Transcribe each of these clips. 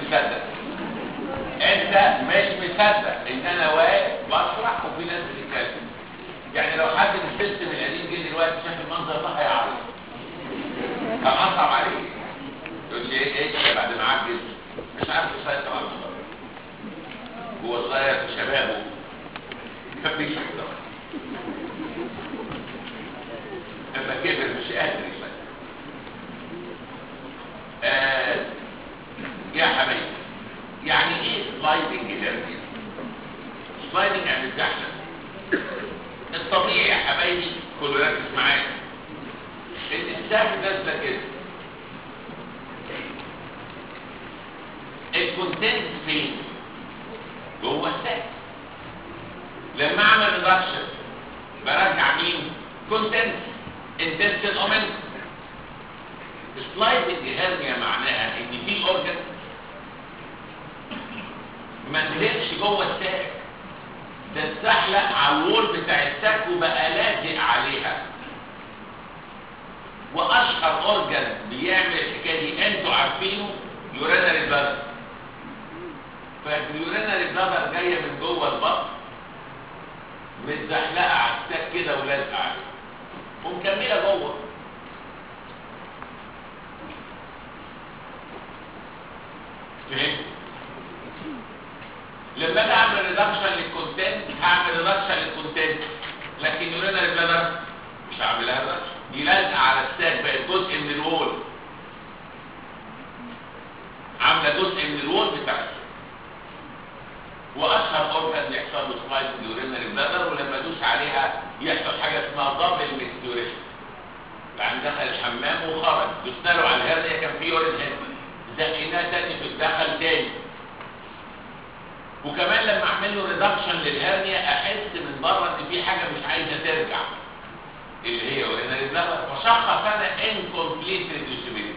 مصدق انت مش مصدق ان انا واقف بشرح وفي ناس بتتكلم يعني لو حد من السيستم القديم جه دلوقتي شاف المنظر ده هيعرف كان اصعب عليه يقول لي ايه ايه بعد ما عجز مش عارف يسيطر على المنظر هو صغير في شبابه كان بيسيطر لما كبر مش قادر يسيطر آه يا حبايبي يعني ايه سلايدنج هيرنيا سلايدنج يعني الزحلة الطبيعي يا حبايبي كله ركز معايا ان السهم نازله كده الكونتنت فين جوه السهم لما اعمل ريدكشن برجع مين كونتنت انتستين اومنت سلايدنج هيرنيا معناها ان في اورجن ما نزلش جوه الساك ده اتزحلق على الوول بتاع الساك وبقى لازق عليها واشهر اورجن بيعمل الحكايه دي انتوا عارفينه يورينري بلادر فاليورينري بلادر جايه من جوه البطن متزحلقه على الساك كده ولازقه عليه ومكمله جوه فهمت لما اجي اعمل ريدكشن للكونتنت هعمل ريدكشن للكونتنت لكن يورينري بلادر مش هعملها ريدكشن دي لازقه على الساك بقت جزء من الوول عامله جزء من الوول بتاع الساك واشهر اورجان يحصل له سلايد اليورينري بلادر ولما ادوس عليها يحصل حاجه اسمها دبل ميكتوريشن يعني دخل الحمام وخرج دوسنا له على الهرنيه كان في يورين هنا زقناه تاني في الدخل تاني وكمان لما اعمل له ريدكشن للهرنيا احس من بره ان في حاجه مش عايزه ترجع اللي هي يورينري بلادر فشخص انا انكمبليت ريديوسيبيليتي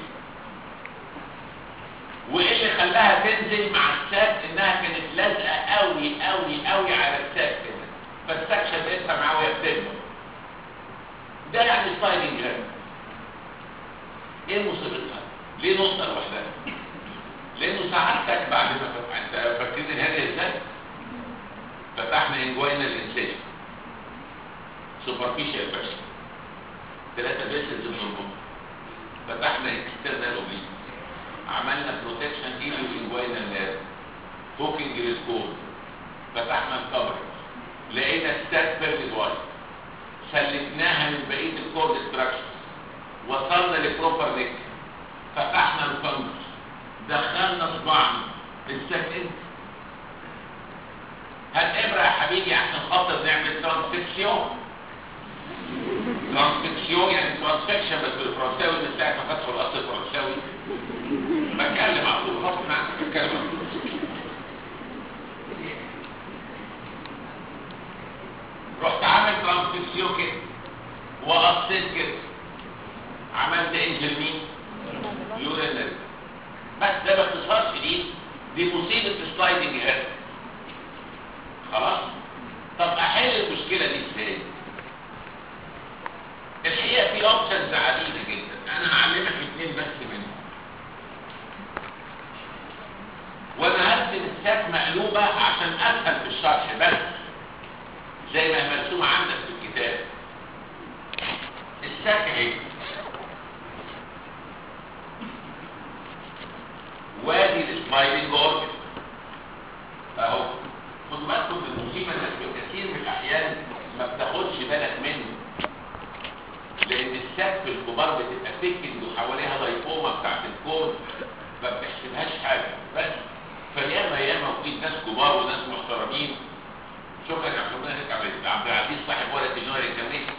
وايه اللي خلاها تنزل مع الساك انها كانت لازقه قوي قوي قوي على الساك كده فالساك شدتها معاه وهي بتكبر ده يعني سلايدنج هيرنيا ايه مصيبتها؟ ليه نقطه لوحدها؟ لانه سعادتك بعد ما فتح انت فاكرين الهرنيا ازاي؟ فتحنا انجوينال انسيشن سوبرفيشال فاشل ثلاثه بيسز من الجمله فتحنا اكسترنال اوبليك عملنا بروتكشن ايليو انجوينال نيرف هوكينج ريسكور فتحنا الكفرج لقينا ستات بيرد وايت سلكناها من بقيه الكورد ستراكشر وصلنا لبروبر نيك فتحنا الفنجس دخلنا صباعنا السكن هات ابره يا حبيبي عشان خاطر نعمل ترانسفكسيون ترانسفكسيون يعني ترانسفكشن بس بالفرنساوي من ساعه ما فتحوا الاصل الفرنساوي بتكلم على طول غصب عنك بتكلم على طول رحت عامل ترانسفكسيون كده وقصيت كده عملت انجل مين؟ يورينري بس ده باختصار شديد دي مصيبه السلايدنج هيد خلاص طب احل المشكله دي ازاي الحقيقه في اوبشنز عديده جدا انا هعلمك اثنين بس منهم وانا هرسم الساك مقلوبه عشان اسهل في الشرح بس زي ما هي مرسومه عندك في الكتاب الساك اهي وادي السمايلنج اورجن اهو خد بالكم من المصيبه انك في كثير من الاحيان ما بتاخدش بالك منه لان الساك في الكبار بتبقى ثيكند وحواليها لايفوما بتاعت الكور ما بتحسبهاش حاجه بس فياما ياما وفي ناس كبار وناس محترمين شكرا يا عبد الله نرجع عبد العزيز صاحب ورقه النور الجميل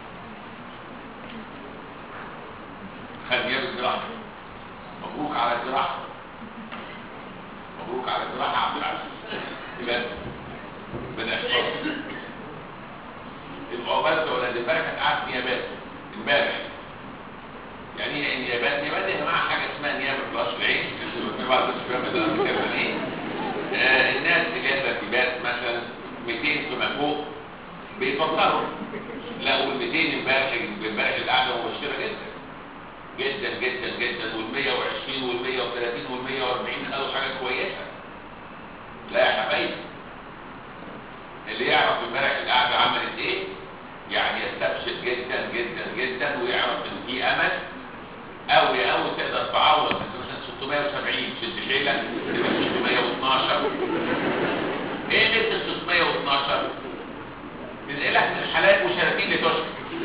خد جاب الجراحه مبروك على الجراحه مبروك على الجراحه عبد العزيز بجد ربنا يحفظك العقبال ده ولاد امبارح كانت قاعد نيابات امبارح يعني ايه نيابات نيابات يا جماعه حاجه اسمها نيابه في القصر العين في بعض الشباب ده بيتكلم ايه آه الناس اللي هي ترتيبات مثلا 200 فيما فوق بيفكروا لقوا ال 200 امبارح امبارح القعده مبشره جدا جدا جدا جدا وال 120 وال 130 وال 140 قالوا حاجه كويسه لا يا حبايبي اللي يعرف امبارح القعده عملت ايه يعني يستبشر جدا جدا جدا ويعرف ان في امل قوي قوي تقدر تعوض انت مثلا 670 شد حيلك تبقى 612 ايه مثل 612 تنقلك من حالات وشراتين لتشكى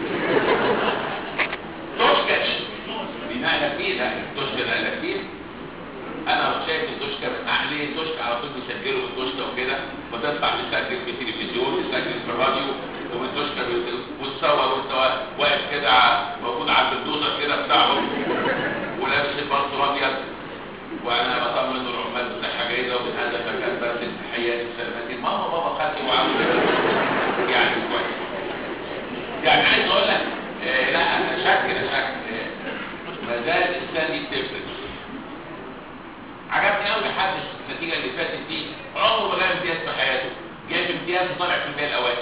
تشكى دي دي نقله كبيره تشكى نقله كبيره انا شايف الدشكة عليه الدشكة على طول بيسجلوا في الدشكة وكده وتطلع تسجل في التلفزيون تسجل في الراديو والدشكة وتصور وانت واقف كده موجود على البلدوزر كده بتاعهم ولابس البلطو ابيض وانا بطمن العمال بصحه جيده وبهذا فكان بس تحياتي وسلامتي ماما بابا خالتي وعم يعني كويس يعني عايز اقول لك آه لا انا شك انا شك آه ما زال الانسان دي بتفرق عجبني قوي حد النتيجه اللي فاتت دي عمره ما جاب امتياز في حياته جاب امتياز وطلع في المية الاوائل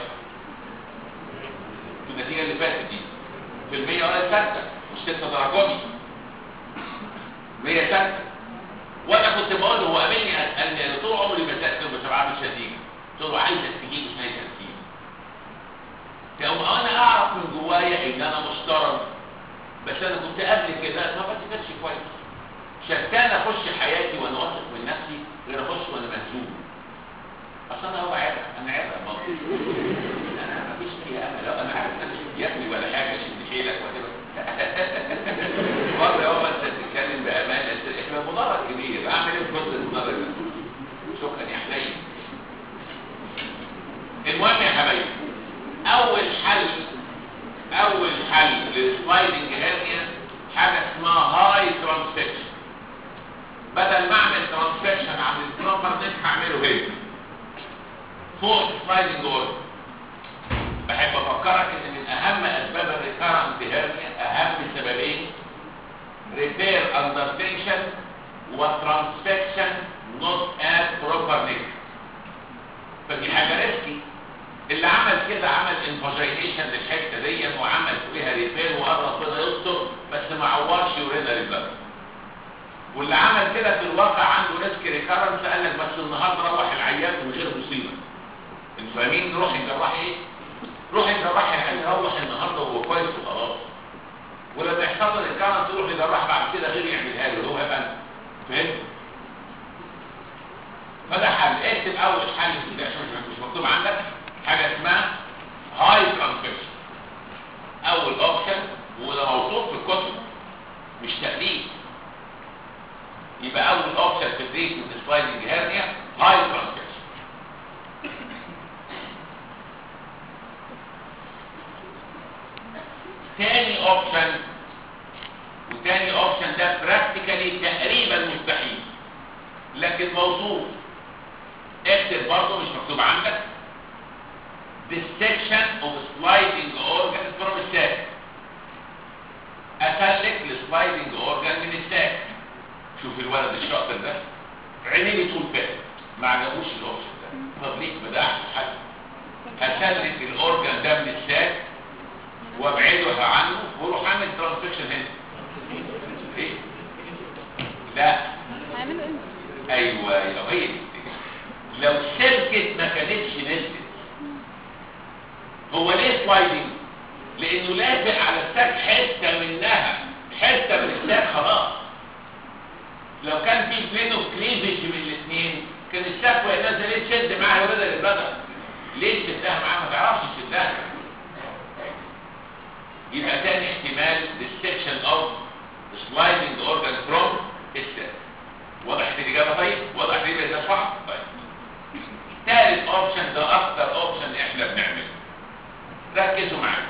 في النتيجه اللي فاتت دي في المية ولا ستة مش ستة تراكمي مية ستة وانا كنت بقول له هو قابلني اسالني انا طول عمري بسالته بس ما بعملش نتيجه قلت له عايزك تجيب مش عايزك تجيب تقوم انا اعرف من جوايا ان انا محترم بس انا كنت قبل كده ما بذاكرش كويس شتان اخش حياتي وانا واثق من نفسي غير اخش وانا مهزوم اصل انا هو عرق انا عرق برضه انا ما فيش اي امل لو انا عارف انا يا ابني ولا حاجه شد حيلك ولا مرة هو انت تتكلم بامان احنا مضرر كبير اعمل ايه في كل المضرر ده شكرا يا حبايبي المهم يا حبايبي اول حل اول حل للسلايدنج هيرنيا حاجه اسمها هاي ترانسفكشن بدل ما اعمل ترانسفكشن عند البروبر نت هعمله هنا فوق السلايدنج اورد بحب افكرك ان من اهم اسباب الريكارنت هيرنيا اهم سببين ريبير اندر تنشن وترانسفكشن نوت ات بروبر نت فدي حاجه ريسكي اللي عمل كده عمل انفاجينيشن للحته دي وعمل فيها ريبير وقرب كده يستر بس ما عورش يورينري بلاد واللي عمل كده في الواقع عنده ريسك ريكارنس قال لك بس النهارده روح العيان من غير مصيبه انتوا فاهمين روح الجراح ايه؟ روح الجراح العيان روح النهارده وهو كويس وخلاص ولما يحصل له ريكارنس يروح لجراح بعد كده غير يعملها له هو هيبقى فهمت؟ فده حل اكتب اول حل في ده عشان مش مكتوب عندك حاجه اسمها هاي ترانسفيكشن اول اوبشن وده موصوف في الكتب مش تقليد يبقى اول اوبشن في التريتمنت سلايدنج هيرنيا هاي ترانسفيكشن تاني اوبشن وتاني اوبشن ده براكتيكالي تقريبا مستحيل لكن موصوف اكتب برضه مش مكتوب عندك dissection of sliding organ from the sac اسلك السلايدنج اورجان من الساك شوف الولد الشاطر ده عينيه طول فات ما عجبوش الاوبشن ده طب ليه ما ده احسن حل هسلك الاورجان ده من الساك وابعده عنه واروح اعمل ترانسفكشن هنا ايه لا هعمله امتى؟ ايوه لو هي دي. لو سلكت ما كانتش نزلت هو ليه سلايدنج لانه لازق على الساك حته منها حته من الساك خلاص لو كان في بينه كليفج من الاثنين كان الساك وهي نازله ليه تشد معاها بدل البدل ليه تشدها معاها ما تعرفش تشدها يبقى تاني احتمال dissection of sliding organ from الساك وضحت الاجابه طيب وضحت ليه ده صح طيب ثالث اوبشن ده اكتر اوبشن احنا بنعمله ركزوا معايا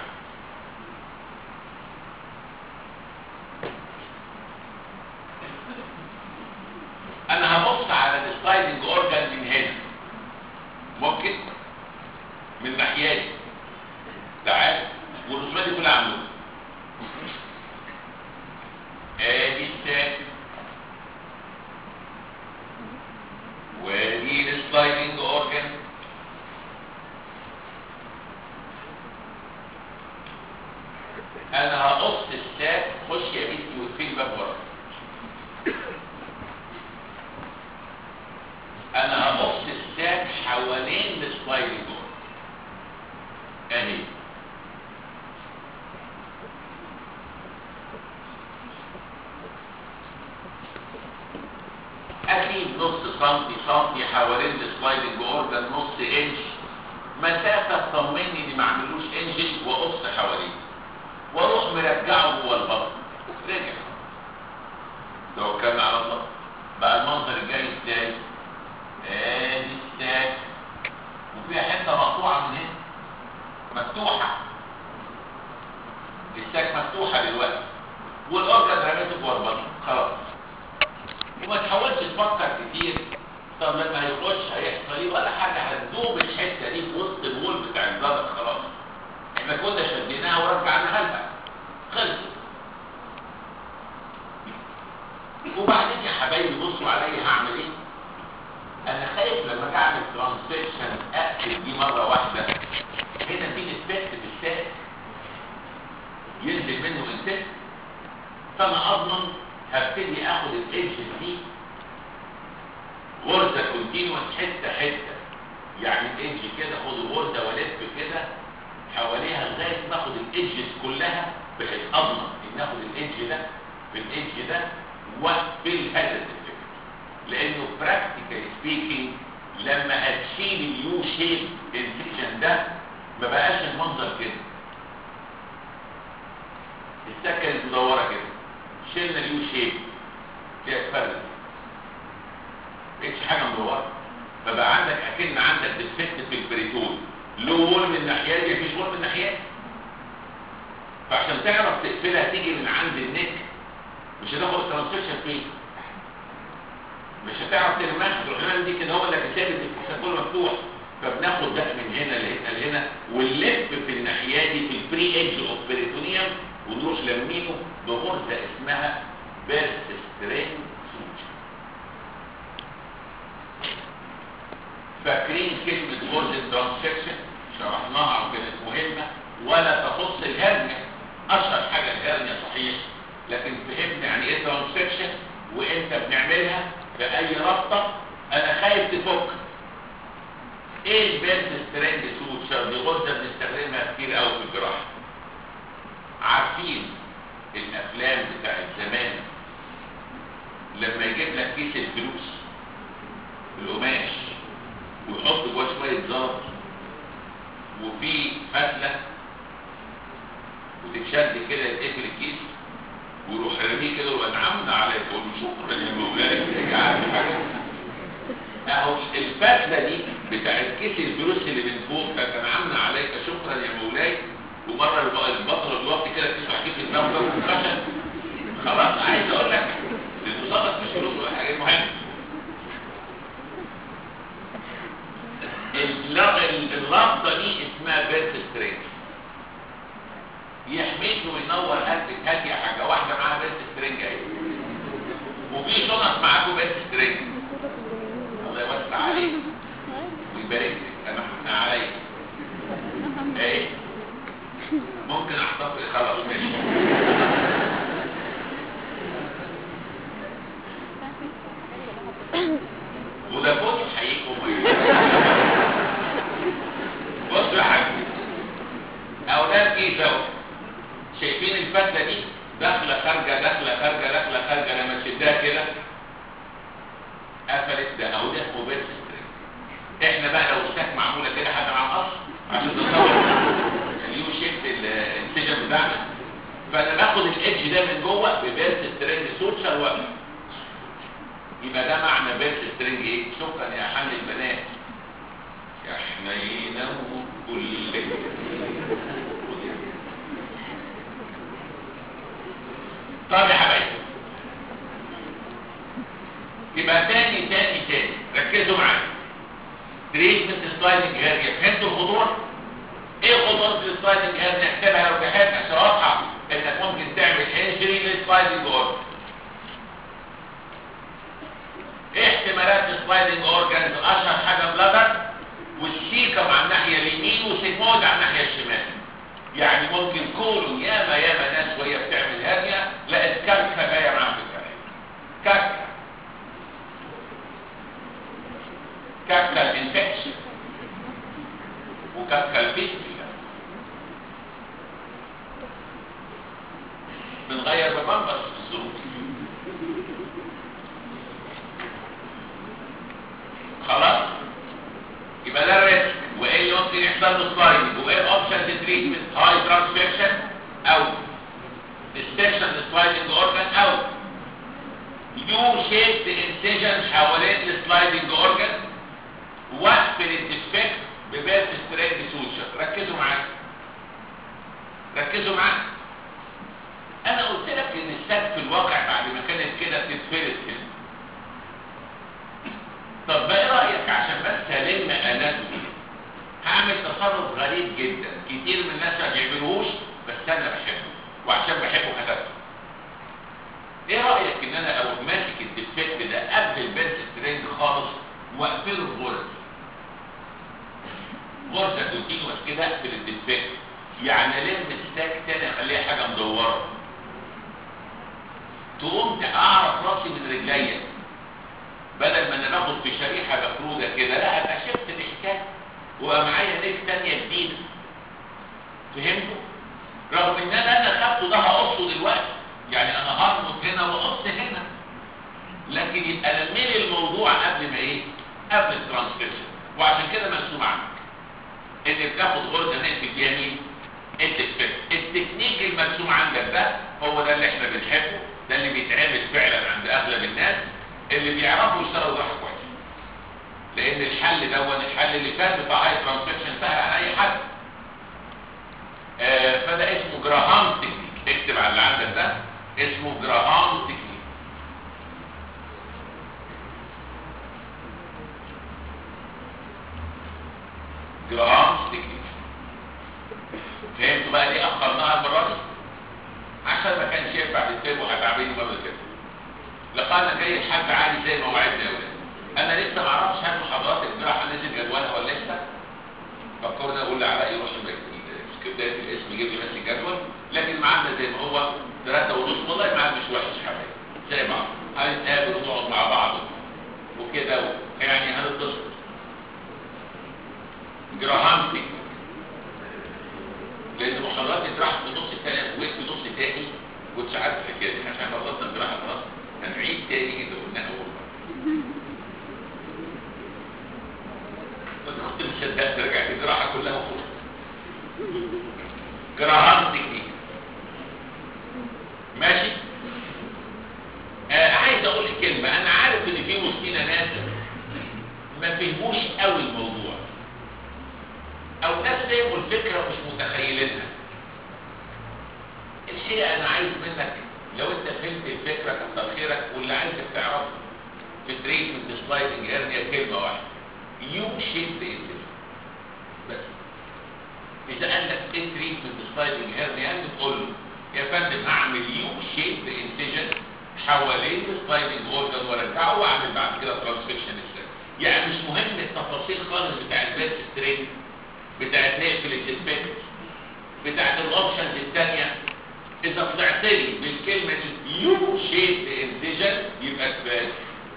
انا هبص على السلايدنج اورجان من هنا ممكن من ناحيتي تعال والرسومات دي كلها عندكم ادي الساك ودي السلايدنج اورجان انا هقص الساك خش يا بنتي حوالين السلايدنج اورجان نص انش مسافه تطمني اني ما اعملوش انجن واقص حواليه واروح مرجعه جوه البطن رجع توكلنا على الله بقى المنظر الجاي ازاي ادي الساك وفيها حته مقطوعه من هنا مفتوحه الساك مفتوحه دلوقتي والاورجن رميته جوه البطن خلاص وما تحاولش تفكر كتير طب لما هيخش هيحصل ايه ولا حاجه هتدوب الحته دي في وسط الغول بتاع الجدر خلاص احنا كنا شديناها ورجعناها لها خلصت وبعدين يا حبايبي بصوا عليا هعمل ايه انا خايف لما اجي اعمل ترانسفيكشن اقفل دي مره واحده هنا في ديفكت في الساك ينزل منه انتك فانا اضمن هبتدي اخد الايدج دي غرزه كونتينوس حته حته يعني الايدج كده خد الغرزه والف كده حواليها لغايه ما اخد الايدجز كلها بحيث اضمن ان اخد الايدج ده بالايدج ده واقفل هذا الديفكت لانه براكتيكالي سبيكينج لما هتشيل اليو شيب انفكشن ده ما بقاش المنظر كده السكه كانت مدوره كده شلنا اليو شيب فيها اتفرد مبقتش حاجه مدوره فبقى عندك اكن عندك ديفكت في البريتون له وول من الناحيه دي مفيش وول من الناحيه دي فعشان تعرف تقفلها تيجي من عند النك مش هتاخد الترانسفيكشن فين مش هتعرف تلمسها تروح رامي دي كده هو اللي ثابت الكيسه كله مفتوح فبناخد ده من هنا لهنا لهنا ونلف في الناحيه دي في البري ايدج اوف بريتونيوم ونروح لمينه بغرزه اسمها بيرسترين سوتش فاكرين كلمه غرزه ترانسفيكشن شرحناها وكانت مهمه ولا تخص الهرنيا اشهر حاجه الهرنيا صحيح لكن فهمنا يعني ايه ترانسفيكشن وامتى بنعملها في اي رابطه انا خايف تفك ايه البيرت سترينج سوتشر دي غرزه بنستخدمها كتير قوي في الجراحه عارفين الافلام بتاعت زمان لما يجيب لك كيس الفلوس القماش ويحط جواه شويه زلط وفي فتله وتتشد كده يتقفل الكيس ويروح رميه كده وانعمنا عليك يقول له شكرا يا مولاي يا عارف حاجه اهو الفتله دي بتاعت كيس الفلوس اللي من فوق كانت انعمنا عليك شكرا يا مولاي ومره البطل الوقت كده تسمع كيس الدم ده خشن خلاص عايز اقول لك المصابه مش فلوس ولا حاجه المهم الرابطه دي اسمها بيرت سترينج يحميك وينور قلبك هات يا حاجه واحده معاها بيرت سترينج اهي وفي شنط معاكم بيرت سترينج الله يوسع عليك ويبارك لك انا حكنا عليك ايه ممكن احتفظ خلاص ماشي وده فوق حقيقي بصوا يا حاج اولاد كيس اهو شايفين الفتله دي داخله خارجه داخله خارجه داخله خارجه لما تشدها كده قفلت ده اهو ده موبايل سترينج احنا بقى لو الساك معموله كده حتى مع القصر عشان تصور اليو شيفت الانسجن بتاعنا فانا باخد الايدج ده من جوه ببيرت سترينج سوتشر وقف يبقى ده معنى بيرت سترينج ايه شكرا يا حل البنات يا حنينه كل طب يا حبايبي يبقى تاني تاني تاني ركزوا معايا تريتمنت سلايدنج هيرنيا فهمتوا الخطوره ايه خطوره السلايدنج هيرنيا احسبها لو بحيث عشان واضحه انك ممكن تعمل انجري للسلايدنج اورجن ايه احتمالات السلايدنج اورجنز اشهر حاجه بلادر والسيكم على الناحيه اليمين وسيفود على الناحيه الشمال يعني ممكن كونوا ياما ياما ناس وهي بتعمل هرنيا لقت كركه جايه معاها في الجرح كركه كركه الانفكشن وكركه الفيستيلا بنغير ببامبس في الظروف خلاص يبقى ده الريسك وايه اللي ممكن يحصل له سلايدنج وايه الاوبشن تريتمنت هاي ترانسفيكشن او ديستكشن سلايدنج اورجان او يو شيبد انسيجن حوالين السلايدنج اورجان وقف الديفكت ببيرت ستريت سوتشر ركزوا معايا ركزوا معايا انا قلت لك ان السد في الواقع بعد ما كانت كده بتتفرد كده طب ما ايه رايك عشان بس الم اناتومي هعمل تصرف غريب جدا كتير من الناس ما بيعملوهوش بس انا بحبه وعشان بحبه كتبته ايه رايك ان انا اروح ماسك الديفكت ده قبل البنت سترينج خالص واقفله الغرز غرزه كونتينوس كده اقفل الديفكت يعني الم ستاك تاني اخليها حاجه مدوره تقوم اعرف راسي من رجليا بدل ما انا باخد في شريحه مفروده كده لا ابقى شفت الحكايه وبقى معايا ليك تانيه جديده فهمتوا؟ رغم ان انا انا خدته ده هقصه دلوقتي يعني انا هربط هنا واقص هنا لكن يبقى لملي الموضوع قبل ما ايه؟ قبل الترانسكريبشن وعشان كده مرسوم عنك ان بتاخد غرزه نقفل بيها مين؟ التكفير التكنيك المرسوم عندك ده هو ده اللي احنا بنحبه ده اللي بيتعمل فعلا عند اغلب الناس اللي بيعرفوا يشتغلوا جراحه كويس لان الحل دون الحل اللي فات بتاع هاي ترانسكشن سهل على اي حد آه فده اسمه جراهام تكنيك اكتب على اللي عندك ده اسمه جراهام تكنيك جراهام تكنيك فهمتوا بقى ليه اخرناها المره دي عشان ما كانش ينفع تكتبوا هتعبيني قبل كده لقانا جاي الحد عالي زي ما وعدنا يا ولاد انا لسه ما اعرفش هل محاضرات الجراحه نزل جدولها ولا لسه فكرنا اقول لعلاء يروح في بدايه الاسم يجيب لي بس الجدول لكن معانا زي ما هو ثلاثة ونص والله معانا مش وحش حبايبي زي بعض هنتقابل ونقعد مع بعض وكده يعني هنتصل جراهام تكنيك لان محاضرات الجراحه في النص الثاني وقفت في نص تاني كنتش عارف الحكايه دي عشان خلصنا الجراحه خلاص هنعيد تاني اللي قلناه اول مره كنت مصدقت رجعت الجراحه كلها وخلاص جراحات تكنيك ماشي آه عايز اقول لك كلمه انا عارف ان في وسطينا ناس ما فهموش قوي الموضوع او ناس فهموا الفكره ومش متخيلينها الحقيقه انا عايز منك لو انت فهمت الفكره كتر خيرك واللي عايزك تعرفه في تريتمنت سلايدنج هيرنيا كلمه واحده يو شيب انسيجن بس اذا قال لك ايه تريتمنت سلايدنج هيرنيا تقول له يا فندم هعمل يو شيب انسيجن حوالين السلايدنج اورجن وارجعه واعمل بعد كده ترانسفيكشن يعني مش مهم التفاصيل خالص بتاع البيرس سترينج بتاعت نقفل الديفكت بتاعت الاوبشنز الثانيه اذا طلعت لي بالكلمه دي يو شيب انسيجن يبقى تبان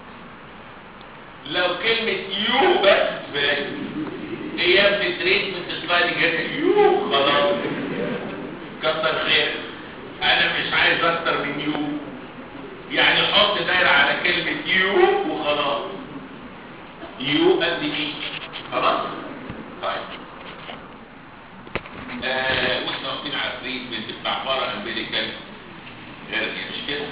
لو كلمه يو بس تبان ايام في التريتمنت سلايدنج يو خلاص كتر خير انا مش عايز اكتر من يو يعني حط دايره على كلمه يو وخلاص يو قد ايه خلاص طيب آه واحنا واقفين على التريتمنت بتاع بارا امبيريكال هيرنيا مش كده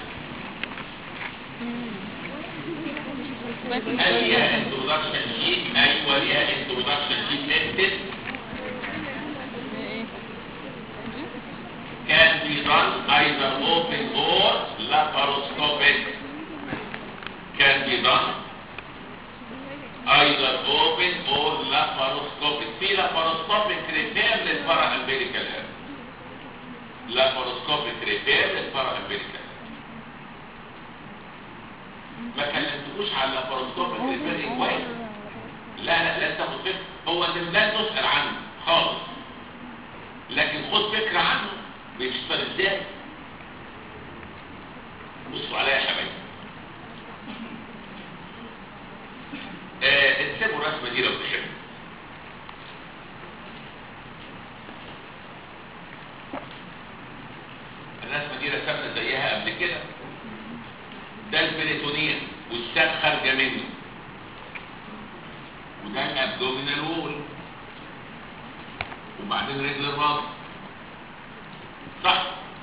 هل ليها انترودكشن شيت ايوه ليها انترودكشن شيت اكتب can be done either open or laparoscopic can be done either open or laparoscopic في laparoscopic repair للبارا امبيريكال هيرنيا laparoscopic repair للبارا امبيريكال ما كلمتكوش على اللاباروسكوبيك ريبيرنج كويس لا لا لا تاخد فكره هو انت لا تسال عنه خالص لكن خد فكره عنه بيشتغل ازاي بصوا عليا يا حبايبي آه انسبوا الرسمه دي لو تحبوا الرسمه دي رسمنا زيها قبل كده ده البريتونين والساب خارجه منه ده الابدومينال وول وبعدين رجل الراس صح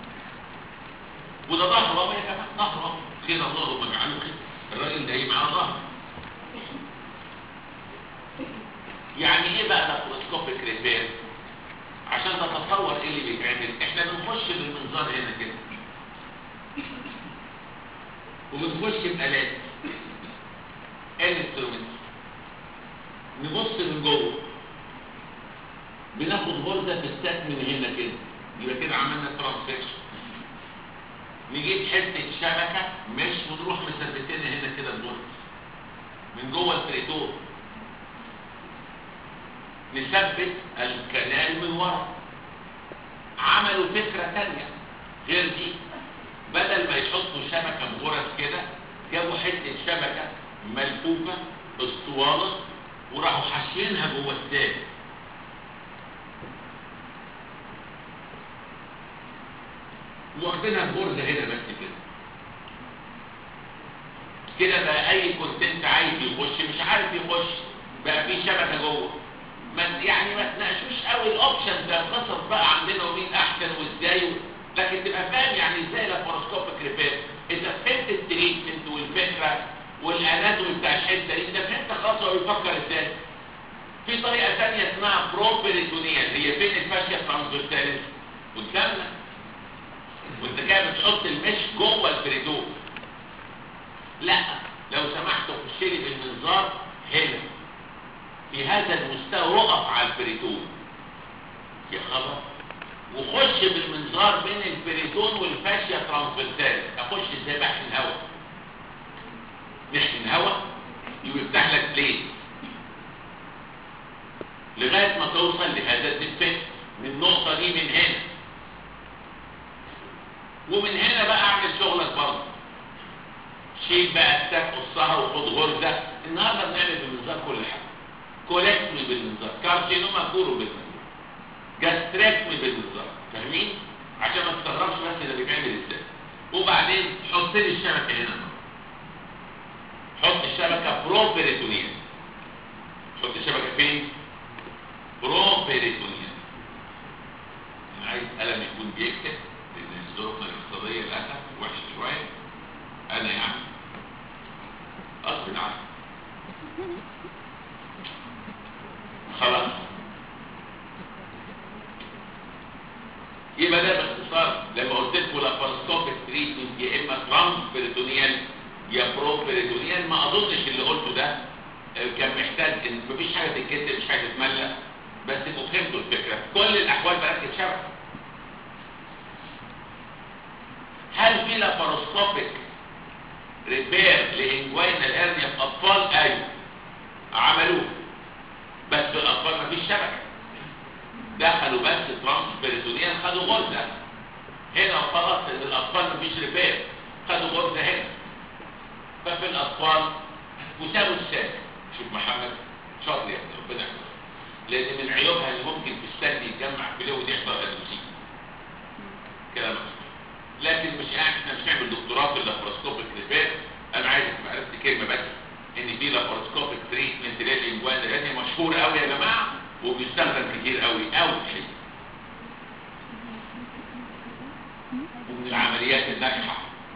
وده ظهر اهو يا جماعه ظهر اهو كده ظهره مجعله كده الراجل ده معاه ظهر يعني ايه بقى لابروسكوبيك ريبير عشان تتصور ايه اللي بيتعمل احنا بنخش بالمنظار هنا كده وبنخش بآلات انسترومنت نبص من جوه بناخد غرزة في السات من هنا كده يبقى كده عملنا ترانسفيكشن نجيب حتة شبكة مش ونروح مثبتينها هنا كده بغرز من جوه البريتور نثبت الكنال من ورا عملوا فكرة تانية غير دي بدل ما يحطوا شبكة بغرز كده جابوا حتة شبكة ملفوفة اسطوانة وراحوا حاشينها جوه الساد واخدينها بغرزة هنا بس كده كده بقى اي كونتنت عايز يخش مش عارف يخش بقى في شبكة جوه ما يعني ما تناقشوش قوي الاوبشن ده القصص بقى عندنا ومين احسن وازاي و... لكن تبقى فاهم يعني ازاي لاباروسكوبيك ريبير اذا فهمت التريتمنت والفكره والاناتومي بتاع الحته دي انت فهمت خلاص هو بيفكر ازاي في طريقه ثانيه اسمها بروبريتونيال هي فين الفاشيا ترانسفيرساليس قدامنا وانت كده بتحط المش جوه البريتون لا لو سمحت خش لي بالمنظار هنا في هذا المستوى وقف على البريتون يا خبر وخش بالمنظار بين البريتون والفاشيا ترانسفيرساليس اخش ازاي بحقن هواء نحقن هواء يفتح لك ليه لغايه ما توصل لهذا الدفت من النقطه دي من هنا ومن هنا بقى اعمل شغلك برضه شيل بقى الساك قصها وخد غرزه النهارده بنعمل بالمنظار كل حاجه كولكتمي بالمنظار كارسينوما كورو بالمنظار جاستريكتمي بالمنظار فاهمين عشان ما تستغربش بس ده بيتعمل ازاي وبعدين حط لي الشبكه هنا حط الشبكه بروبريتونيال حط الشبكه فين بروبريتونيال انا عايز قلم يكون بيكتب لان ظروفنا الاقتصاديه للاسف وحشه شويه انا يعني غصب عني خلاص يبقى ده باختصار لما قلت لكم لاباراسكوبيك تريتمنت يا اما ترانس بريتونيال يا برو بريتونيال ما اظنش اللي قلته ده كان محتاج ان مفيش حاجه تتكتب مش حاجه تتملى بس انتوا فهمتوا الفكره كل الاحوال بركز شبكه هل في لاباراسكوبيك ريبير لانجوينال هيرنيا في اطفال ايوه عملوه بس في الاطفال مفيش شبكه دخلوا بس ترانس بريتونيال خدوا غرزه هنا خلاص ان الاطفال مفيش ريبير خدوا غرزه هنا ففي الاطفال وسابوا الساك شوف محمد شاطر يا ابني ربنا يحفظه لان من عيوبها اللي ممكن في الساك يتجمع في ليه ويحضر هيدروسين كلام لكن مش يعني احنا مش نعمل دكتوراه في اللابروسكوبيك ريبير انا عايزك تبقى عرفت كلمه بس ان في لابروسكوبيك تريتمنت للانجوان الهرنيا مشهور قوي يا جماعه وبيستخدم كتير قوي قوي حلو ومن العمليات الناجحه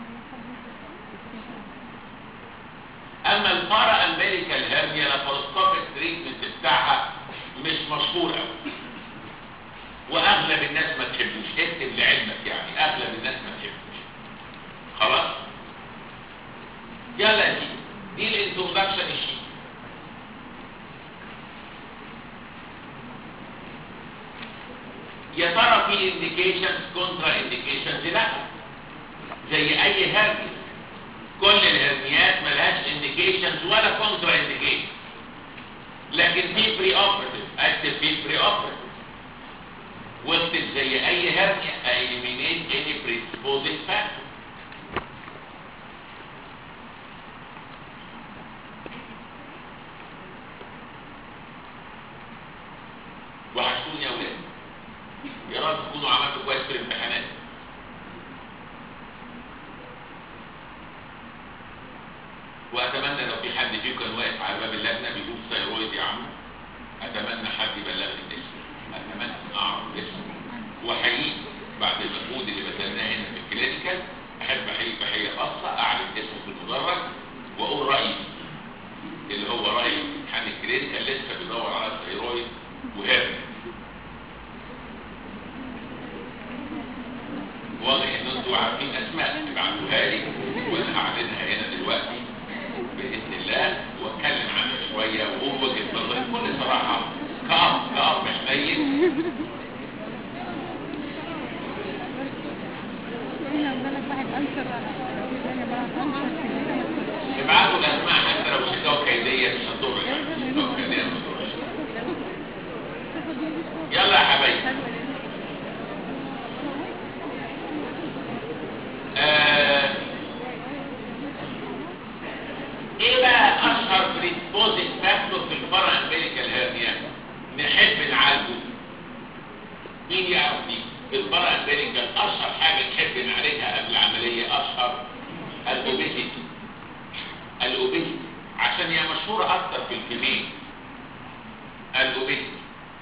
اما البارا امبيريكال هيرنيا لابروسكوبيك تريتمنت بتاعها مش مشهور قوي واغلب الناس ما تحبوش اكتب لعلمك يعني اغلب الناس ما تحبوش خلاص يلا دي دي الانترودكشن الشيء يا ترى في انديكيشنز كونترا انديكيشنز لا زي اي هرنيا كل الهرنيات ملهاش انديكيشنز ولا كونترا انديكيشنز لكن في بري اوبرتيف اكتب في بري اوبرتيف واكتب زي اي هرنيا eliminate any predisposing factor وحشتوني يا ولاد يا رب تكونوا عملتوا كويس في الامتحانات واتمنى لو في حد فيكم كان واقف على باب اللجنه بيقول ثيرويد يا عم واضح ان انتوا عارفين اسماء ابعتوها لي وانا هعلنها هنا دلوقتي باذن الله واتكلم عنها شويه واقول وجهه نظري بكل صراحه كأب كأب حنين احنا عندنا واحد انشر على الثانية بقى انشر في الكتاب. ابعتوا الاسماء حتى لو شكاوى كيديه مش هتضر يعني شكاوى كيديه ما تضرش يلا يا حبايبي آه، ايه بقى اشهر بريسبوزنج فاكتور في الفرع امبليكال هيرنيا نحب نعالجه مين يعرف دي في الفرع امبليكال اشهر حاجه نحب نعالجها قبل العمليه اشهر الاوبيسيتي الاوبيسيتي عشان هي مشهوره اكتر في الكمين الاوبيسيتي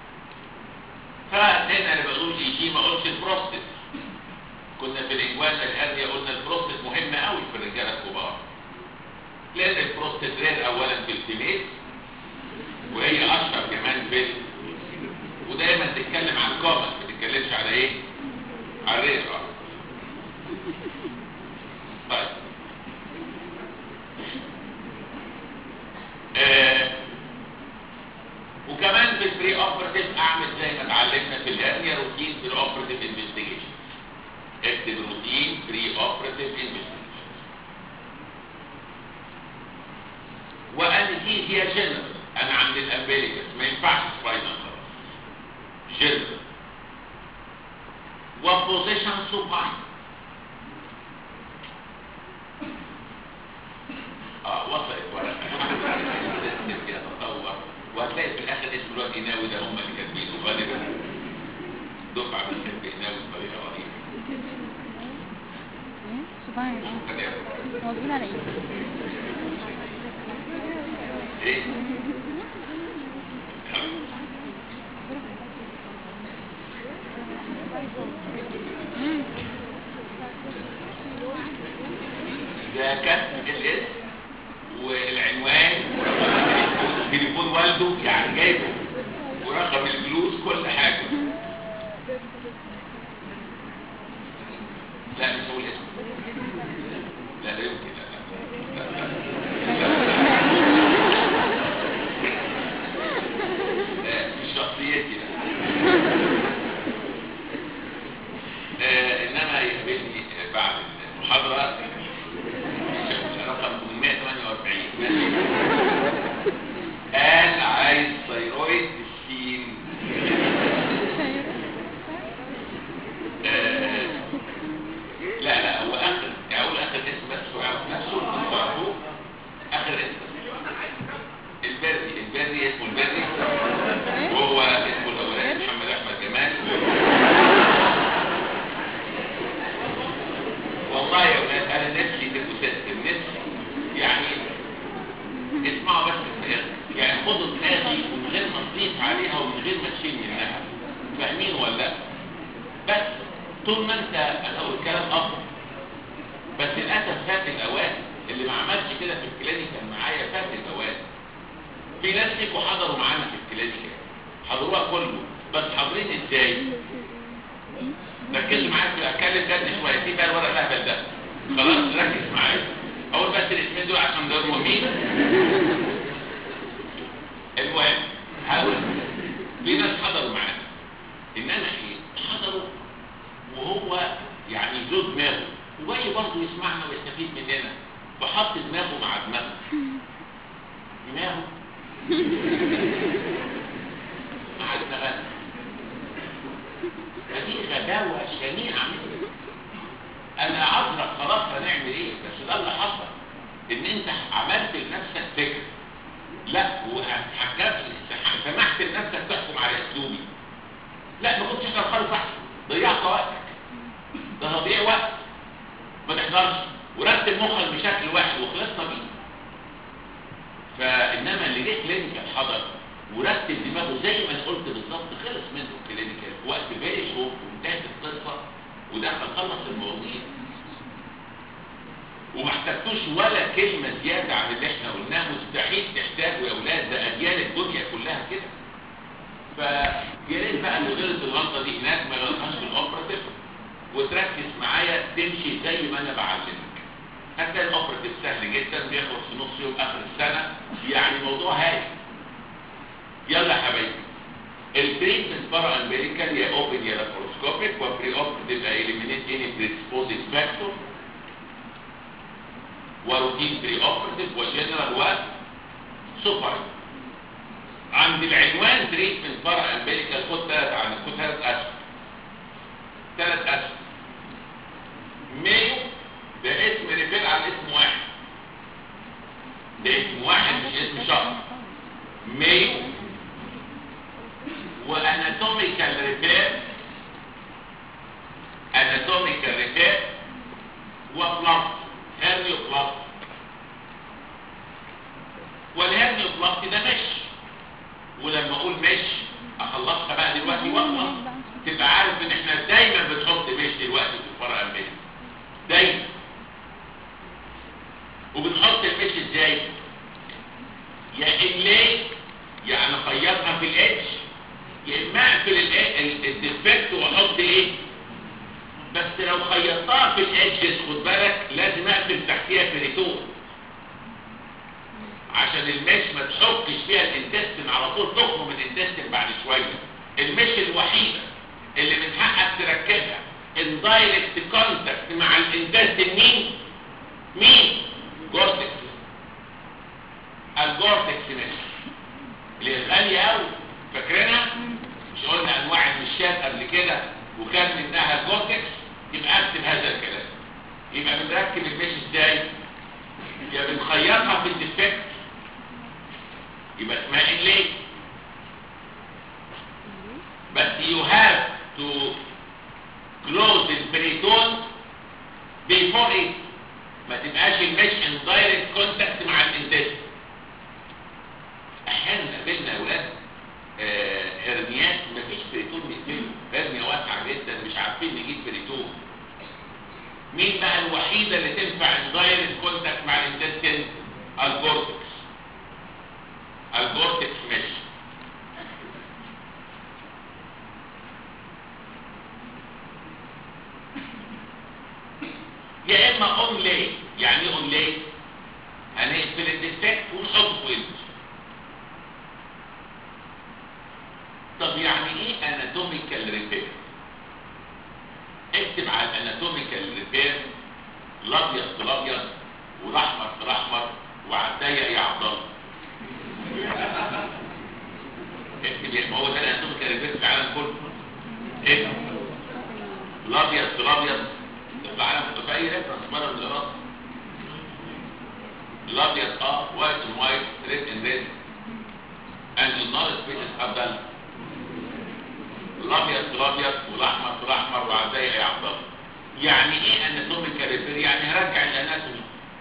فهنا انا بقول اي جي ما قلتش البروستات كنا في الانجوانا الهاديه قلنا البروستات مهمه قوي في الرجاله الكبار لان البروستات رير اولا في الفيميل وهي اشهر كمان في ال- ودايما تتكلم عن كومن ما تتكلمش على ايه على الرير اه طيب آه وكمان في البري اوبراتيف اعمل زي ما اتعلمنا في الهرنيا روتين في الاوبراتيف انفستيجيشن اكتب روتين بري اوبراتيف انفستيجيشن وانستيزيا جنرال انا عند الامبليكس ما ينفعش سباينال خلاص جنرال وبوزيشن سوباين اه وصلت ورقه يتطور وهتلاقي في الاخر اسم الواد قناوي ده هم اللي كاتبينه غالبا دفعه بتكتب قناوي بطريقه رهيبه ايه؟ سبحان الله هو بيقول على ايه؟ ايه ده كتب الاسم والعنوان ورقم تليفون والده يعني جايبه ورقم الفلوس كل حاجه لا مش هقول اسمه لا لا يمكن لا لا لا لا مش شخصيتي لا آه، انما يقابلني آه، بعد المحاضره رقم 848 ماشي قال عايز ثيرويد بالسين آه، لا لا هو اخر اقول اخر اسم بس ويعرف نفسه انتوا عارفوه اخر اسم البري البري اسمه البري وهو اسمه الاولاني محمد احمد جمال والله يا ولاد انا نفسي تبقوا سيستم نفسي يعني اسمعوا بس الكلام يعني خدوا دماغي من غير ما تضيف عليها ومن غير ما تشيل منها فاهمين ولا لا بس طول ما انت انا اقول كلام افضل بس للاسف فات الاوان اللي ما عملش كده في الكلينيكال معايا فات الاوان في ناس فيكم حضروا معانا في الكلينيكال حضروها كله بس حاضرين ازاي ركزوا معايا في اتكلم جد شويه في بقى الورق الاهبل ده خلاص ركز معايا اول بس الاسمين دول عشان دول مهمين المهم هقول في ناس حضروا معانا انما ايه حضروا وهو يعني ذو دماغه وجاي برضه يسمعنا ويستفيد مننا فحط دماغه مع دماغه دماغه مع دماغه فدي غباوة شنيعة منه انا عذرك خلاص هنعمل ايه بس ده اللي حصل ان انت عملت لنفسك فكر لا وحكمت سمحت لنفسك تحكم على اسلوبي لا ما كنتش تحضر خالص احسن ضيعت وقتك ده تضييع وقت ما تحضرش ورتب مخك بشكل واحد وخلصنا بيه فانما اللي جه كلينيكال حضر ورتب دماغه زي ما انا قلت بالظبط خلص منه الكلينيكال وقت فيري شورت وانتهت القصه ودخل خلص المواضيع وما احتجتوش ولا كلمه زياده عن اللي احنا قلناه مستحيل تحتاجوا يا اولاد ده اجيال الدنيا كلها كده فيا ريت بقى اللي غلط الغلطه دي هناك ما غلطهاش في الاوبراتيف وتركز معايا تمشي زي ما انا بعلمك هتلاقي الاوبريتيف سهل جدا بيخلص في نص يوم اخر السنه يعني موضوع هايل يلا يا حبايبي التريتمنت بارا امريكان يا اوبن يا لابروسكوبيك وبري اوب تبقى اليمينيت اني بريسبوزيت فاكتور وروتين بري اوبرتيف وجنرال و سوبر عند العنوان تريتمنت بارا امريكان خد ثلاث عن خد ثلاث اسهم ثلاث اسهم مايو ده اسم ريفير على اسم واحد ده اسم واحد مش اسم شخص مايو واناتوميكال ريبير اناتوميكال ريبير وبلاست هيرنيو بلاست والهيرنيو بلاست ده مش ولما اقول مش اخلصها بقى دلوقتي واخلص تبقى عارف ان احنا دايما بنحط مش دلوقتي في الفرع الامريكي دايما وبنحط المش ازاي يا انلي يعني خيطها في الاتش يا اما اقفل الديفكت واحط ايه بس لو خيطتها في الادجز خد بالك لازم اقفل تحتيها بريتون عشان المش ما تحكش فيها الانتستين على طول تخرج من الانتستين بعد شويه المش الوحيده اللي من حقك تركبها اندايركت كونتاكت مع الانتستين مين مين جورتكس الجورتكس مش اللي هي غاليه قوي فاكرينها مش قلنا انواع المشات قبل كده وكان منها الجورتكس يبقى اكتب هذا الكلام يبقى بنركب المش ازاي يا بنخيطها في الديفكت يبقى اسمها انلي بس you have to close البريتون before it ما تبقاش المش in direct contact مع الانتست احيانا قابلنا يا اولاد آه هرنيات مفيش بريتون نقبله هرنيا واسعه جدا مش عارفين نجيب بريتون مين بقى الوحيده اللي تنفع ان دايركت كونتاكت مع الانتستين الجورتكس الجورتكس مش يا اما اون لي يعني ايه اون لي هنقفل الديفكت ونحطه في الانتست طب يعني ايه اناتوميكال ريبير اكتب على الاناتوميكال ريبير الابيض في الابيض والاحمر في الاحمر وعلى الضيق يا عبد الله اكتب ما هو ده الاناتوميكال ريبير في العالم كله اكتب الابيض في الابيض في العالم في اي ريفرنس مره من الراس الابيض اه وايت ان وايت ريد ان ريد and the knowledge spaces are done الابيض في الابيض والاحمر في الاحمر وعلى الضيق يا عبد الله يعني ايه اناتوميكال ريبير يعني هرجع الاناتومي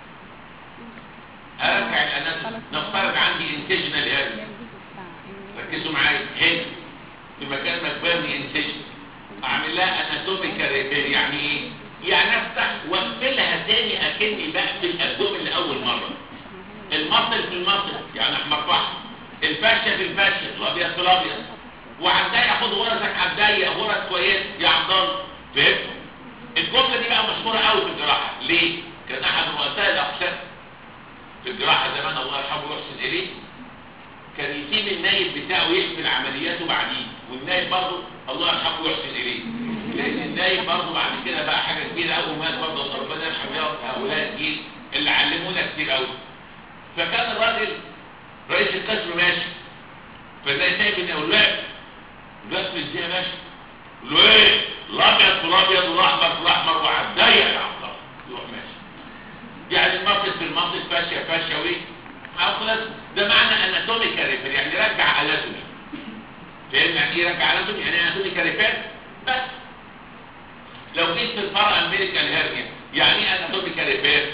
هرجع الاناتومي نفترض عندي انتجنال هيرني ركزوا معايا هنا في مكان مكبرني انتجن اعمل لها اناتوميكال ريبير يعني ايه يعني افتح واقفلها تاني اكني بقفل الابدومن لاول مره المصل في المصل يعني احمر فحم الفشه في الفشه الابيض في الابيض وعلى الضيق خد غرزك على الضيق غرز كويس يا عبد الله فهمت الجمله دي بقى مشهوره قوي في الجراحه ليه كان احد رؤساء الاقسام في الجراحه زمان الله يرحمه ويحسن اليه كان يسيب النايب بتاعه يقفل عملياته بعدين والنايب برضه الله يرحمه ويحسن اليه لان النايب برضه بعد كده بقى حاجه كبيره قوي ومات برضه ربنا يرحم يا هؤلاء الجيل اللي علمونا كتير قوي فكان الراجل رئيس القسم ماشي فزي سايب الاولاد جت ازاي يا باشا له ايه الابيض في الابيض والاحمر في الاحمر وعلى الضيق يا عبد الله يروح ماشي يعني المصل في المصل فاشيه فاشيه وايه خلاص ده معنى اناتوميكال ريفير يعني رجع اناتومي فاهم يعني ايه رجع اناتومي يعني اناتوميكال ريفير بس لو جيت في الفرع امريكان هيرنيا يعني ايه اناتوميكال ريفير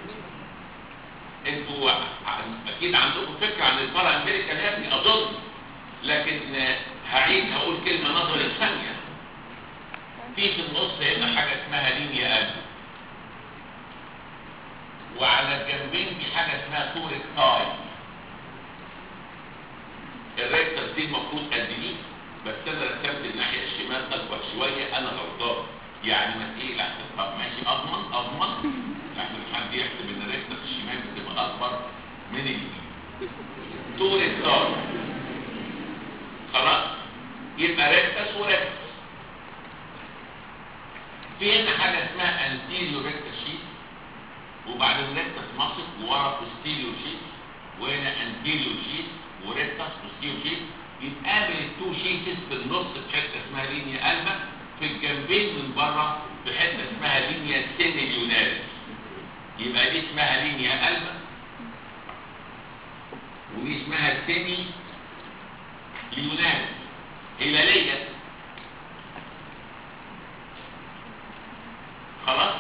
انتوا اكيد عندكم فكره عن الفرع امريكان هيرنيا اظن لكن هعيد هقول كلمة نظري ثانية في في النص هنا حاجة اسمها لينيا قلب وعلى الجنبين في حاجة اسمها تورك تاي الريكتر دي المفروض قد دي بس انا رسمت الناحية الشمال اكبر شوية انا غلطان يعني ما بيحسب ان الريكتس الشمال بتبقى اكبر من اليمين طول الدار خلاص يبقى ريكتس وريكتس في هنا حاجه اسمها انتيريو ريكتس شيت وبعدين ريكتس ماسك وورا بوستيريو شيت وهنا انتيريو شيت وريكتس بوستيريو شيت يتقابل التو شيتس في النص في حته اسمها لينيا قلبه في الجنبين من بره في حته اسمها لينيا سينيليوناريس يبقى دي اسمها لينيا قلبه ودي اسمها سيمي ليوناريس هلاليه خلاص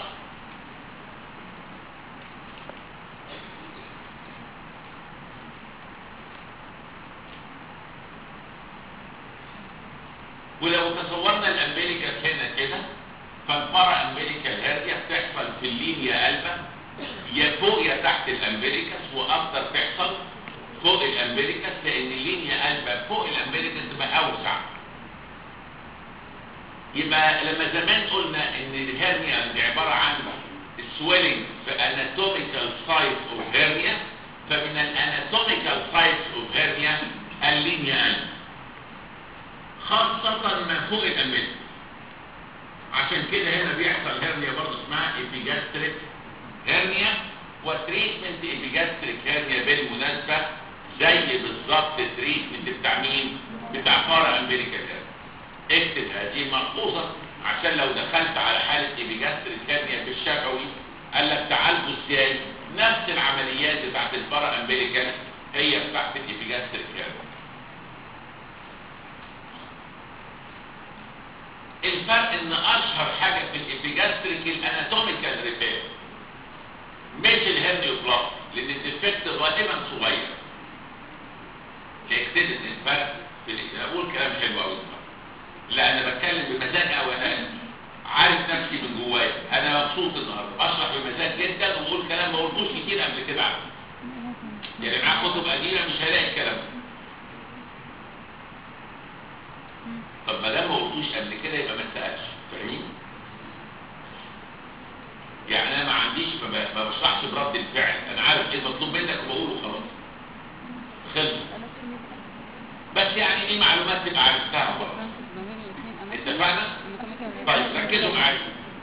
ولو تصورنا الامبليكال هنا كده فالبارا امبليكال هاديه بتحصل في اللينيا قلبه يا فوق يا تحت الامبليكس واكتر تحصل فوق الامبليكس لان اللينيا قلبه فوق الامبليكس تبقى اوسع يبقى لما زمان قلنا ان الهرنيا دي عباره عن swelling في anatomical size of hernia فمن الاناتوميكال size of hernia اللينيا قلبه خاصة ما فوق الأمبليكس عشان كده هنا بيحصل هرنيا برضه اسمها epigastric هرنيا وتريتمنت epigastric هرنيا بالمناسبة زي بالظبط التريتمنت بتاع مين؟ بتاع بارا امبليكال هرنيا اكتب هذه ملحوظة عشان لو دخلت على حالة epigastric هرنيا في الشفوي قال لك تعالجوا ازاي؟ نفس العمليات بتاعت البارا امبليكال هي بتاعت الابيجاستريك هرنيا الفرق ان اشهر حاجة في الابيجاستريك الاناتوميكال ريبير مش الهرنيوبلاست لان الديفكت غالبا صغير الاكتدت الفرق في الاكتدت اقول كلام حلو قوي لا انا بتكلم بمزاج قوي انا عارف نفسي من جوايا انا مبسوط النهارده بشرح بمزاج جدا وبقول كلام ما قلتوش كتير قبل كده عنه يعني معاه كتب قديمه مش هلاقي الكلام ده طب ما دام ما قلتوش قبل كده يبقى ما تسالش فاهمين يعني انا ما عنديش ما ب- ما بشرحش برد الفعل انا عارف ايه المطلوب منك وبقوله خلاص خلص بس يعني دي معلومات تبقى عرفتها برضه اتفقنا طيب ركزوا معايا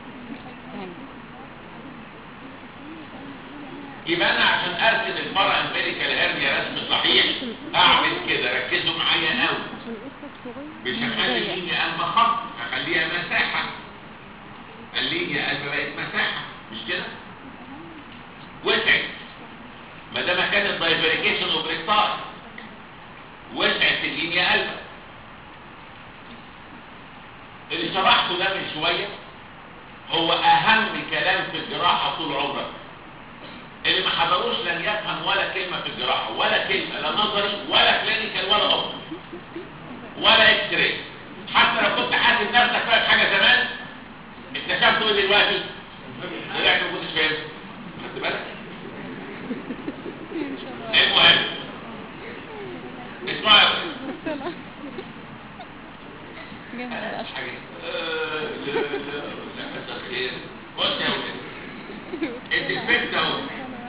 يبقى انا عشان ارسم البارا امبيريكال هيرنيا رسم صحيح اعمل كده ركزوا معايا قوي مش هخلي اللينيا قلب خط هخليها مساحة اللينيا قلب بقت مساحة مش كده وسعت ما ده مكان الدايفريكيشن اوف ريكتار وسعت اللينيا قلب اللي شرحته ده من شوية هو اهم كلام في الجراحة طول عمرك اللي ما حضروش لن يفهم ولا كلمة في الجراحة ولا كلمة لا نظري ولا كلينيكال ولا اوبر ولا اكس راي حتى لو كنت حاسب نفسك فاهم حاجه زمان اكتشفت ايه دلوقتي طلعت ما كنتش فاهم خدت بالك المهم اسمعوا يا ولد. آه، حاجه آه، لا لا لا مساء الخير بص يا ولد الديفكت اهو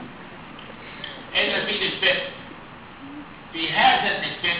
هنا في ديفكت في هذا الديفكت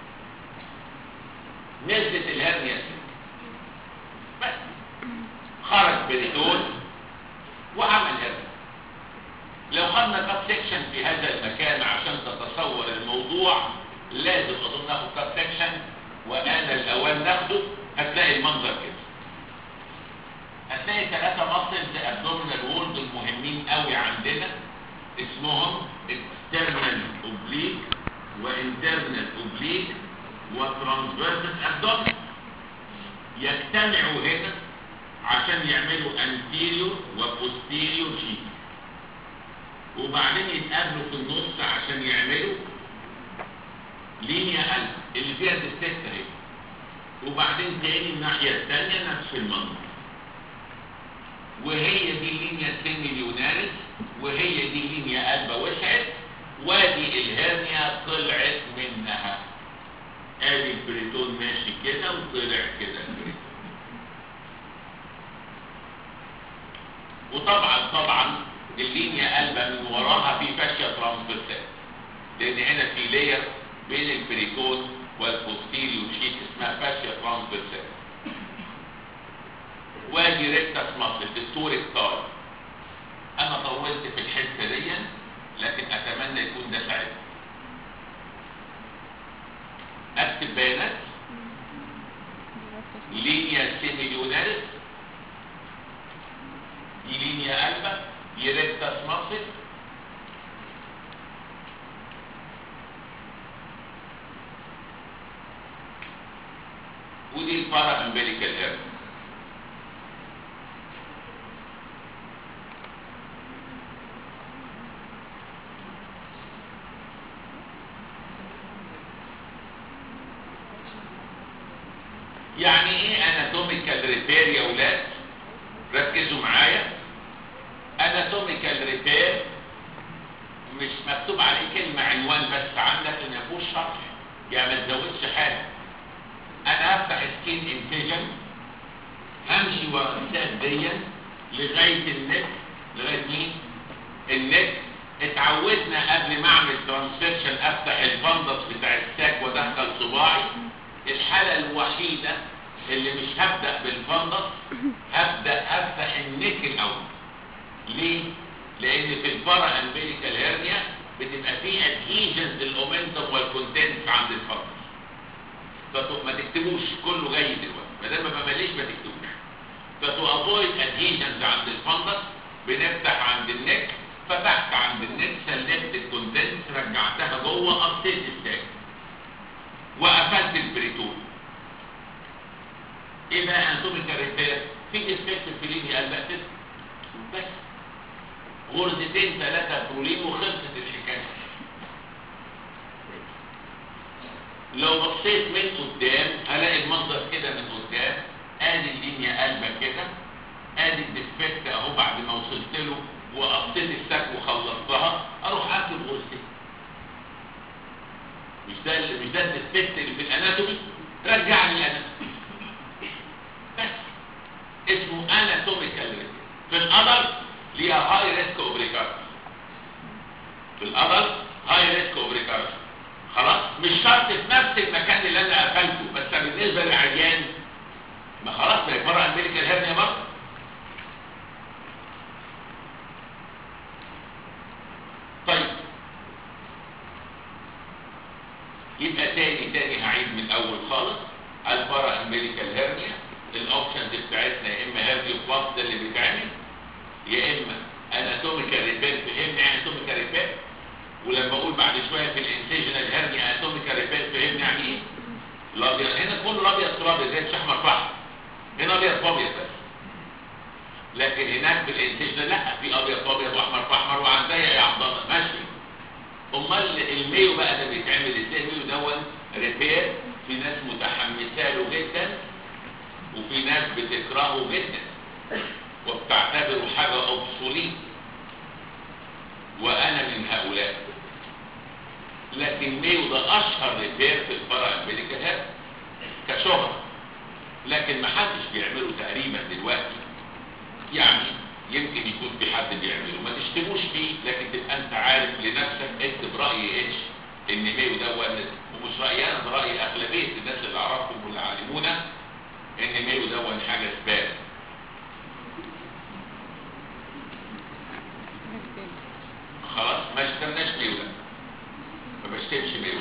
نزلت الهرنيا بس خرج بريتون وعمل هرنيا لو خدنا كات سيكشن في هذا المكان عشان تتصور الموضوع لازم اظن ناخد كات سيكشن وانا الاوان ناخده هتلاقي المنظر كده هتلاقي ثلاثة مصلز ابدومينال وولد المهمين قوي عندنا اسمهم external oblique وinternal oblique وترانسفيرسس ابدومين يجتمعوا هنا عشان يعملوا anterior وposterior sheet وبعدين يتقابلوا في النص عشان يعملوا لينيا قلب اللي فيها ديستكت اهي وبعدين تاني الناحية التانية نفس المنظر وهي دي اللينيا السيميليوناريس وهي دي اللينيا قلبة وسعت وادي الهرنيا طلعت منها ادي البريتون ماشي كده وطلع كده البريتون وطبعا طبعا اللينيا قلبة من وراها في فاشيا ترانسفيرسال لان هنا في لاير بين البريتون والبوستيريو شيت اسمها فاشيا ترانسفيرسال وادي ريكتاس ماسل التوريك تاي انا طولت في الحته دي لكن اتمنى يكون ده ساعدني اكتب بيانات لينيا سيميليوناريس دي لينيا قلبة دي ريكتاس ماسل ودي البارا امبليكال هيرنس يعني ايه اناتوميكال ريبير يا ولاد ركزوا معايا اناتوميكال ريبير مش مكتوب عليه كلمة عنوان بس عندك ان مفيهوش شرح يعني ما تزودش حاجة انا هفتح سكين انتيجن همشي ورا السات دي لغاية النك لغاية مين النك اتعودنا قبل ما اعمل ترانسفيرشن افتح الفندس بتاع الساك وادخل صباعي الحالة الوحيدة اللي مش هبدأ بالفندس هبدأ افتح النك الاول ليه؟ لان في البارا امبيليكال هيرنيا بتبقى فيه ادهيجنز للاومنتوم والكونتنتس عند الفندس فما تكتبوش كله جاي دلوقتي ما دام ما بمليش ما تكتبوش فتو افويد ادهيجنز عند الفندس بنفتح عند النك فتحت عند النك سلكت الكونتنتس رجعتها جوه قصيت الساك وقفلت البريتون ايه بقى اناتوميكال ريبير في ديفكت في لينيا قلبت بس غرزتين ثلاثة برولين وخلصت الحكاية لو بصيت من قدام هلاقي المنظر كده من قدام ادي اللينيا قلبة كده ادي الديفكت اهو بعد ما وصلت له وقصيت الساك وخلصتها اروح اكتب غرزتين مش ده اللي مش ده الديفكت اللي في الاناتومي رجعني الاناتومي بس اسمه اناتوميكال في الادلت ليها هاي ريسك اوبريكارس في الادلت هاي ريسك اوبريكارس خلاص مش شرط في نفس المكان اللي انا قفلته بس بالنسبه للعيان ما خلاص ما يفرق امريكا الهرنيا برضه طيب يبقى تاني تاني هعيد من الاول خالص البارا امريكال هيرنيا الاوبشنز بتاعتنا يا اما هيرنيو بلاس ده اللي بيتعمل يا اما اناتوميكال ريبير فهمني يعني اناتوميكال ريبير ولما اقول بعد شويه في الانسيجنال هيرنيا اناتوميكال ريبير فهمني يعني ايه الابيض هنا كله ابيض في ابيض زي الشحمه الفحم هنا ابيض في ابيض بس لكن هناك في الانسيجنال لا في ابيض في ابيض واحمر في احمر وعن ضيق يا عبد الله ماشي امال الميو بقى ده بيتعمل ازاي الميو دون ريبير في ناس متحمسه له جدا وفي ناس بتكرهه جدا وبتعتبره حاجه اوبسوليت وانا من هؤلاء لكن ميو ده اشهر ريبير في الفرع امريكا هاب كشهرة لكن ما حدش بيعمله تقريبا دلوقتي يعني يمكن يكون في حد بيعمله ما تشتموش فيه لكن تبقى انت عارف لنفسك اكتب راي اتش ان ميو ده ولد ومش رايي انا ده راي اغلبيه الناس اللي اعرفهم واللي علمونا ان ميو ده حاجه زباله خلاص ما اشتمناش ميو ده ما بشتمش ميو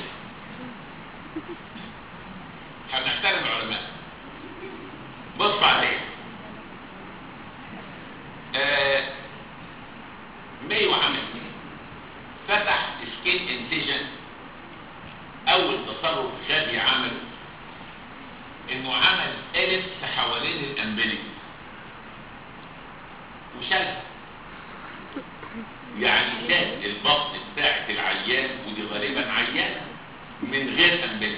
هنحترم العلماء بص عليه آه ميو عمل فتح سكين انسيجن اول تصرف غبي عمله انه عمل اليبس حوالين الامبليك وشال يعني شال البطن بتاعت العيان ودي غالبا عيانه من غير امبليك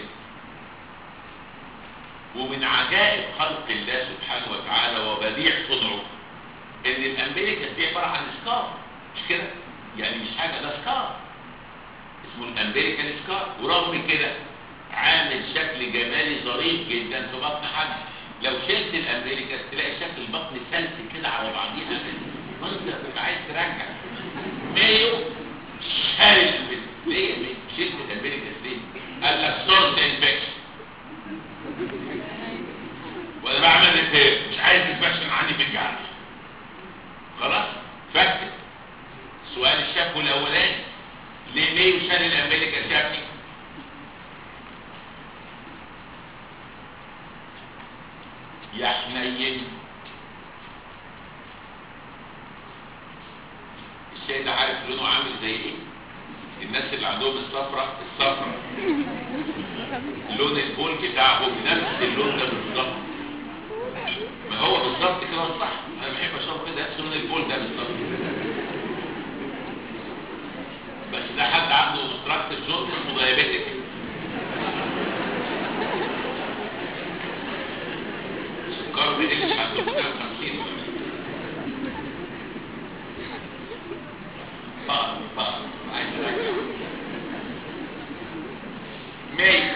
ومن عجائب خلق الله سبحانه وتعالى وبديع صنعه ان الامبليكس دي عباره عن سكار مش كده يعني مش حاجه ده سكار اسمه الامبليكال سكار ورغم كده عامل شكل جمالي ظريف جدا في بطن حد لو شلت الامبليكس تلاقي شكل البطن سلس كده على بعضيها وانت بتبقى عايز ترجع مايو شال الامبليكس ليه يا مايو شلت الامبليكس ليه قال لك سورس انفكشن وانا بعمل ريبير مش عايز انفكشن عندي في الجرح خلاص فكت سؤال الشاب الاولاني ليه مايو شال الامبليكس يا ابني يا حنين الشاي ده عارف لونه عامل زي ايه الناس اللي عندهم الصفرة الصفرة لون البول بتاعهم نفس اللون ده بالظبط ما هو بالظبط كده صح انا بحب اشرب كده نفس لون البول ده بالظبط بس ده حد عنده مستراكت الجلد اسمه دايابيتك سكر بيقلش عن 350 بقى بقى عايز ارجع مايو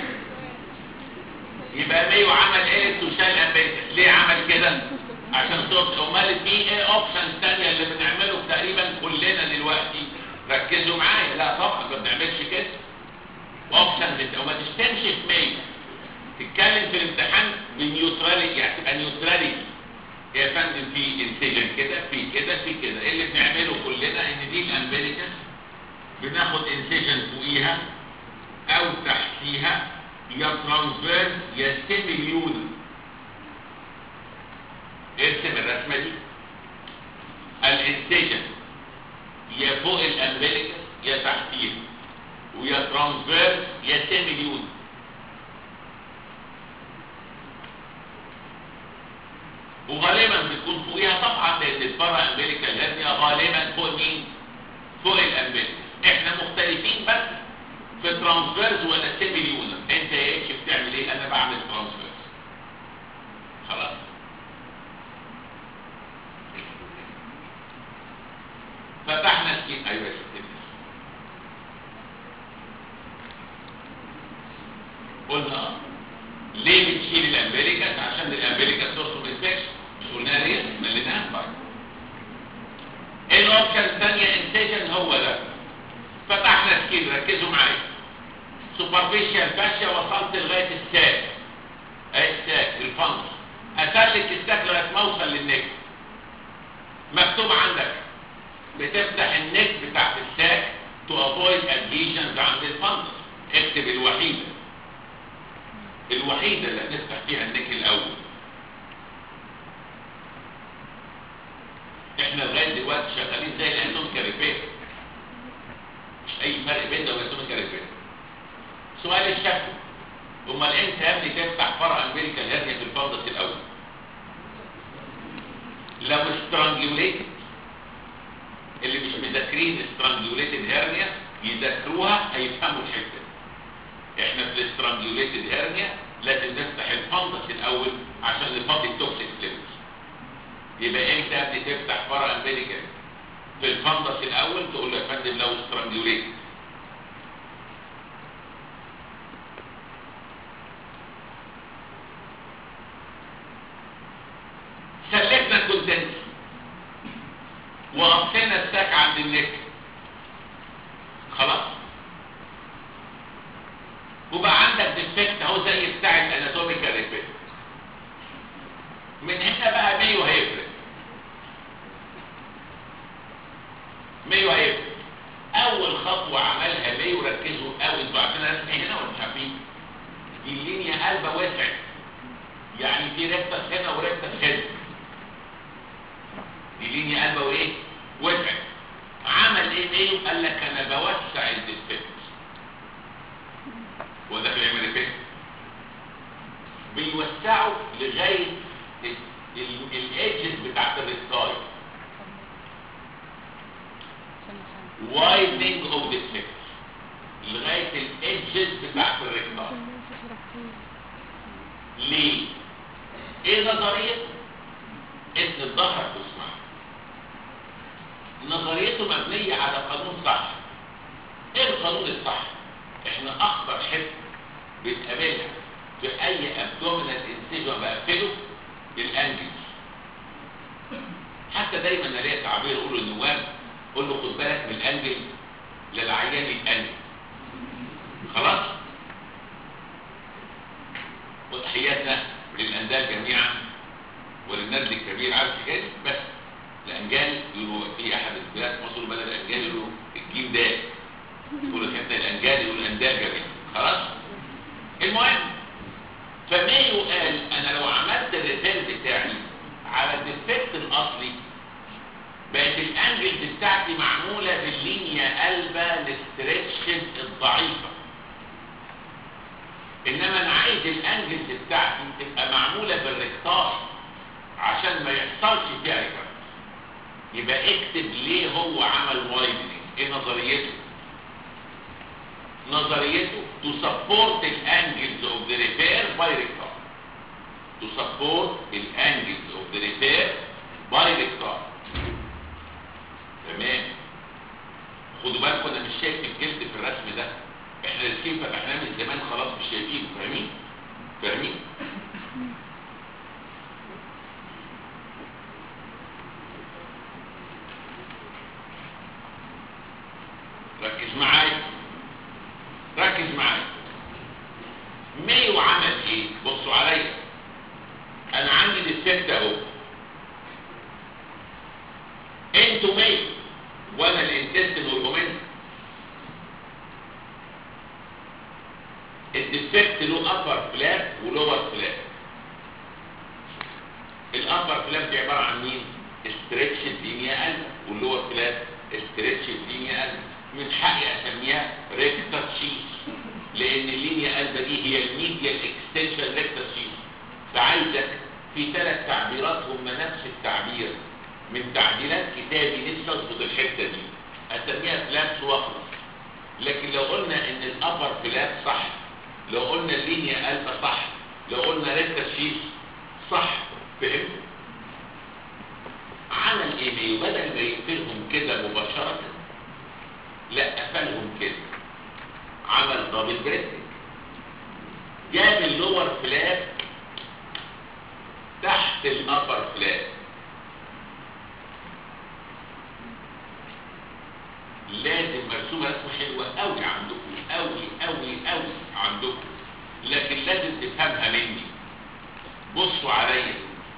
يبقى مايو عمل ايه وشال امبيريكس ليه عمل كده عشان صوت امال في ايه اوبشن ثانيه اللي بنعمله تقريبا كلنا دلوقتي ركزوا معايا لا طبعا ما بنعملش كده اوبشن وما تشتمش في مايو تتكلم في الامتحان بنيوتراليتي يعني تبقى نيوتراليتي يا فندم في انسجن كده في كده في كده اللي بنعمله كلنا ان دي الامبليكس بناخد انسجن فوقيها او تحتيها يا ترانسفيرس يا سيميليون ارسم الرسمه دي الانسجن يا فوق الامبليكس يا تحتيها ويا ترانسفيرس يا سيميليون وغالبا بتكون فوقيها طبعا لان الفرع امبليكال هيرنيا غالبا فوق مين فوق الامبليكال احنا مختلفين بس في ترانسفيرز ولا سيميليونر انت يا اتش بتعمل ايه انا بعمل ترانسفيرز خلاص فتحنا سكين ايوه يا ستي قلنا ليه بتشيل الامبليكاس عشان الامبليكاس سورس اوف انفكشن مش قلنا ليه مليناها بعد ايه الاوبشن الثانيه انسجن هو ده فتحنا سكين ركزوا معايا سوبرفيشال فاشيا وصلت لغايه الساك اهي الساك الفانس اسلك الساك لغايه ما اوصل للنك مكتوب عندك بتفتح النك بتاعت الساك تو افويد ادهيشنز عند الفانس اكتب الوحيده الوحيدة اللي هنفتح فيها النك الأول احنا لغاية دلوقتي شغالين زي الانتون كاريبيت مش أي فرق بين ده والانتون كاريبيت سؤال الشكل امال انت يا ابني تفتح فرع امريكا الهرنيا في الفندس الأول لو استرانجيوليتد اللي مش مذاكرين استرانجيوليتد هرنيا يذاكروها هيفهموا الحته احنا في الاسترانجيوليتد هيرنيا لازم نفتح الفندس الاول عشان نفضي التوكسيك ليفلز يبقى امتى قبل تفتح فرع امبليكال في الفندس الاول تقول له يا فندم لو استرانجيوليتد سلكنا الكونتنت وقفنا الساك عند النك خلاص وبقى عندك ديفكت اهو زي بتاع الاناتوميكال ريبيت من هنا بقى ميو هيفرق ميو هيفرق اول خطوه عملها ميو ركزوا قوي انتوا عارفين انا اسمي هنا ولا مش عارفين دي اللينيا قلبه وسعت يعني في ريكتس هنا وريكتس هنا دي لينيا قلبه وايه وسعت عمل ايه ميو قال لك انا بوسع الديفكت هو ده بيعمل ايه بيوسعوا لغايه الايدجز بتاعت الريكتاي وايدنج اوف ذا سيكس لغايه الايدجز بتاعت الريكتاي ليه ايه نظريه ان الظهر تسمع نظريته مبنيه على قانون صح ايه القانون الصح احنا اخطر حته بنقابلها في اي ابدومينال انسيجن بقفله الانجل حتى دايما انا ليا تعبير اقول للنواب قول له خد بالك من الانجل للعيان يتأنجل خلاص وتحياتنا للاندال جميعا وللنادي الكبير عارف كده بس الانجال يقولوا في احد البلاد في مصر بلد الانجال يقولوا الجيم ده يقولوا حتى الانجال يقولوا الاندال جميعا خلاص المهم فمايو قال انا لو عملت الريتيرن بتاعي على الديفكت الاصلي بقت الانجلز بتاعتي معموله باللينيا قلبه الاستريتشن الضعيفه انما انا عايز الانجلز بتاعتي تبقى معموله بالريكتار عشان ما يحصلش فيها ريكارد يبقى اكتب ليه هو عمل وايدنج ايه نظريته نظريته to support the angles of the repair by rectal to support the angles of the repair by rectal تمام خدوا بالكم انا مش شايف الجلد في الرسم ده احنا السكين فتحناه من زمان خلاص مش شايفينه فاهمين فاهمين ركز معايا ركز معايا مايو عمل ايه بصوا عليا انا عندي ديفكت اهو انتوا مايو وانا الانتستين والهومين الديفكت له ابر فلاب ولور فلاب الابر فلاب دي عباره عن مين استريتش لينيا قلب واللور فلاب استريتش لينيا قلب من حقي اسميها ريكتر شيس لان اللينيا قلبه دي هي الميديال اكستنشن ريكتر شيس فعايزك في ثلاث تعبيرات هم نفس التعبير من تعديلات كتابي لسه اظبط الحته دي اسميها فلابس واخلص لكن لو قلنا ان الابر فلاب صح لو قلنا اللينيا قلبه صح لو قلنا ريكتر شيس صح فهمت عمل ايه بدل ما يقفلهم كده مباشره لا قفلهم كده عمل دبل بريسنج جاب اللور فلاب تحت الابر فلاب لازم مرسومه رسمه حلوه قوي عندكم قوي قوي قوي عندكم لكن لازم تفهمها مني بصوا عليا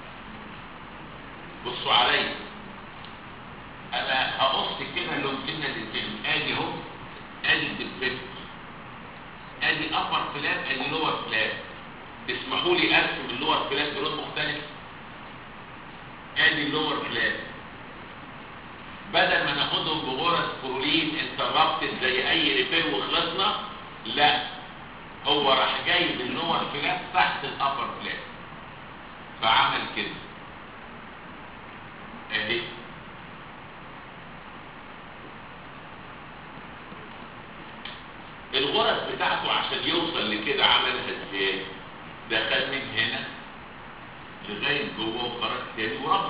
بصوا عليا انا هقص كده لو كنا للفيلم ادي اهو ادي الدبت ادي ابر فلاب ادي لور فلاب تسمحوا لي ارسم اللور فلاب بلون مختلف ادي اللور فلاب بدل ما ناخدهم بغرز برولين انتربتد زي اي ريبير وخلصنا لا هو راح جايب اللور فلاب تحت الابر فلاب فعمل كده اهي الغرز بتاعته عشان يوصل لكده عملها ازاي دخل من هنا لغايه جوه وخرج تاني وربط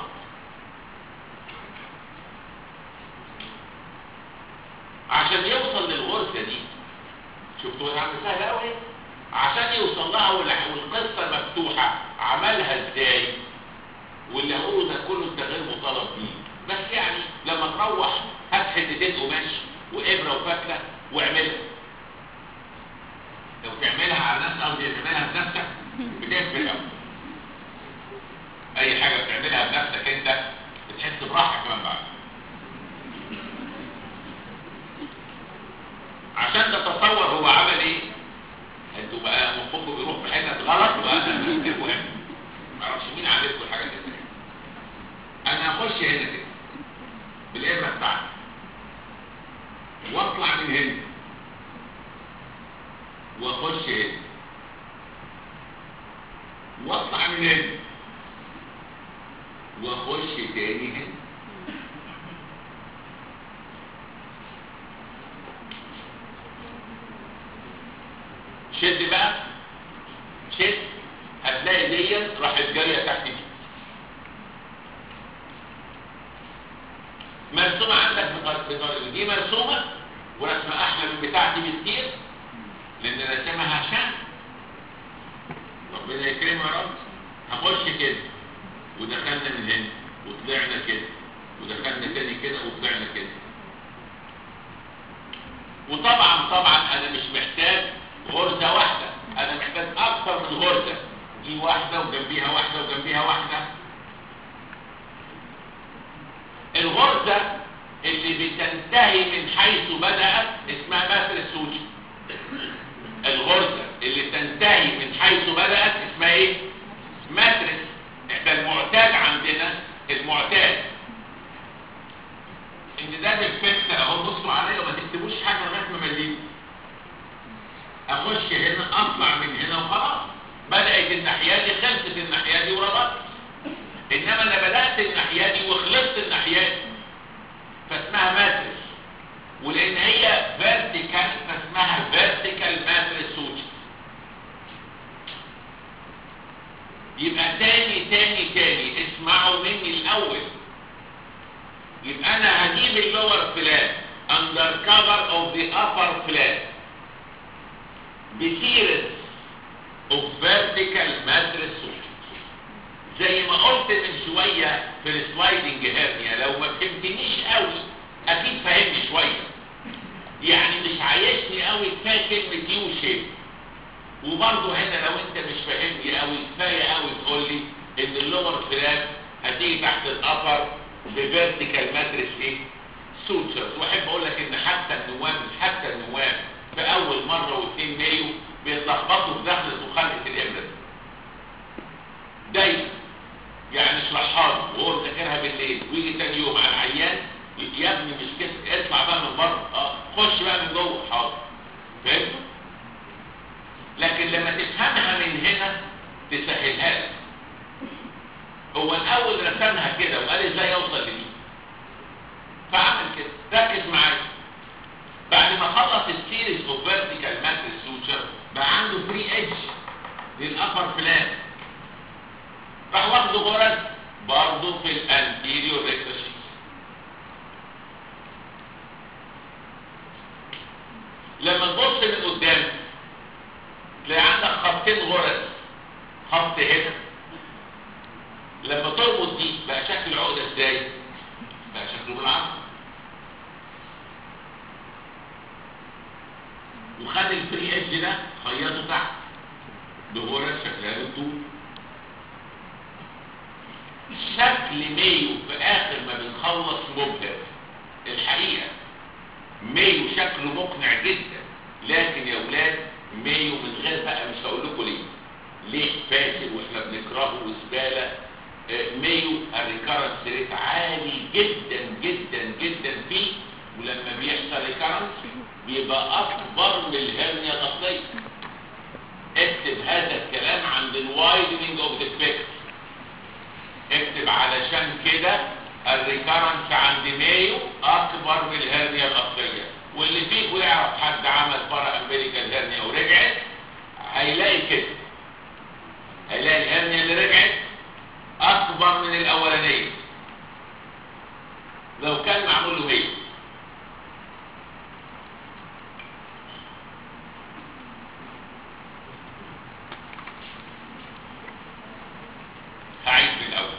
عشان يوصل للغرزه دي شفتوا انا عامل سهله قوي عشان يوصل لها والقصه مفتوحه عملها ازاي واللي هقوله ده كله انت غير مطالب بيه بس يعني لما تروح هات حتتين قماش وابره وفتله واعملها لو تعملها على نفسك او تعملها بنفسك بتفرق قوي اي حاجه بتعملها بنفسك انت بتحس براحه كمان بعد عشان تتصور هو عمل ايه انتوا بقى مخكم بيروح في حته غلط وانا بكتبه هنا ما اعرفش مين عاملكم الحاجات دي انا هخش هنا كده بالابره بتاعتي واطلع من هنا واخش هنا واطلع من هنا واخش تاني هنا شد بقى شد هتلاقي دي راحت جاريه تحت دي مرسومه عندك بطريقه دي مرسومه ورسمه احلى من بتاعتي بكتير لان رسمها هشام ربنا يكرمها يا رب هخش كده ودخلنا من هنا وطلعنا كده ودخلنا تاني كده وطلعنا كده وطبعا طبعا انا مش محتاج غرزة واحدة انا محتاج اكتر من غرزة دي واحدة وجنبيها واحدة وجنبيها واحدة الغرزة اللي بتنتهي من حيث بدأت اسمها ماتريس سوشي الغرزة اللي تنتهي من حيث بدأت اسمها ايه ماتريس احنا المعتاد عندنا المعتاد ان ده بالفكت اهو بصوا عليا وما تكتبوش حاجه لغايه ما مليت اخش هنا اطلع من هنا وخلاص بدات الناحيه دي خلصت الناحيه دي وربطت انما انا بدات الناحيه دي وخلصت الناحيه دي فاسمها ماتريس ولان هي فيرتيكال فاسمها فيرتيكال ماتريس سوتش يبقى تاني تاني تاني اسمعوا مني الاول يبقى انا هجيب اللور فلات under cover of the upper flat بسيرس of vertical mattress suture زي ما قلت من شوية في السلايدنج هيرنيا لو ما فهمتنيش قوي اكيد فهمني شوية يعني مش عايشني قوي كفايه كلمة يو شيب وبرضه هنا لو انت مش فاهمني قوي كفايه قوي تقول لي ان اللور فلات هتيجي تحت الابر بفيرتيكال ماتريس ايه سوتشرز واحب اقول لك ان حتى النواب حتى النواب في اول مره واثنين مايو بيتلخبطوا في دخلة وخلقة الابره دايما يعني اشرحها له وهو مذاكرها بالليل ويجي تاني يوم على العيان يا ابني مش كده اطلع بقى من بره اه خش بقى من جوه حاضر فهمت لكن لما تفهمها من هنا تسهلها لك هو الاول رسمها كده وقال ازاي يوصل لدي فعمل كده ركز معايا بعد ما خلص السيريز اوف فيرتيكال ماتريس سوتشر بقى عنده فري ايدج للابر فلان راح واخده غرز برضه في الانتيريور ريكتوشيس لما تبص من قدام تلاقي عندك خطين غرز خط هنا لما تربط دي بقى شكل العقدة ازاي بقى شكله بالعرض وخد الفري ايدج ده خيطه تحت بغرز شكلها بالطول شكل مايو في اخر ما بنخلص مبهر الحقيقة مايو شكله مقنع جدا لكن يا ولاد مايو من غير بقى مش هقول لكم ليه ليه فاشل واحنا بنكرهه وزباله آه، مايو الريكارنس ريت عالي جدا جدا جدا فيه ولما بيحصل ريكارنس بيبقى اكبر من الهرنيا الاصليه اكتب هذا الكلام عند الوايدنينج اوف ذا فيكس اكتب علشان كده الريكارنس عند مايو اكبر من الهرنيا الاصليه واللي فيكم يعرف حد عمل فرق امريكا هرنيا ورجعت هيلاقي كده هيلاقي الهرنيا اللي رجعت اكبر من الاولانيه لو كان معمول له ميل هعيد من الاول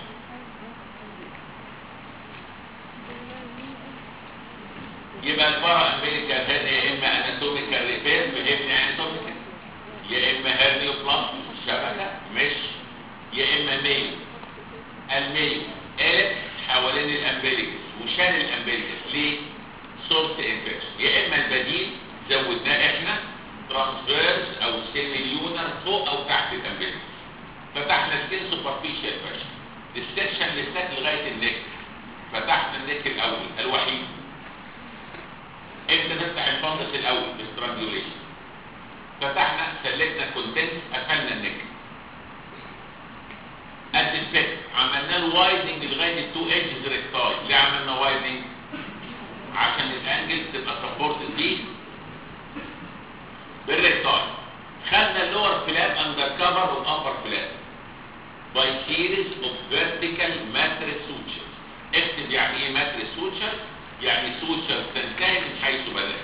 يبقى الفرق امريكا هنا يا اما اناتوميكال ريبير فهمني اناتوميكال يا اما هيرنيو بلاس شبكه مش يا اما ميل الميل قالت حوالين الامبليكس وشال الامبليكس ليه سورس انفكشن يا اما البديل زودناه احنا ترانسفيرس او سيميليونر فوق او تحت الامبليكس فتحنا سكين سوبرفيشال فاشن السكشن اللي ساك لغايه النك فتحنا النك الاول الوحيد امتى نفتح الفندس الاول بالسترانجوليشن فتحنا سلكنا كونتنت قفلنا النك قد الفك عملنا له وايدنج لغايه التو ايدجز ريكتاي ليه عملنا وايدنج عشان الانجل تبقى سبورتد بيه بالريكتاي خدنا اللور فلاب اندر كفر والابر فلاب باي سيريز اوف فيرتيكال ماتريس سوتشر اكتب يعني ايه ماتريس سوتشر يعني سوتشر تنتهي من حيث بدات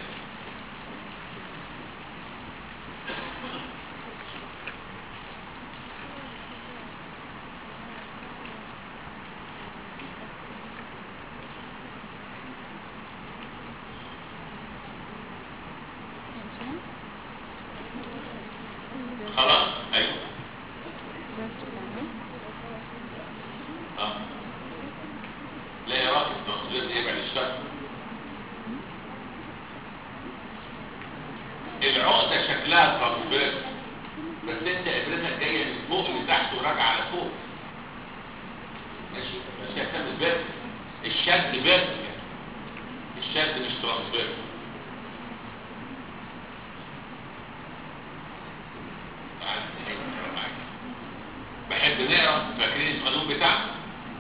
شكلها ترانسفيرس بس انت ابرتك جايه من فوق لتحت وراجعه لفوق ماشي بس هي بتعمل فيرتيكال الشد فيرتيكال الشد مش ترانسفيرس تعال نقرا معاك. بحب نقرا فاكرين القانون بتاعنا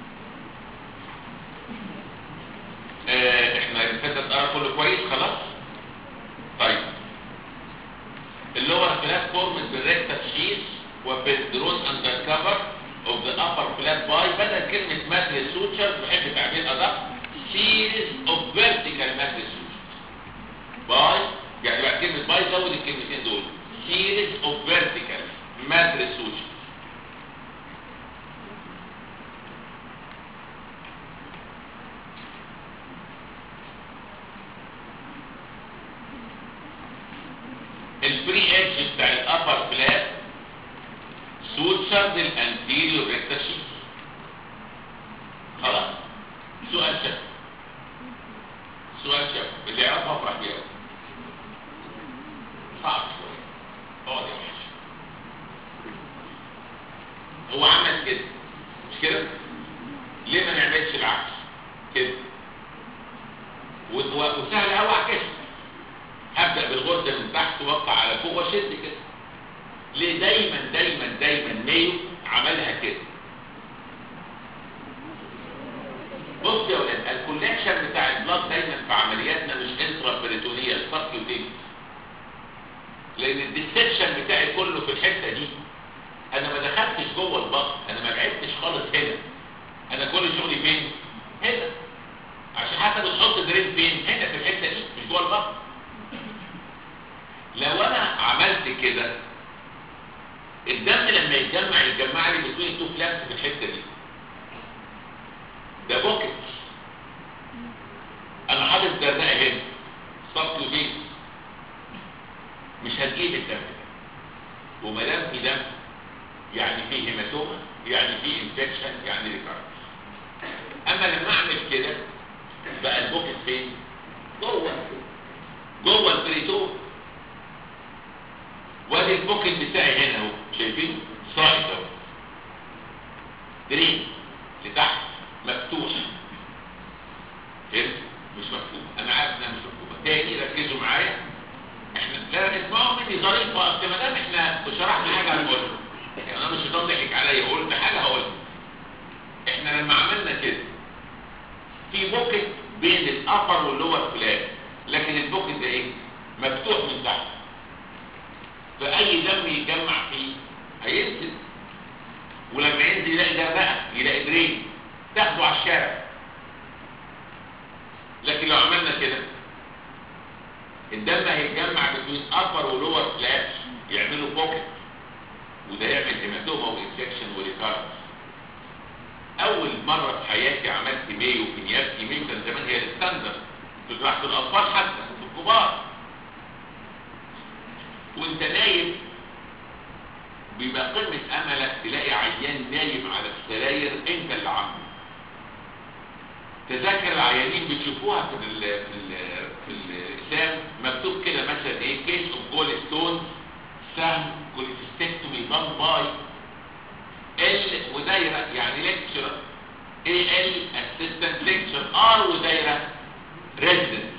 آه، احنا الفتة قرا كله كويس خلاص طيب اللي هو الفلات فورمد بالريكتا شيس وبالدرون اندر كفر اوف ذا ابر فلات باي بدل كلمه ماتريس سوتشر بحب تعبير ادق سيريز اوف فيرتيكال ماتريس سوتشر باي يعني بعد كلمه باي زود الكلمتين دول سيريز اوف فيرتيكال ماتريس سوتشر الفري ايدج بتاع الابر فلات سوتشرد الانتيريور ريكتا شيت خلاص سؤال شف سؤال شف اللي يعرفها افرح بيه أوي. صعب شويه اقعد يا وحش هو عمل كده مش كده ليه ما نعملش العكس كده و- و- وسهل قوي اعكسها هبدأ بالغرزة من تحت واقع على فوق واشد كده ليه دايما دايما دايما مايو عملها كده بص يا ولاد الكولكشن بتاع البلاد دايما في عملياتنا مش انترا بريتونية سبكيوتينيوس لان الديسكشن بتاعي كله في الحتة دي انا ما دخلتش جوه البطن انا ما بعدتش خالص هنا انا كل شغلي فين هنا عشان حتى بتحط درين فين هنا في الحتة دي مش جوه البطن لو انا عملت كده الدم لما يتجمع يتجمع لي بتوين تو فلابس في الحته دي ده بوكت انا حاطط زرنقه هنا صف فين مش هتجيب الدم ده وما دام في دم يعني فيه هيماتوما يعني فيه انفكشن يعني ريكارد اما لما اعمل كده بقى البوكت فين جوه جوه البريتون وادي البوكت بتاعي هنا اهو شايفين صاعد اهو درين لتحت مفتوح فهمت مش مكتوب انا عارف انها مش مكتوبه تاني ركزوا معايا احنا لا اسمعوا مني ظريفه اصل ما دام احنا شرحنا حاجه هنقولها يعني انا مش هضل ضحك عليا قلت حاجه هقولها احنا لما عملنا كده في بوكت بين الابر واللور فلات لكن البوكت ده ايه مفتوح من تحت فأي دم يتجمع فيه هينزل ولما ينزل يلاقي جرنقة يلاقي درين تاخده على الشارع لكن لو عملنا كده الدم هيتجمع بين upper ولور فلاتس يعملوا بوكت وده يعمل هيماتوما وانفكشن وريكارنس اول مره في حياتي عملت مايو في نيابتي مايو كان زمان هي الستاندرد في جراحه الاطفال حتى في الكبار وانت نايم بيبقى قمة املك تلاقي عيان نايم على السراير انت اللي عامله تذاكر العيانين بتشوفوها في ال في ال في الاسام مكتوب كده مثلا ايه كيس اوف جول ستون سهم كوليستكتومي دان باي ال ودايره يعني ليكتشر اي ال اسيستنت ليكتشر ار ودايره ريزيدنت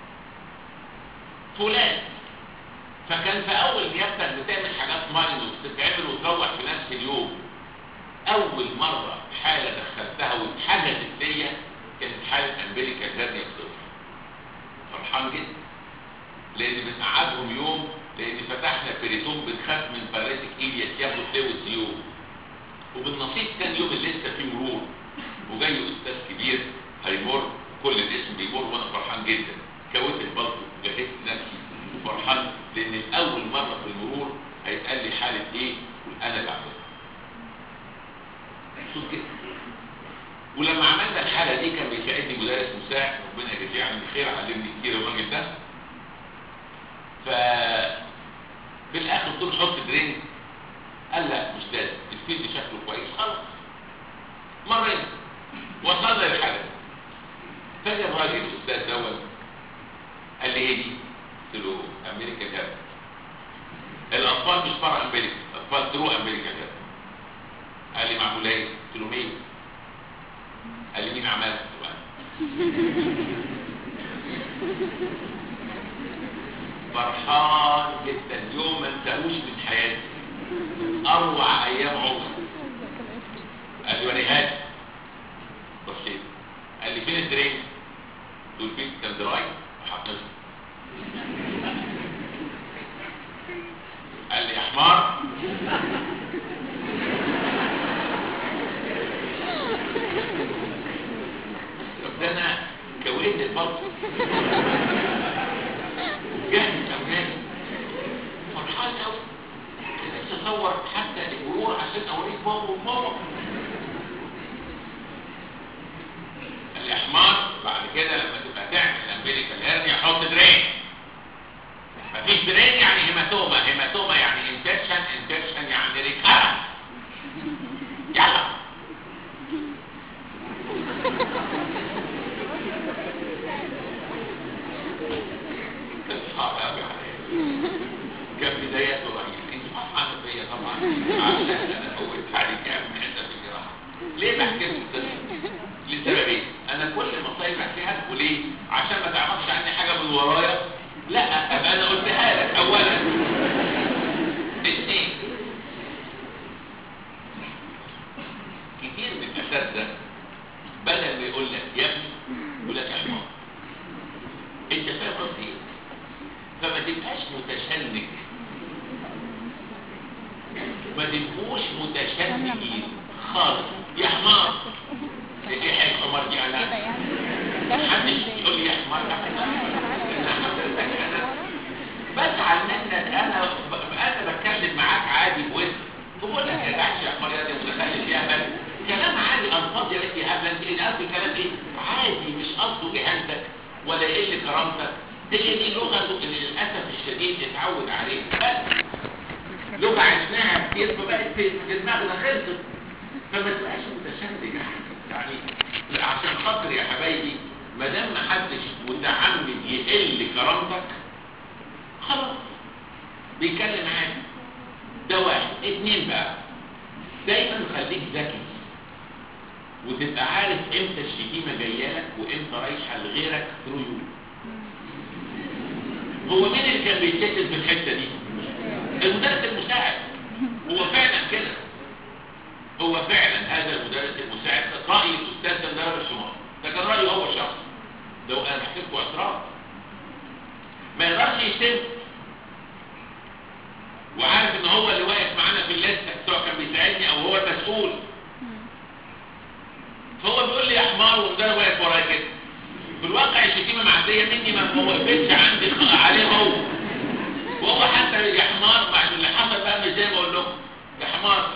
فلان فكان في اول نيابتك بتعمل حاجات ماينوس تتعمل وتروح في نفس اليوم اول مرة حالة دخلتها واتحجزت ليا كانت حالة امبليكال هيرنيا بصفر فرحان جدا لان بنقعدهم يوم لان فتحنا بريتون بنخاف من باريتك ايلياس ياخد فلويد يوم وبالنصيب كان يوم اللي لسه فيه مرور وجاي استاذ كبير هيمر كل الاسم بيمر وانا فرحان جدا كويت البلطو وجهزت نفسي وفرحان لان الاول مره في المرور هيتقال لي حاله ايه وانا اللي عملتها شوف كده ولما عملنا الحاله دي كان بيساعدني مدرس مساعد ربنا يجزيه عني خير علمني كتير الراجل ده ف في الاخر قلت له حط درينج قال لا مش لازم الفيلد شكله كويس خلاص مرينا وصلنا للحاله دي فجاه الراجل الاستاذ دوت قال لي ايه دي؟ قلت له امريكا كام اطفال مش بره امريكا اطفال ترو امريكا كده قال لي معمول ايه قلت له مين قال لي مين عملها قلت له أنا. فرحان جدا يوم ما انساهوش من حياتي اروع ايام عمري قال لي وانا هادي بصيت قال لي فين الدرين قلت له فين كان دراي وحطيته قال لي يا حمار طب ده انا كونت الفرق جاهز اولادي فرحان قوي نفسي اصور حتى المرور عشان اوريك بابا وماما قال لي يا حمار بعد كده لما تبقى تعمل امريكا الهرني حط درين مفيش درين يعني هيماتوما هيماتوما يعني انفكشن انفكشن يعني ريكارنس يلا كان صعب قوي عليا كان بداياته رهيبه انت فرحانه بيا طبعا عشان انا فوتت عليك كام حته في الجراحه ليه بحكي لك القصه لسببين انا كل المصايب بحكيها لكم ليه عشان ما تعرفش عني حاجه من ورايا لا ابقى انا قلتها لك اولا اثنين كتير من الاساتذه بدل ما يقول لك يا ابني يقول لك يا حمار انت فاهم قصدي ايه؟ فما تبقاش متشنج ما تبقوش متشنجين خالص يا حمار ايه حاجه حمار دي كده انا يعني محدش يقول لي يا حمار ده انا حضرتك انا بزعل منك انا انا بتكلم معاك عادي بوسط بقول لك يا جحش يا حمار يا دي متخلف يا هبل كلام عادي الفاظ يا ريت يا هبل انت ايه قصدي كلام ايه عادي مش قصده اهانتك ولا يقل كرامتك هي دي لغته اللي للاسف الشديد اتعود عليها بس لغه عشناها كتير فبقت في في دماغنا خلصت فما تبقاش متشنج يعني عشان خاطر يا حبايبي ما دام ما حدش متعمد يقل كرامتك خلاص بيتكلم عادي ده واحد اتنين بقى دايما خليك ذكي وتبقى عارف امتى الشتيمه جايه لك وامتى رايحه لغيرك ثرو يو هو مين اللي كان بيتشتت في الحته دي المدرس المساعد هو فعلا كده هو فعلا هذا المدرس المساعد راي الاستاذ ده مدرب الحمار ده كان رايه هو شخص لو انا بحكي لكم اعتراف ما يقدرش يشتم وعارف ان هو اللي واقف معانا في الليسته سواء كان بيساعدني او هو المسؤول فهو بيقول لي يا حمار ومدرب واقف ورايا كده في الواقع الشتيمه معديه مني ما ما وقفتش عندي خ- عليه هو وهو حتى يا حمار بعد اللي حصل بقى مش زي ما اقول لكم يا حمار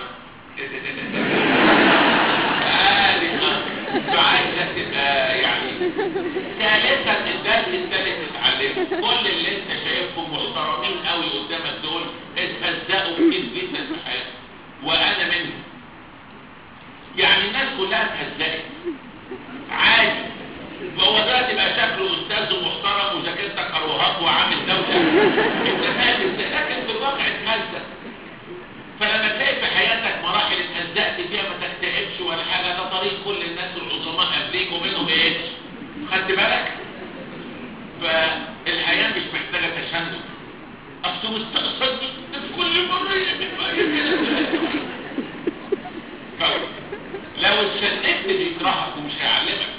عادي فعايزك تبقى يعني ثالثا الدرس الثالث تتعلمه كل اللي انت شايفهم محترمين قوي قدامك دول اتهزقوا كتير جدا في حياتهم وانا منهم يعني الناس كلها اتهزقت عادي وهو دلوقتي بقى شكله استاذ ومحترم وذاكرتك اروهات وعامل دوله انت فاهم ازاي لكن في الواقع اتهزق فلما تلاقي في حياتك مراحل اتهزقت فيها ما تكتئبش ولا حاجه ده طريق كل الناس العظماء قبليك ومنهم ايه خدت بالك فالحياه مش محتاجه تشنج اصل مستقصدني في كل مره فوي. لو اتشنجت بيكرهك ومش هيعلمك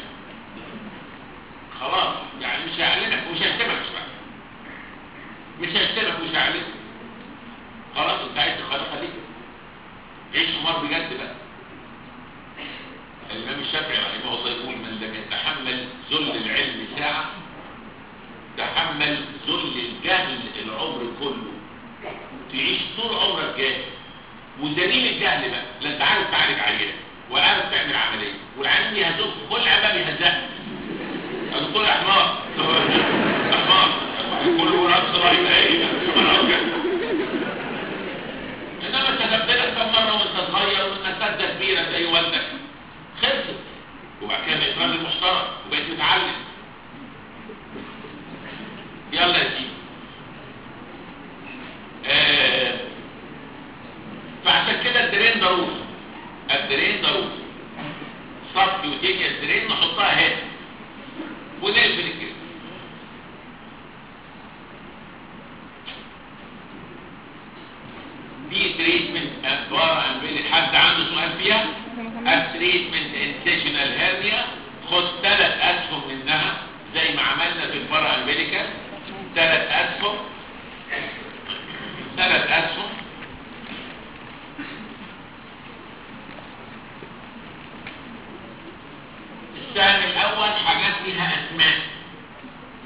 خلاص يعني مش هيعلمك ومش هيشتمك بقى مش هيشتمك ومش هيعلمك خلاص انت عايز تخلي خليك عيش حمار بجد بقى الامام الشافعي رحمه الله يقول من لم يتحمل ذل العلم ساعه تحمل ذل الجهل العمر كله تعيش طول عمرك جاهل ودليل الجهل بقى لا انت عارف تعالج عيان ولا عارف تعمل عمليه والعيان يهزوك كل عباد يهزقك الدكتور يا حمار يا حمار كل ورقه صغيره ايه انما كتبت لك كم مره وانت صغير وانت اساتذه كبيره زي والدك خلصت وبعد كده بقيت راجل محترم وبقيت متعلم يلا يا سيدي آه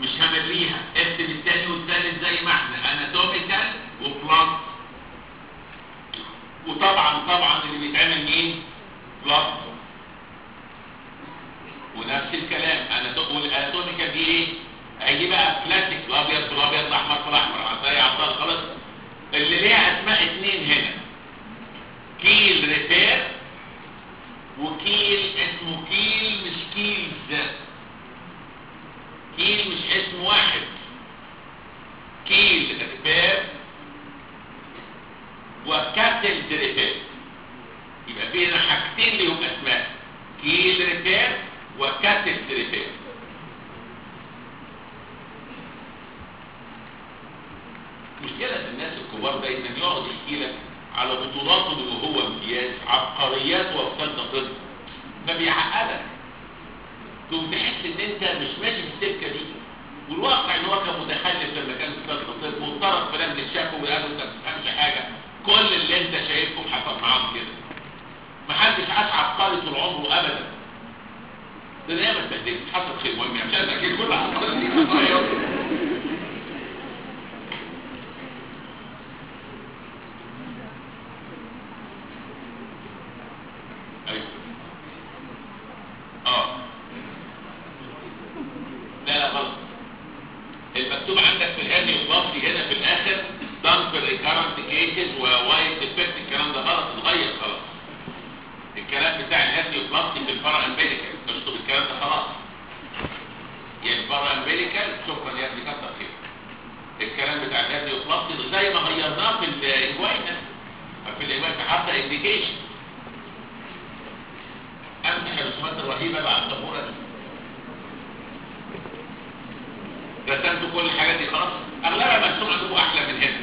مش همليها اكتب التاني والتالت زي ما احنا اناتوميكال وبلانت وطبعا طبعا اللي بيتعمل مين بلانت ونفس الكلام انا والاناتوميكال دي ايه هيجي بقى كلاسيك الابيض بالابيض الاحمر بالاحمر عطايا عطايا خلاص اللي ليها اسماء اتنين هنا كيل ريبير وكيل اسمه كيل مش كيلز كيل مش اسم واحد كيل ريبير وكاتل ريبير يبقى في هنا حاجتين ليهم اسماء كيل ريبير وكاتل ريبير مشكلة الناس الكبار دايما يقعد يحكي لك على بطولاته وهو امتياز عبقريات وصلت طب ما بيعقدك تقوم تحس ان انت مش ماشي في السكه دي والواقع ان هو كان متخلف لما كان في ثالثه طب واتطرد في لجنه شافه وقالوا انت ما بتفهمش حاجه كل اللي انت شايفهم حصل معاهم كده محدش عاش عبقري طول عمره ابدا ده انا ما اتبهدلت حصل خير مهم يعني مش عايز احكي كل حصل دي خطايا ايوه اه لا لا غلط المكتوب عندك في الهادي والباصي هنا في الاخر دمب ريكارنت كيسز ووايت ديفكت الكلام ده غلط اتغير خلاص الكلام بتاع الهادي والباصي في الفرع امبيريكال اشطب الكلام ده خلاص يعني الفرع امبيريكال شكرا يا ابني كتر خير الكلام بتاع الهادي والباصي زي ما غيرناه في الانجوينا في الانجوينا حتى انديكيشن امسح الرسومات الرهيبه اللي على السبوره دي رسمت كل الحاجات دي خلاص اغلبها مرسوم عندكم احلى من هنا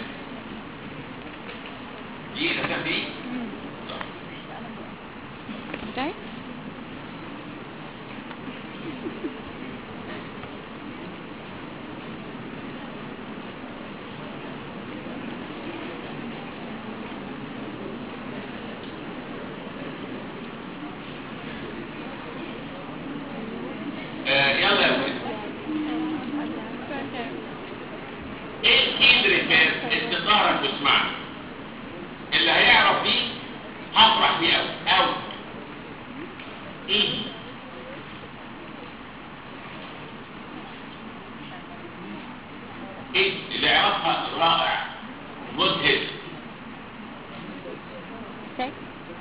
دي رسمت دي بتاعي آه يلا يا ولد ايه الكيد ريبير انت ظهرك واسمعني اللي هيعرف دي هفرح بيه قوي قوي ايه ايه اللي يعرفها رائع مذهل بتاعي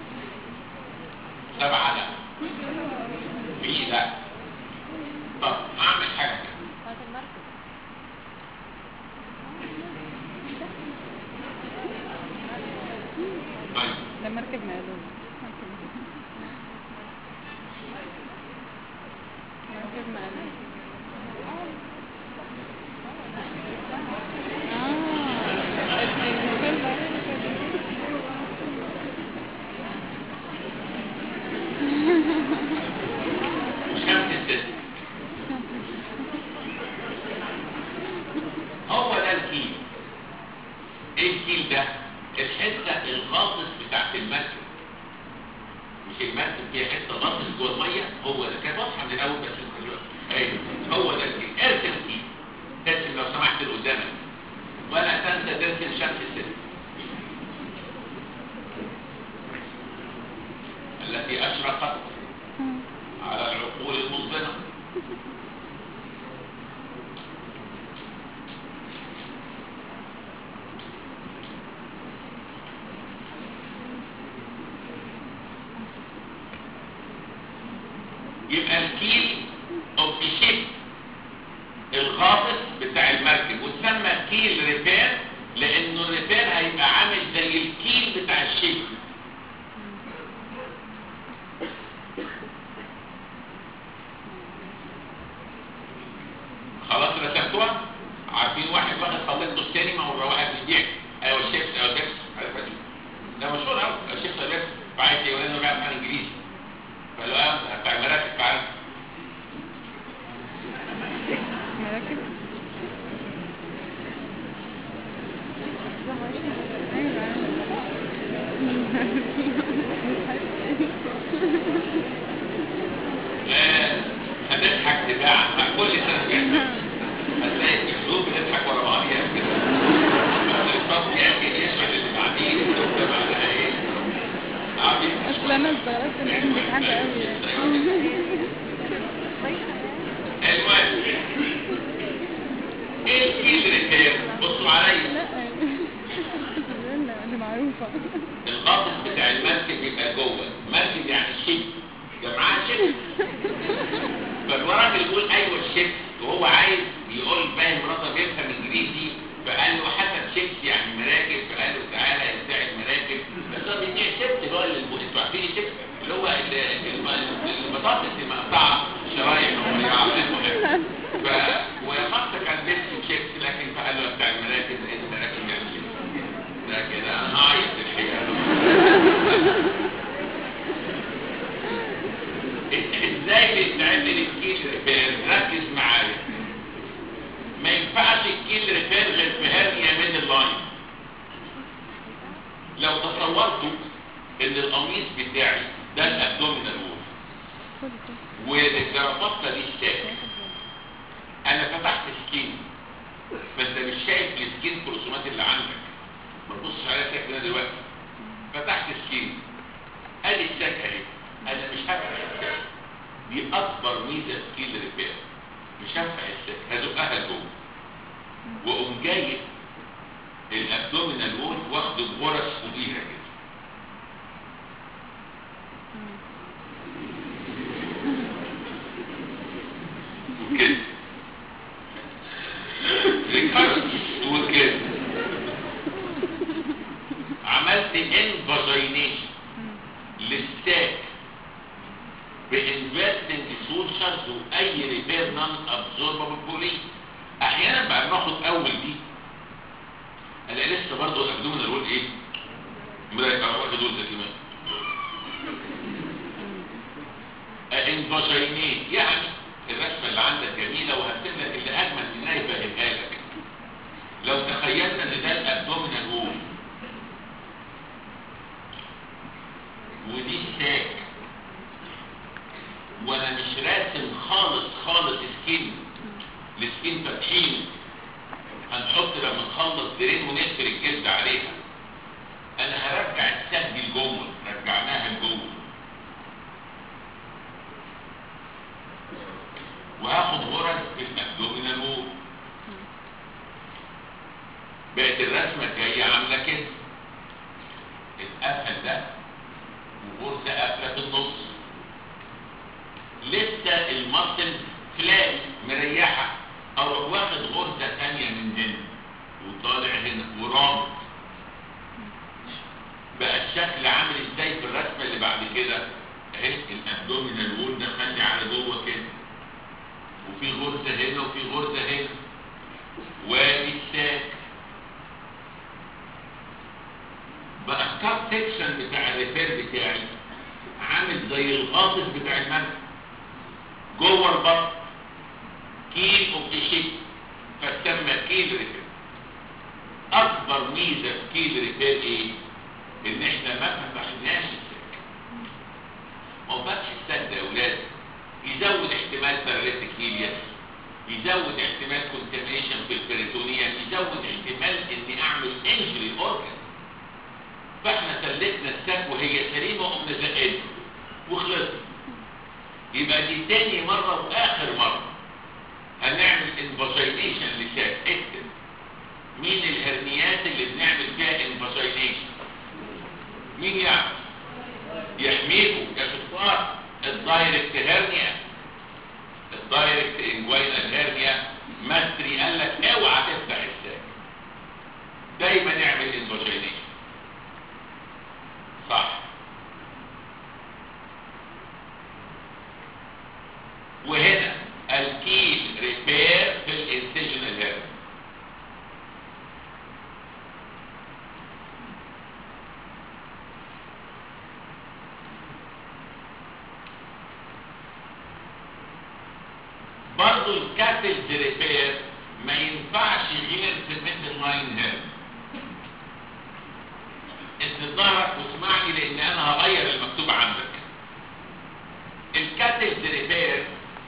سبعة لا في لا طب اعمل حاجة كده. بتاعت المركب طيب ده مركب مقلوب مركب مقلوب اه الفيلم شمس الست هو ده الكيل ايه الكيل ده الحته الغاطس بتاعت المركب مش المركب فيها حته غاطس جوه الميه هو ده كانت واضحه من الاول بس دلوقتي ايوه هو ده الكيل ارسم كيل ارسم لو سمحت اللي قدامك ولا تنسى ترسم شمس الست التي اشرقت على العقول المظلمه يبقى الكيل اوف شيب الغاطس بتاع المركب وتسمى كيل ريبير لانه الريبير هيبقى عامل زي الكيل بتاع الشيب خلاص رسمتوها عارفين واحد واخد خطيبته السينما ولا واحد بيبيع ايوه الشيبس ايوه البيبس عارفها دي ده مشهور قوي الشيبس ايوه البيبس فعايز يقول انه بيعرف عن انجليزي فقال له ايوه بتاع المراكب فعلا مراكب آه، هنضحك بتاع مع كل سنه بيحصل الغطس بتاع المركب يبقى جوه مركب يعني شيب جمعها شيب فالراجل يقول ايوه الشيب وهو عايز يقول فاهم مراتب بيفهم انجليزي فقال له حسب شيبس يعني مراكب فقال له تعالى يبتاع المراكب بس هو بيبيع شيبس اللي هو اللي انتوا عارفين الشيبس اللي هو ال- ال- البطاطس المقطعه شرايح رفيعه المهم ف ومصر كان بيمسك شيبس لكن فقال له بتاع المراكب المراكب يعني شيبس ده كده انا هعيط الحقيقه ازاي بيتعمل الكيل ريبير ركز معايا ما ينفعش الكيل ريبير غير في هرنيا من اللاين لو تصورتوا ان القميص بتاعي ده الابدومينال وول والجرافطه دي الشكل انا فتحت سكين فانت مش شايف السكين الرسومات اللي عندك ما تبصش عليها كده كده دلوقتي فتحت سكين ادي الساك اهي انا مش هفتح الساك دي اكبر ميزه سكيل ريبير مش هفتح الساك هزقها لجوه واقوم جايب الابدومينال وول واخد الغرز فوقيها كده وكده ريكارد وكده عملت انفاجينيشن للساك بانفيرتنج سولشرز واي ريبير نون ابزوربابل بولي احيانا بعد ما اخد اول دي الاقي لسه برضه الابدومينال وول ايه مرايه واخد دول كمان انفاجينيت يعني الرسمه اللي عندك جميله وهرسم لك اللي اجمل منها يفهمها لك لو تخيلنا ان ده الابدومينال وول ودي الساك وانا مش راسم خالص خالص سكين السكين فاتحين هنحط لما نخلص درين ونقفل الجلد عليها انا هرجع الساك دي لجوه رجعناها لجوه وهاخد غرز في الابدومينال وول بقت الرسمه الجايه عامله كده القفل ده وغرزه قافله في النص لسه المصل فلاقي مريحه اروح واخد غرزه ثانيه من هنا وطالع هنا ورابط بقى الشكل عامل ازاي في الرسمه اللي بعد كده اهي الابدومينال وول دخل على جوه كده وفي غرزه هنا وفي غرزه هنا وادي الساك بقى الكاب سيكشن بتاع الريبير بتاعي عامل زي الغاطس بتاع المنزل جوه البطن كيل اوف شيب فتسمى كيل ريبير اكبر ميزه في كيل ريبير ايه ان احنا ما فتحناش الساك ما هو فتح الساك ده يا اولاد يزود احتمال باراليتيك هيلياس يزود احتمال كونتاميشن في البريتونيوم يزود احتمال اني اعمل انجري اورجن فاحنا سلكنا الساك وهي سليمه وقمنا زقنا وخلصنا يبقى دي تاني مره واخر مره هنعمل انفاجينيشن لساك اكتب مين الهرنيات اللي بنعمل فيها انفاجينيشن مين يعرف يحميكم يا شطار الدايركت هرنيا الدايركت انجوينال هرنيا ماستري قال لك اوعى تفتح الساك دايما اعمل انفاجينيشن صح وهنا الكيل ريبير في الانسيجنال هيرنيا برضو الكاتلز ريبير ما ينفعش غير في الميدل لاين هيرنيا انت ظهرك واسمعني لان انا هغير المكتوب عندك الكاتلز ريبير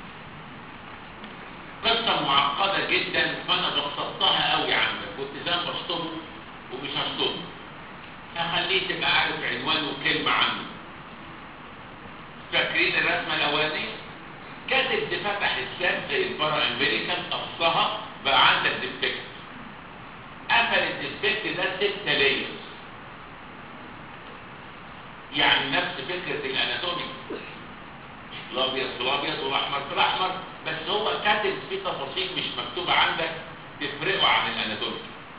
قصة معقدة جدا فانا بسطتها قوي عندك كنت زي ما بشطبه ومش هشطبه هخليه تبقى عارف عنوان وكلمة عنه فاكرين الرسمة الاولانية كاتب فتح الساب زي البارا امريكان قصها بقى عندك ديفكت قفل الديفكت ده ستة لايرز في تفاصيل مش مكتوبة عندك تفرقه عن الاناتومي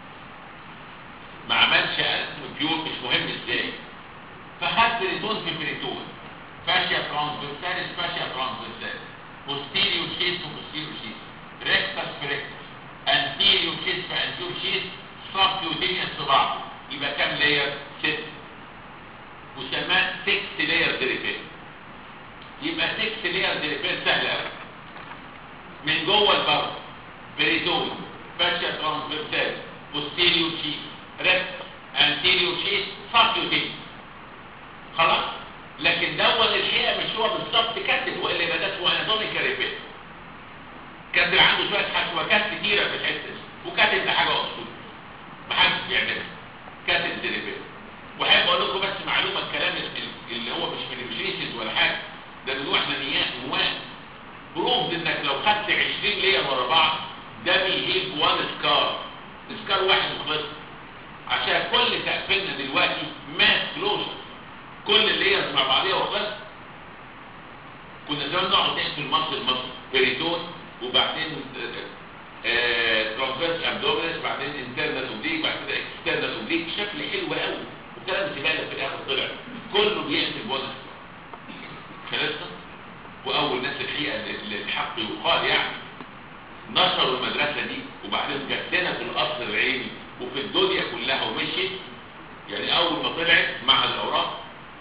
ما عملش بيور مش مهم ازاي فخد بريتون في بريتون فاشيا ترانسفيرساليس فاشيا ترانسفيرساليس بوستيريو شيس وبوستيريو شيس ريكتس في ريكتس انتيريو شيس في انتيريو شيس سبكيوتينيوس في بعض يبقى كام لاير؟ ست وسماه 6 لاير ريبير يبقى 6 لاير ريبير سهل قوي من جوه البر بريتون فاشيا ترانسفيرساليس بوستيريو شيس ريكتس انتيريو شيس سبكيوتينيوس خلاص لكن دون الحقيقه مش هو بالظبط كاتب والا يبقى ده اسمه اناتوميكال ريبير كاتب عنده شويه حشوكات كتيره في الحته دي وكاتب ده حاجه اصول محدش بيعملها كاتب دي ريبير واحب اقول لكم بس معلومه الكلام اللي هو مش من البريسز ولا حاجه ده من واحنا نيات نواه بروفد انك لو خدت 20 لير ورا بعض ده بيهيب وان سكار سكار واحد وخلص عشان كل تقفلنا دلوقتي ماس كلوزر كل الليرز مع بعضيها وخلص كنا زمان نقعد نقفل مصر مصر بريتون وبعدين ترانسفيرس ابدومينس بعدين انترنال اوبليك بعد كده اكسترنال اوبليك شكل حلو قوي والكلام زباله في الاخر طلع كله بيقفل بونس خلصنا واول ناس الحقيقه اللي الحق يقال يعني نشروا المدرسه دي وبعدين جت لنا في القصر العيني وفي الدنيا كلها ومشيت يعني اول ما طلعت معهد الاوراق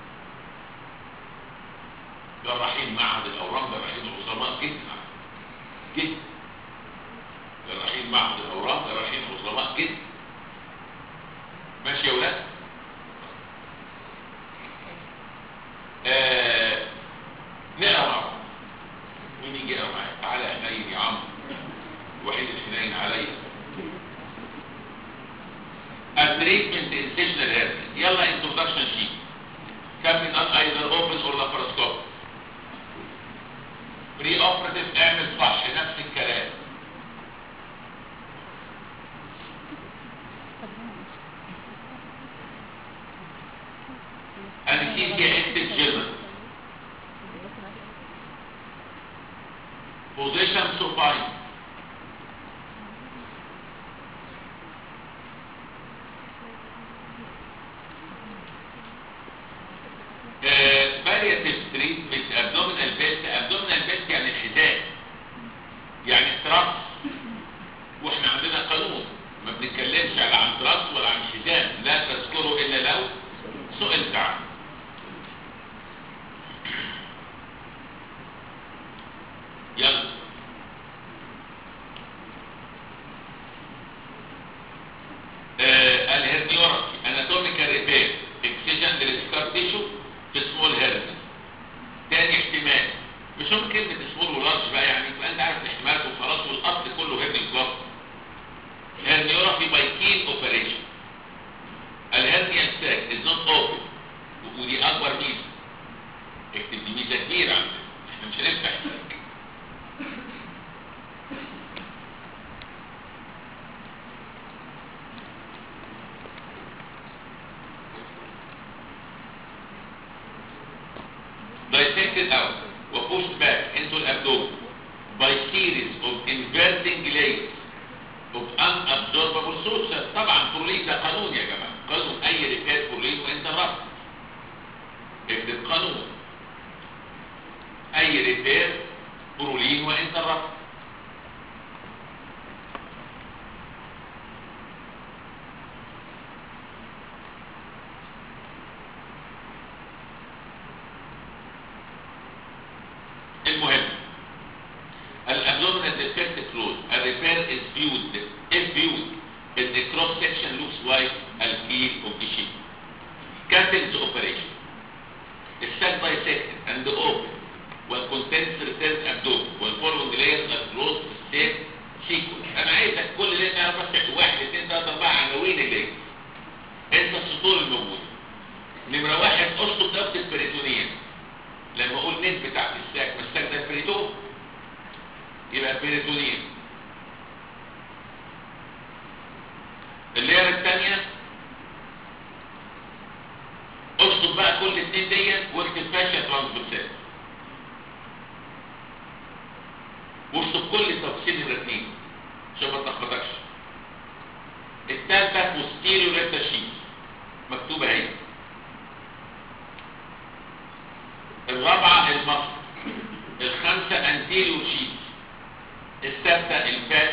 جراحين معهد الاورام جراحين عظماء جدا جدا جراحين معهد الاورام جراحين عظماء جدا ماشي يا ولاد آه نقرا مع بعض مين يجي يقرا معايا تعالى يا حنين يا عم الوحيد الحنين عليا التريتمنت انسيشنال هيرنس يلا انترودكشن شيت كابتن ان ايزر اوبن اور لاباروسكوب بري اوبراتيف اعمل صح نفس الكلام انستيزيا اكتب جنرال بوزيشن سوباين بالياتيف تريتمنت ابدومينال بيست ابدومينال بيست يعني الحذاء يعني تراس واحنا عندنا قانون ما بنتكلمش على عن تراس ولا عن حزام لا تذكره الا لو سئلت عنه يلا آه الهرنيوراتي اناتوميكال ريبير اكسجن للسكار تيشو في سمول هيرنس تاني احتمال مش هم كلمة سمول ولارج بقى يعني يبقى انت عارف الاحتمالات وخلاص والاصل كله هيرني كلاب هرنيورافي باي كين اوبريشن الهرنيا ستاك از نوت اوبن ودي اكبر ميزه اكتب دي ميزه كبيره عندنا احنا مش هنفتح الساك dissected out or pushed back into the abdomen by series of inverting layers of unabsorbable sources طبعا برولين ده قانون يا جماعه قانون اي ريبير برولين وانت رفض اكتب قانون اي ريبير برولين وانت رفض المهم الابdominal defect close a repair is viewed if viewed in the cross section looks like a heel of the sheep Cattle's operation is set dissected and open when contents return abdomen when following layers are closed state sequence انا عايزك كل اللي تعرف بس واحد اثنين ثلاثة اربعة عناوين الليل انت السطور الموجود نمرة واحد اشطب ضغط البريتونية لما اقول نت بتاعت الساك مساك ده بريتون يبقى بريتونين الليره الثانيه اشطب بقى كل اتنين ديت واكتب فاشيا ترانسفيرسال واشطب كل تفصيل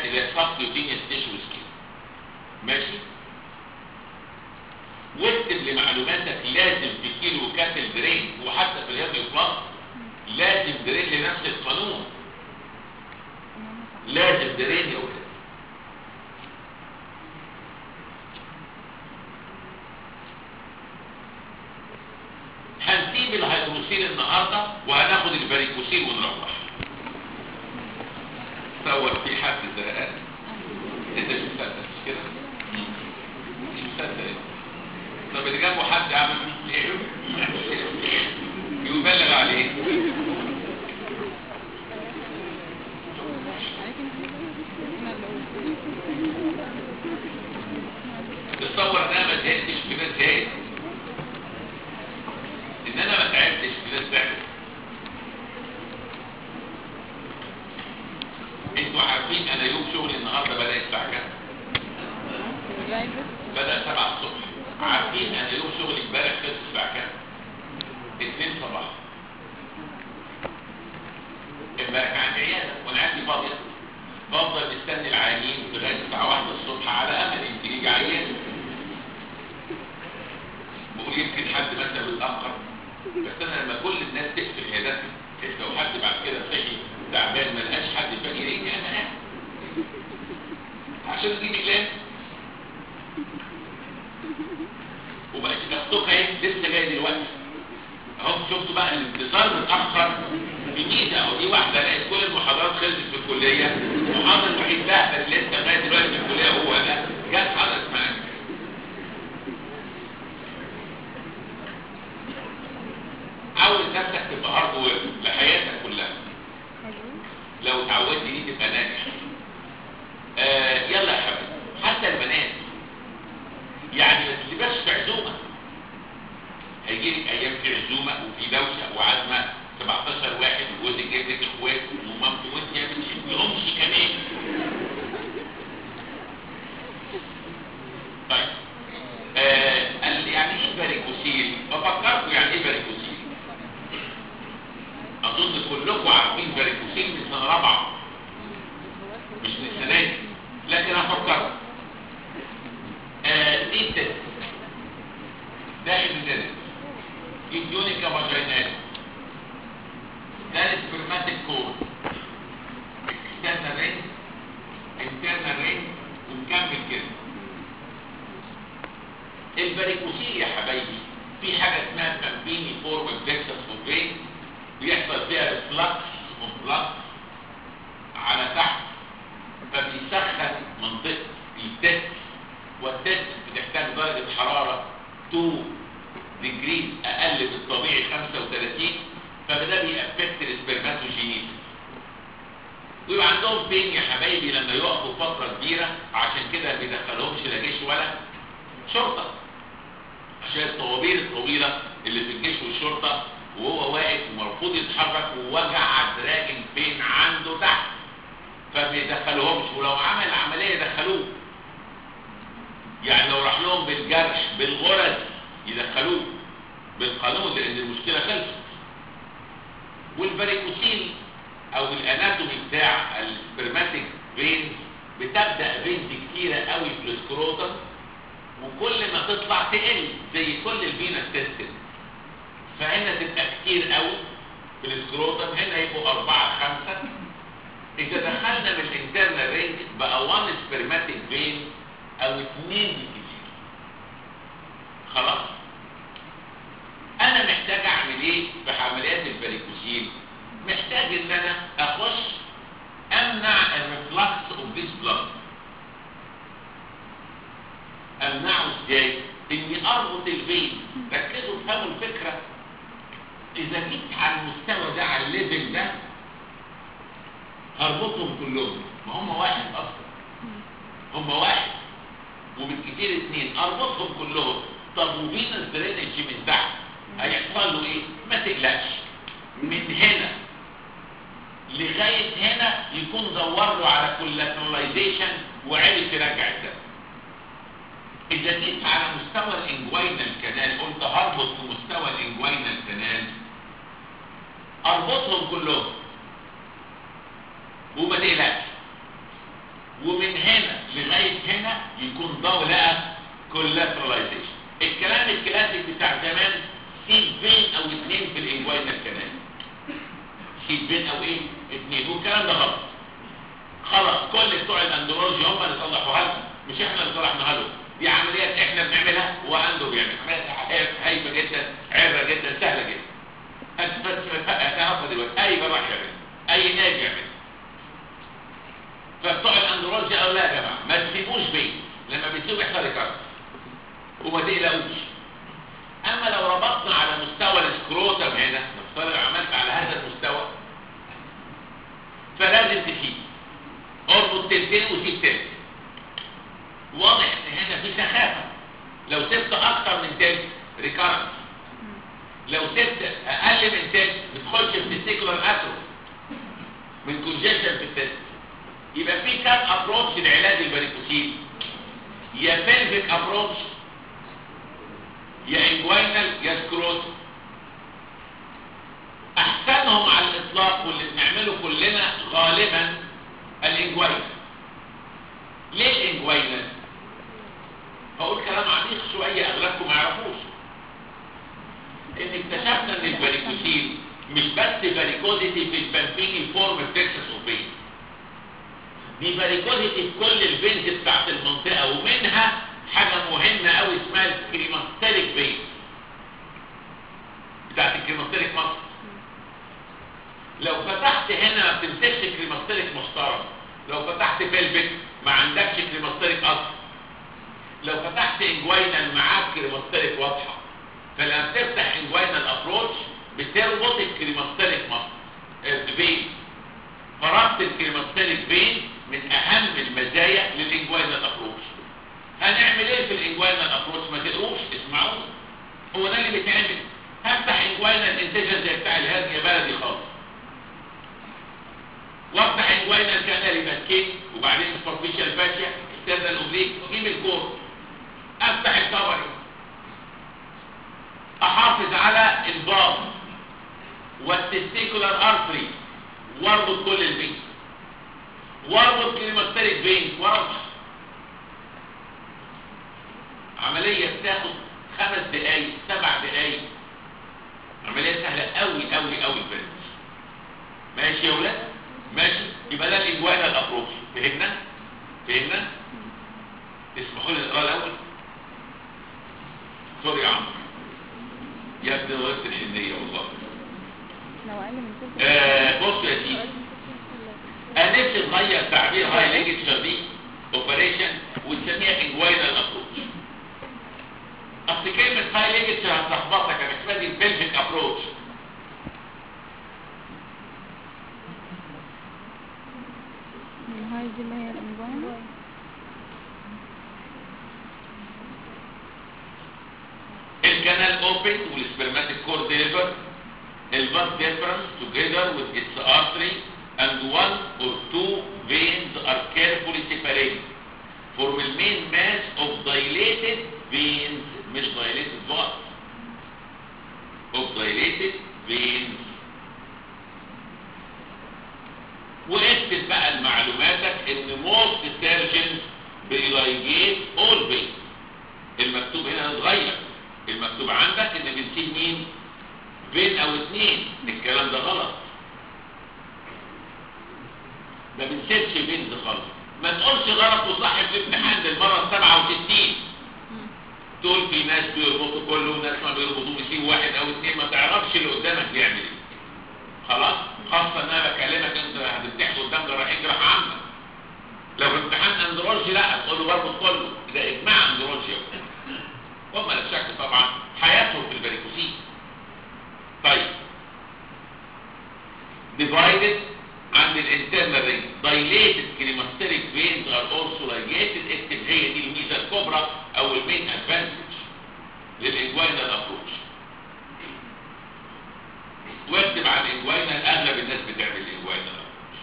اللي هي سبكيوتينيوس تيشو سكين ماشي واكتب لمعلوماتك لازم في كيلو كاتل درين وحتى في الهيرنيو بلاس لازم درين لنفس القانون لازم درين يا ولاد هنسيب الهيدروسيل النهارده وهناخد الفاريكوسيل ونروح تصور في حد زهقان انت مش مصدق مش كده مش مصدق إيه؟ طب اللي جنبه حد عامل ايه يبلغ عليه تصور ان انا ما زهقتش في ناس زهقت ان انا ما تعبتش في ناس تعبت انتوا عارفين انا يوم شغلي النهارده بدا الساعه كام بدا 7 الصبح عارفين انا يوم شغلي امبارح خلص الساعه كام 2 صباحا امبارح كان عندي عياده وانا عندي فاضيه بفضل مستني العيانين لغايه الساعه 1 الصبح على امل يمكن يجي عيان بقول يمكن حد مثلا بيتاخر بس انا لما كل الناس تقفل عياداتها بحيث لو حد بعد كده صحي تعبان ما لقاش حد فاجئ يلاقيني انا قاعد عشان اجيب كلام وبقت اختك اهي لسه جاي دلوقتي اهو شفتوا بقى الانتظار متاخر في ميزه او دي واحده لقيت كل المحاضرات خلصت في الكليه المحاضر الوحيد ده اللي لسه لغايه دلوقتي في الكليه هو انا جت حضرت معاك عاوز نفسك تبقى هارد وورك لحياتك كلها لو اتعودت دي تبقى ناجح آه يلا يا حبيبي حتى البنات يعني ما تبقاش في عزومه هيجي لك ايام في عزومه وفي دوشه وعزمه 17 واحد وجوزك جايب لك اخوات ومامته وانت ما بتشوفيهمش كمان طيب آه قال لي يعني ايه باريكوسيل بفكركم يعني ايه باريكوسيل اظن كلكم عارفين باريكوسيل من سنه رابعه مش من السنه دي لكن هفكركم آه دي التست ده ابن اليونيكا فاجينال ده السبرماتيك كور اكسترنال رينج انترنال رينج ونكمل كده الباريكوسيل يا حبايبي في حاجه اسمها كامبيني فورم بلكسس فوبرين بيحصل فيها ريفلكس وفلكس على تحت فبيسخن منطقه التست والتست بتحتاج درجه حراره 2 ديجريز اقل من الطبيعي 35 فده بيأفكت السبرماتوجينيز ويبقى عندهم بين يا حبايبي لما يقفوا فتره كبيره عشان كده ما بيدخلهمش لا جيش ولا شرطه عشان الطوابير الطويله اللي في الجيش والشرطه وهو واقف ومرفوض يتحرك ووجع دراجن بين عنده تحت فما يدخلوهمش ولو عمل عمليه يدخلوه يعني لو راح لهم بالجرح بالغرز يدخلوه بالقانون لان المشكله خلصت والباريكوسيل او الاناتومي بتاع السبرماتيك فينز بتبدا فينز كتيره قوي في السكروتم وكل ما تطلع تقل زي كل الفينا سيستم فهنا تبقى كتير قوي في السكروتم هنا يبقوا أربعة خمسة إذا دخلنا بالانترنال رينج بقى 1 سبرماتيك فين أو اثنين بالكتير خلاص أنا محتاج أعمل إيه في عمليات الباريكوسيل محتاج إن أنا أخش أمنع الريفلكس أوف ذيس بلاد أمنعه إزاي؟ إني أربط الفين ركزوا افهموا الفكرة إذا جيت على المستوى ده على الليفل ده هربطهم كلهم ما هم واحد أصلا هم واحد وبالكتير اثنين اربطهم كلهم طب وفينس درينج من تحت هيحصل له ايه؟ ما تقلقش من هنا لغاية هنا يكون دور له على كولاتراليزيشن وعرف يرجع الدم إذا جيت على مستوى الانجوينال كانال قلت هربط في مستوى الانجوينال كانال أربطهم كلهم وما تقلقش ومن هنا لغايه هنا يكون ضوء لقى كولاتراليزيشن الكلام الكلاسيك بتاع زمان سيب بين او اثنين في الانجوينال كانال سيب بين او ايه اثنين والكلام ده غلط خلاص كل بتوع الاندرولوجي هم اللي صلحوها لنا مش احنا اللي صلحناها لهم دي عمليات احنا بنعملها وعنده بيعمل عمليات هايفه جدا عبره جدا سهله جدا انت بس هتعرفها دلوقتي اي جراح يعمل اي ناجي يعمل فبتوع الاندرولوجي قالوا لا يا جماعه ما تسيبوش بيه لما بتسيبوا يحصل كارت وما تقلقوش اما لو ربطنا على مستوى السكروتم هنا نفترض عملت على هذا المستوى فلازم تسيب اربط تلتين وسيب تلت واضح ان هنا في سخافه لو سبت اكتر من تلت ريكارنس لو سبت اقل من تلت بتخش في السيكولار اتروف من كونجيشن في التست يبقى في كام ابروتش لعلاج الباريكوسيل يا بلفيك ابروتش يا انجوينال يا سكروت احسنهم على الاطلاق واللي بنعمله كلنا غالبا الانجوينال ليه الانجوينال هقول كلام عميق شويه اغلبكم ما يعرفوش ان اكتشفنا ان الباريكوسيل مش بس باريكوزيتي في البامبيني فورم تكساس اوبين دي باريكوزيتي في كل الفينز بتاعت المنطقه ومنها حاجه مهمه قوي اسمها الكريماستريك فين بتاعت الكريماستريك مصر لو فتحت هنا ما بتمسكش كريماستريك محترم لو فتحت بلبك ما عندكش كريماستريك اصلا لو فتحت انجوينال معاك كريماستريك واضحه فلما بتفتح انجوينال ابروتش بتربط الكريماستريك مصر الفين فربط الكريماستريك فين من اهم المزايا للانجوينال ابروتش هنعمل ايه في الانجوينال ابروتش ما تقروش اسمعوا هو ده اللي بيتعمل هفتح انجوينال انتجن زي بتاع الهرنيا بلدي خالص وافتح انجوينال كانال يبقى سكين وبعدين سوبرفيشال فاشيا استاذن اوبليك واجيب الكور افتح الكفري احافظ على الباص والتستيكولار ارتري واربط كل البيت واربط كليماستريك فين واربط عملية بتاخد خمس دقايق سبع دقايق عملية سهلة قوي قوي قوي البرنس ماشي يا ولاد ماشي يبقى ده الانجوانا الابروش فهمنا فهمنا اسمحوا لي نقرا الاول سوري يا عمرو يا ابني غلطت الحنية والله لو اقل من كده آه بص يا سيدي انا نفسي نغير تعبير هاي ليجيتشر دي اوبريشن ونسميها انجوينال ابروتش اصل كلمة هاي ليجيتشر هتلخبطك انا اسمها دي البلفيك ابروتش الهاي دي اللي هي الانجوانا الكانال اوبن والسpermatic cord deliver الباس difference together with its artery and one or two veins are carefully separated form the main mass of dilated veins مش dilated valves of dilated veins واكتب بقى لمعلوماتك ان most surgeons بيلايجيت all veins المكتوب هنا اتغير المكتوب عندك ان بنسيب مين فين او اتنين الكلام ده غلط ما بنسيبش فينز خالص ما تقولش غلط وصح في الامتحان ده المره السبعة وستين تقول في ناس بيربطوا كله وناس ما بيربطوا بيسيبوا واحد او اتنين ما تعرفش اللي قدامك بيعمل ايه خلاص خاصة ان انا بكلمك انت هتمتحن قدام جراحين جراحة عامة لو في امتحان اندرولوجي لا تقول له بربط كله ده اجماع اندرولوجي هم لا شك طبعا حياتهم في البريكوسين طيب divided عند الانترنال رينج dilated cremasteric veins are also ligated اكتب هي دي الميزه الكبرى او المين ادفانتج للانجوينال ابروتش واكتب عن الانجوينال اغلب الناس بتعمل الانجوينال ابروتش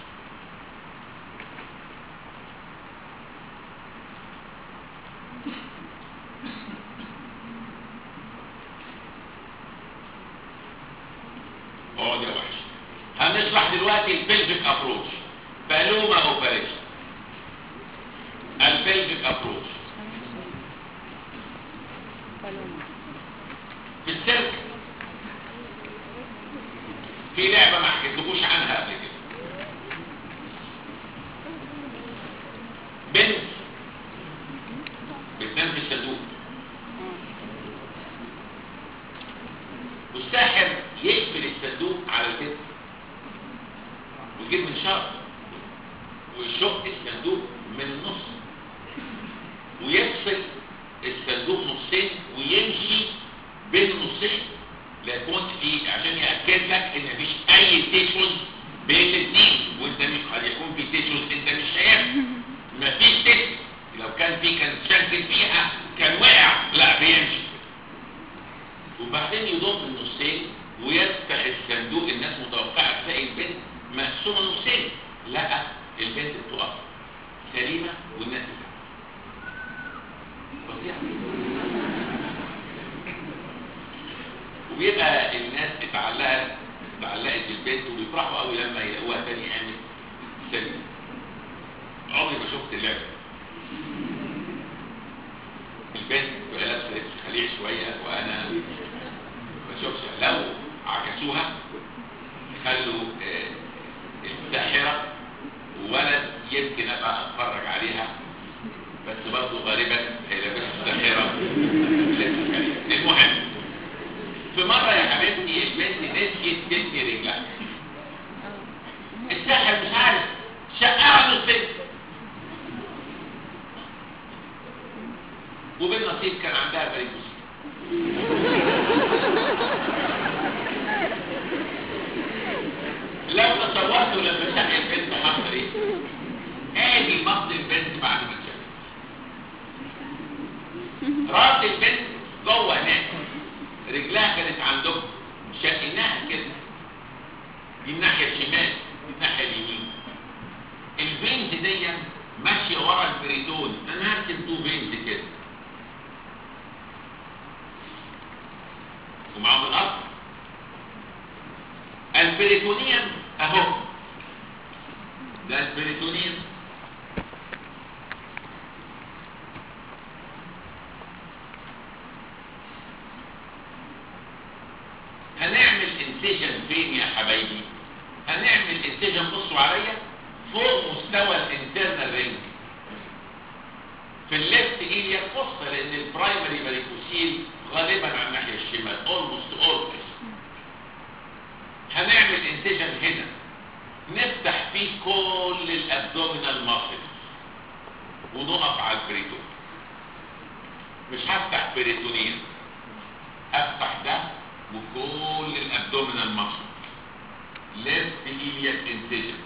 اقعد يا وحش هنشرح دلوقتي البلفيك ابروتش بالوما اوبريشن بيلفيك ابروش بالون في السيرك في لعبة ما حكيتلكوش عنها قبل كده بنت بتنام في الصندوق والساحر يقفل الصندوق على البنت ويجيب من شر ويشق الصندوق من النص ويفصل الصندوق نصين ويمشي بين النصين لا يكون في عشان يأكد لك ان مفيش اي تيشوز بين الدين وانت مش قد يكون في تيشوز انت مش شايفها مفيش تيشوز لو كان في كان شكل فيها كان وقع لا بيمشي وبعدين يضم النصين ويفتح الصندوق الناس متوقعه تلاقي البنت مقسومه نصين لا البنت بتقف سليمه والناس بتقف فظيعه وبيبقى الناس اتعلقت اتعلقت بالبنت وبيفرحوا قوي لما يلاقوها تاني قامت سليمه عمري ما شفت اللعبه البنت بقى لابسه لبس خليع شويه وانا ما اشوفش لو عكسوها خلوا آه، الساحره وولد يمكن ابقى اتفرج عليها بس برضه غالبا هيلبسوا الساحره لبس خليع المهم في مره يا حبيبتي البنت نسيت تبني رجلها الساحر مش عارف شقها نصين وبالنصيب كان عندها بريكوس لو تصورتوا لما شق البنت حصل ايه ادي مقت البنت بعد ما اتشقت راس البنت جوه هناك رجلها كانت عندهم شقناها كده دي الناحيه الشمال دي الناحيه اليمين البنت دي ماشيه ورا البريتون انا هرسم تو بنت كده ومعاهم الأرض البريتونيوم أهو ده البريتونيوم هنعمل انسيجن فين يا حبايبي هنعمل انسيجن بصوا عليا فوق مستوى الانترنال رينج في الليفت ايليا قصة لان البرايمري فاريكوسيل غالبا على الناحية الشمال almost always هنعمل انسيجن هنا نفتح فيه كل الابدومينال ماسل ونقف على البريتون مش هفتح بريتونين افتح ده وكل الابدومينال ماسل ليفت ايلياك انسيجن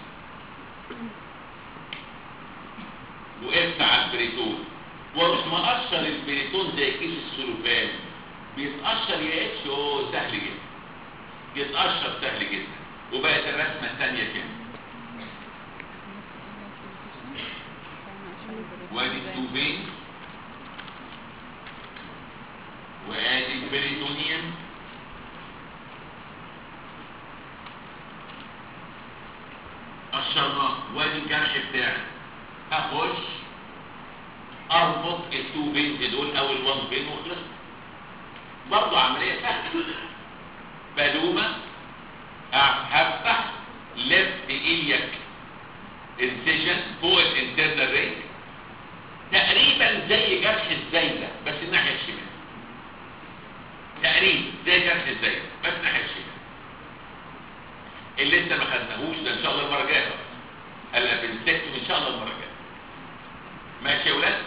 وقفت على البريتون واروح مقشر البريتون زي كيس السلوفان بيتقشر يا اتش او سهل جدا يتقشر سهل جدا وبقت الرسمه الثانيه كده وادي التوبين وادي البريتونيوم قشرناه وادي الجرح بتاعي هخش اربط التو بينز دول او الوان بين وخلصت برضه عمليه سهله بلومه هفتح ليفت ايليك انسيجن فوق الانترنال رينج تقريبا زي جرح الزايده بس الناحيه الشمال تقريبا زي جرح الزايده بس الناحيه الشمال اللي لسه ما خدناهوش ده ان شاء الله المره الجايه الابنسكتوم ان شاء الله المره الجايه ماشي يا ولاد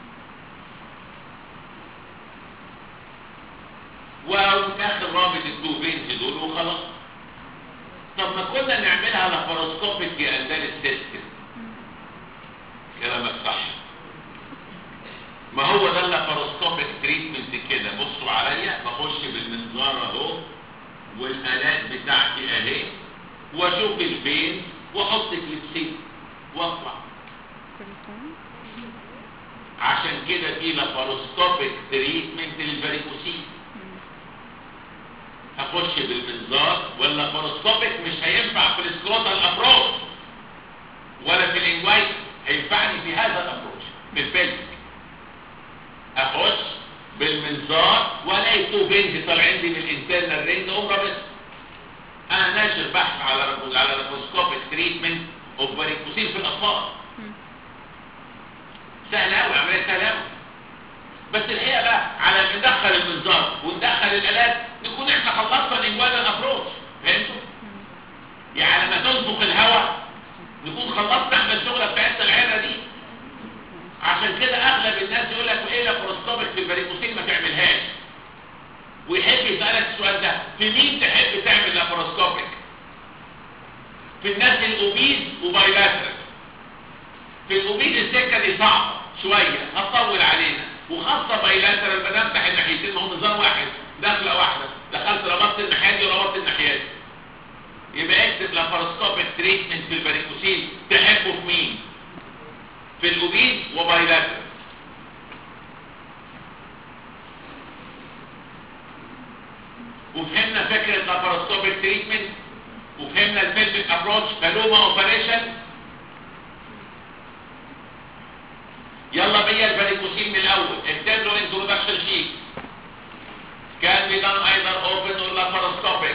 وناخد رابط التو بينز دول وخلاص طب ما كنا نعملها لاباروسكوبيك اندال السيستم كلامك صح ما هو ده اللاباروسكوبيك تريتمنت كده بصوا عليا بخش بالمنظار اهو والالات بتاعتي اهي واشوف البين واحط كليبسين واطلع بريتون عشان كده في لاباروسكوبيك تريتمنت للفاريكوسين هخش بالمنظار واللاباروسكوبيك مش هينفع في السكروتال ابروش ولا في الانوايت هينفعني في هذا الابروش في البلد اخش بالمنظار والاقي تو بنز طالعين لي من الانترنال رينج اقوم رابط انا ناشر بحث على رابو- على لابروسكوبيك تريتمنت اوف باريكوسيل في الاطفال مم. سهل قوي عمليه سهله قوي بس الحقيقه بقى على ما ندخل المنظار وندخل الالات نكون احنا خلصنا الانجوال الابروش فهمتوا؟ مم. يعني لما تنفخ الهواء نكون خلصنا احنا الشغله بتاعتنا العياده دي عشان كده اغلب الناس يقول لك ايه لابروسكوبيك في الباريكوسيل ما تعملهاش ويحب يسالك السؤال ده في مين تحب تعمل لابروسكوبيك في الناس الاوبيز وبايلاترال في الاوبيز السكه دي صعبه شويه هتطول علينا وخاصه بايلاترال ما دام تحت الناحيتين ما هو نظام واحد دخله واحده دخلت ربطت الناحيه دي وربطت الناحيه دي يبقى اكتب لابروسكوبيك تريتمنت في الباريكوسيل تحبه في مين في الاوبيز وبايلاترال وفهمنا فكرة لابروسكوبيك تريتمنت وفهمنا الفيلمك ابروتش بالوما اوبريشن يلا بيا الفاريكوسين من الاول اكتب له انترودكشن شيت كان بي done either open or laparoscopic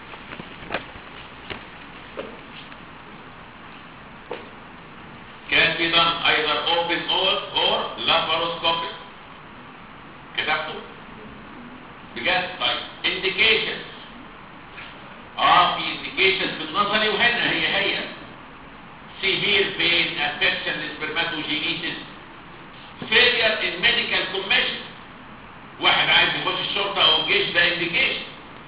can be done either open or or laparoscopic كتبته بجد طيب indications اه في indications في النظري وهنا هي هي severe pain affection spermatogenesis failure in medical commission واحد عايز يخش الشرطة او الجيش ده indication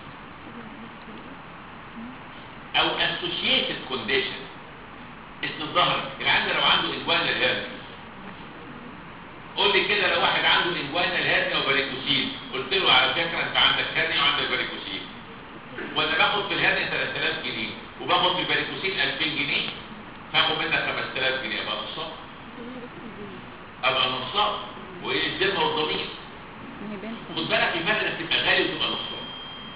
او associated condition اسم الظهر العند لو عنده انجوانا الهرنس قول لي كده لو واحد عنده انجوانا الهرنيا وباريكوسيل قلت له على فكرة انت عندك هرنيا وعندك باريكوسيل وانا باخد في الهرنيا 3000 جنيه وباخد في الباريكوسيل 2000 جنيه هاخد منك 5000 جنيه ابقى نصاب ابقى نصاب وايه الذمه والضمير ما هي بنت خد بالك الفرق انك تبقى غالي وتبقى نصاب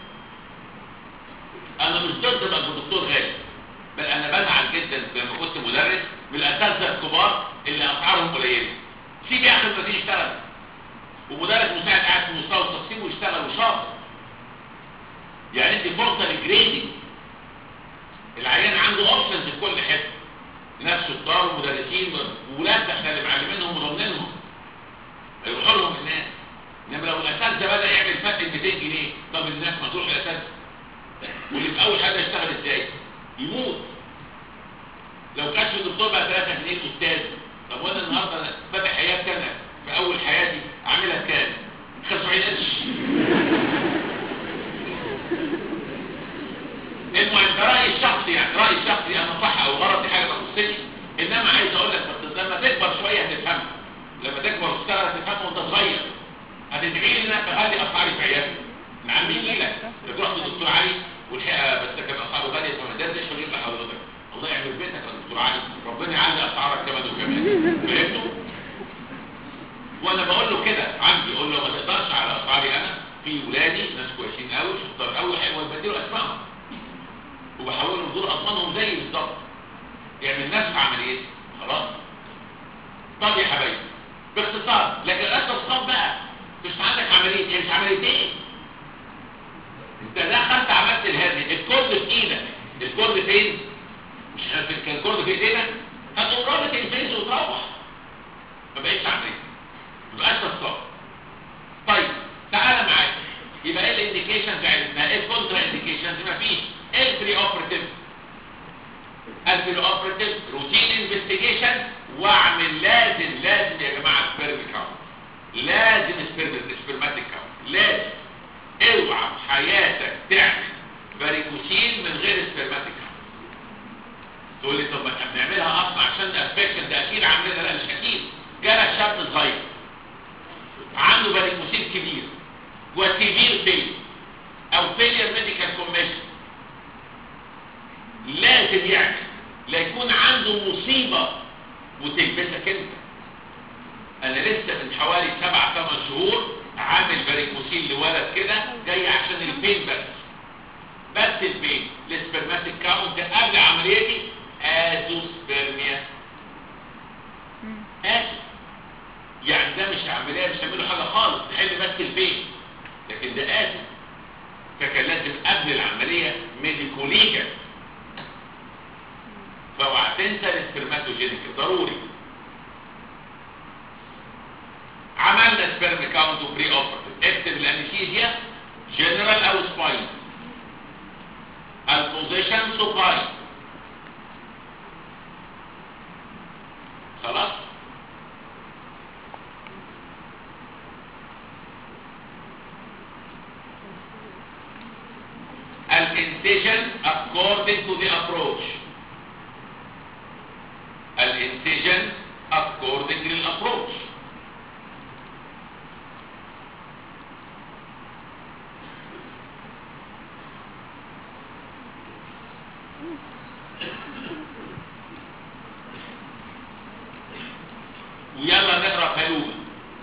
انا مش ضد ابقى دكتور غالي بل انا بزعل جدا لما كنت مدرس من الاساتذه الكبار اللي اسعارهم قليله سيب يا اخي ما تيجي يشتغل ومدرس مساعد قاعد في مستوى التقسيم ويشتغل وشاطر يعني انت فرصه للجريدنج العيان عنده اوبشنز في كل حته ناس شطار ومدرسين وولاد احنا اللي معلمينهم وضامنينهم هيروحوا لهم الناس انما لو الاساتذه بدا يعمل فرق 200 جنيه طب الناس ما تروح للاساتذه واللي في اول حاجه يشتغل ازاي يموت لو كانش الدكتور بقى 3 جنيه استاذ طب وانا النهارده أنا فاتح حياتي انا في اول حياتي عاملها بكام 75 قرش المهم ده رايي الشخصي يعني رايي الشخصي انا صح او غلط دي حاجه ما تخصنيش انما عايز اقول لك بس لما تكبر شويه هتفهمها لما تكبر وتشتغل هتفهمها وانت صغير هتدعي لي انك تغلي اسعاري في عيادتي من عم مين لك تروح للدكتور علي والحقيقه بس كان اسعاره غاليه فما قدرتش اجيب لحضرتك الله يعمل بيتك يا دكتور علي ربنا يعلي اسعارك كمان وكمان فهمتوا؟ وانا بقول له كده عندي اقول له ما تقدرش على اسعاري انا في ولادي ناس كويسين قوي شطار قوي حلوه بديله اسمائهم وبحولهم دول اضمنهم زي بالظبط يعمل نفس عمليتي خلاص طب يا حبايبي باختصار لكن الاستصحاب بقى مش عندك عمليه هي مش عمليتين انت دخلت عملت الهرني الكورد في ايدك الكورد فين مش عارف كان الكورد في ايدينا هتقوم رابط الفيز وتروح ما بقتش عمليه يبقى استصحاب طيب تعالى معايا يبقى ايه الانديكيشنز عرفنا ايه الكونترا انديكيشنز مفيش ايه البري اوبراتيف البري اوبراتيف روتين انفستيجيشن واعمل لازم لازم يا جماعه سبيرم كاونت لازم سبيرم سبيرماتيك كاونت لازم اوعى في حياتك تعمل فاريكوسين من غير سبيرماتيك كاونت تقول لي طب ما احنا بنعملها اصلا عشان الافكشن ده اكيد عاملينها لا مش اكيد جالك شاب صغير عنده فاريكوسين كبير وسيفير فيل او فيلير ميديكال كوميشن لازم يعمل لا يكون عنده مصيبة وتلبسك انت انا لسه من حوالي سبع ثمان شهور عامل فاريكوسين لولد كده جاي عشان البين بس بس البين السبرماتيك كاونت قبل عمليتي ازوسبرميا مم. اسف ده مش عمليه مش هعمله حاجه خالص تحل بس البين لكن ده قاسي فكان لازم قبل العمليه ميديكوليجا فاوعى تنسى السبرماتوجينيك ضروري عملنا سبرم كاونت وبري اوبرتيف اكتب الانستيزيا جنرال او سباين البوزيشن سوباين خلاص الانسيجن according to the approach الانسيجن according للapproach ويلا نقرا فلومه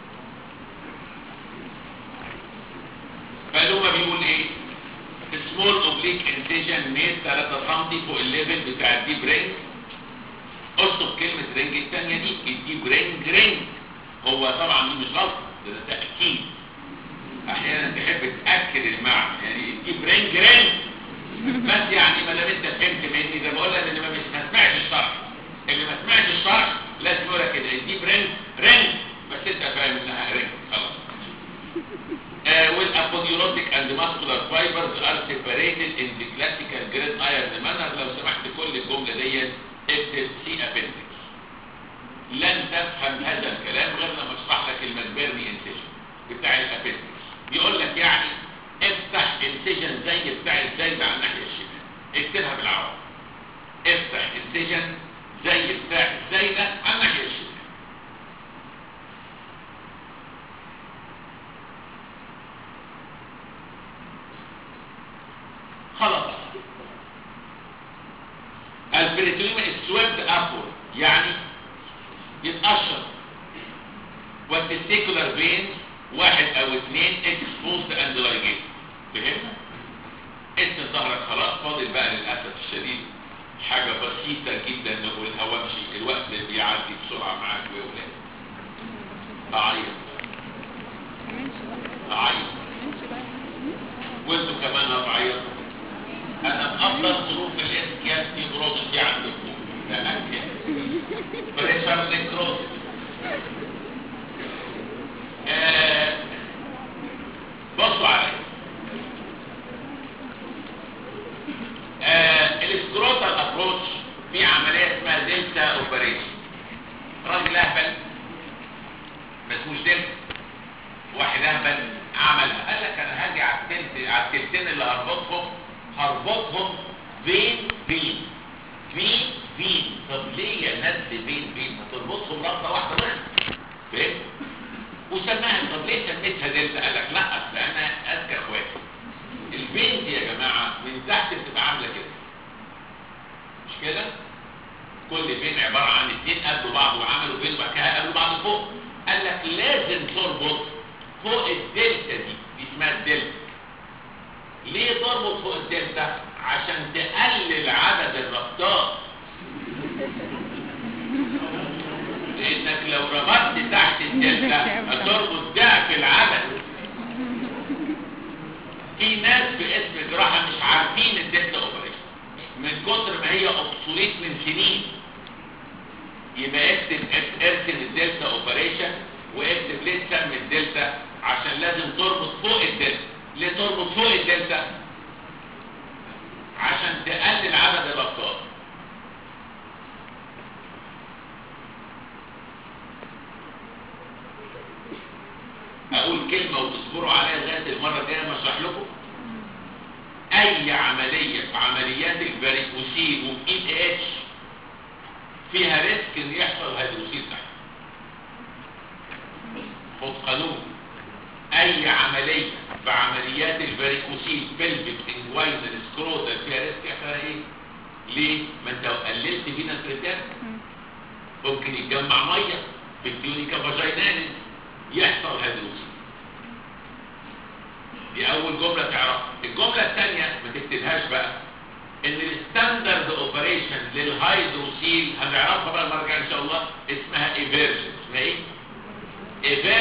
فلومه بيقول ايه سمول اوبليك انسيجن ميد 3 سم فوق الليفل بتاع الديب رينج اشطب كلمه رينج الثانيه دي الديب رينج رينج هو طبعا دي مش غلط ده ده تاكيد احيانا تحب تاكد المعنى يعني الديب رينج رينج بس يعني ما دام انت فهمت مني ده بقول لك اللي ما مش- ما سمعش الشرح اللي ما سمعش الشرح لازم يقول لك كده الديب رينج رينج بس انت فاهم انها رينج خلاص Uh, with aponeurotic and muscular fibers are separated in the classical grade iron manner لو سمحت كل الجملة دي اكتب سي appendix لن تفهم هذا الكلام غير لما اشرح لك المدبرني انسيجن بتاع الابندكس يقول لك يعني افتح انسيجن زي بتاع الزايدة على الناحية الشمال اكتبها بالعربي افتح انسيجن زي بتاع الزايدة على الناحية الشمال خلاص البريتونيوم السويبد ابورد يعني يتقشر والتستيكولار فين واحد او اثنين اكسبوزد اند لايجيت فهمنا؟ اسم ظهرك خلاص فاضل بقى للاسف الشديد حاجه بسيطه جدا نقولها وامشي الوقت بيعدي بسرعه معاك يا ولاد اعيط ماشي بقى اعيط ماشي بقى وانتوا كمان هتعيطوا انا بافضل ظروف الاسكياس دي بروز دي عندكم تاكد بريشر نكروز آه، بصوا عليا آه، السكروتال ابروتش في عمليه اسمها دلتا اوبريشن راجل اهبل ما اسموش دلتا واحد اهبل عملها قال لك انا هاجي على التلت على التلتين اللي هربطهم هربطهم بين بين بين بين طب ليه يا ناس بين بين ما تربطهم ربطه واحده بس فاهم وسماها طب ليه سميتها دلتا قال لك لا اصل انا اذكى اخواتي البين دي يا جماعه من تحت بتبقى عامله كده مش كده كل بين عباره عن اتنين قابلوا بعض وعملوا بين وبعد كده قابلوا بعض فوق قال لك لازم تربط فوق الدلتا دي دي اسمها الدلتا ليه تربط فوق الدلتا عشان تقلل عدد الربطات لانك لو ربطت تحت الدلتا هتربط ضعف العدد في ناس باسم جراحة مش عارفين الدلتا اوبريشن من كتر ما هي اوبسوليت من سنين يبقى اكتب ارسم الدلتا اوبريشن واكتب ليه تسمي الدلتا عشان لازم تربط فوق الدلتا ليه تربط فوق الدلتا عشان تقلل عدد الربطات اقول كلمة وتصبروا عليها لغاية المرة الجاية ما اشرح لكم اي عملية في عمليات الفاريكوسيل والاي اتش فيها ريسك ان يحصل هيدروسيل تحت خد قانون اي عملية في عمليات الفاريكوسيل بلفيك انجوايزل سكروتال فيها ريسك يحصل ايه ليه ما انت لو قللت فينا الريتان ممكن يتجمع ميه في التيونيكا فاجيناليس يحصل هيدروسيل دي اول جملة تعرفها الجملة الثانية ما تكتبهاش بقى ان الستاندرد اوبريشن للهيدروسيل هنعرفها بقى المرة الجاية ان شاء الله اسمها ايفيرجن اسمها ايه؟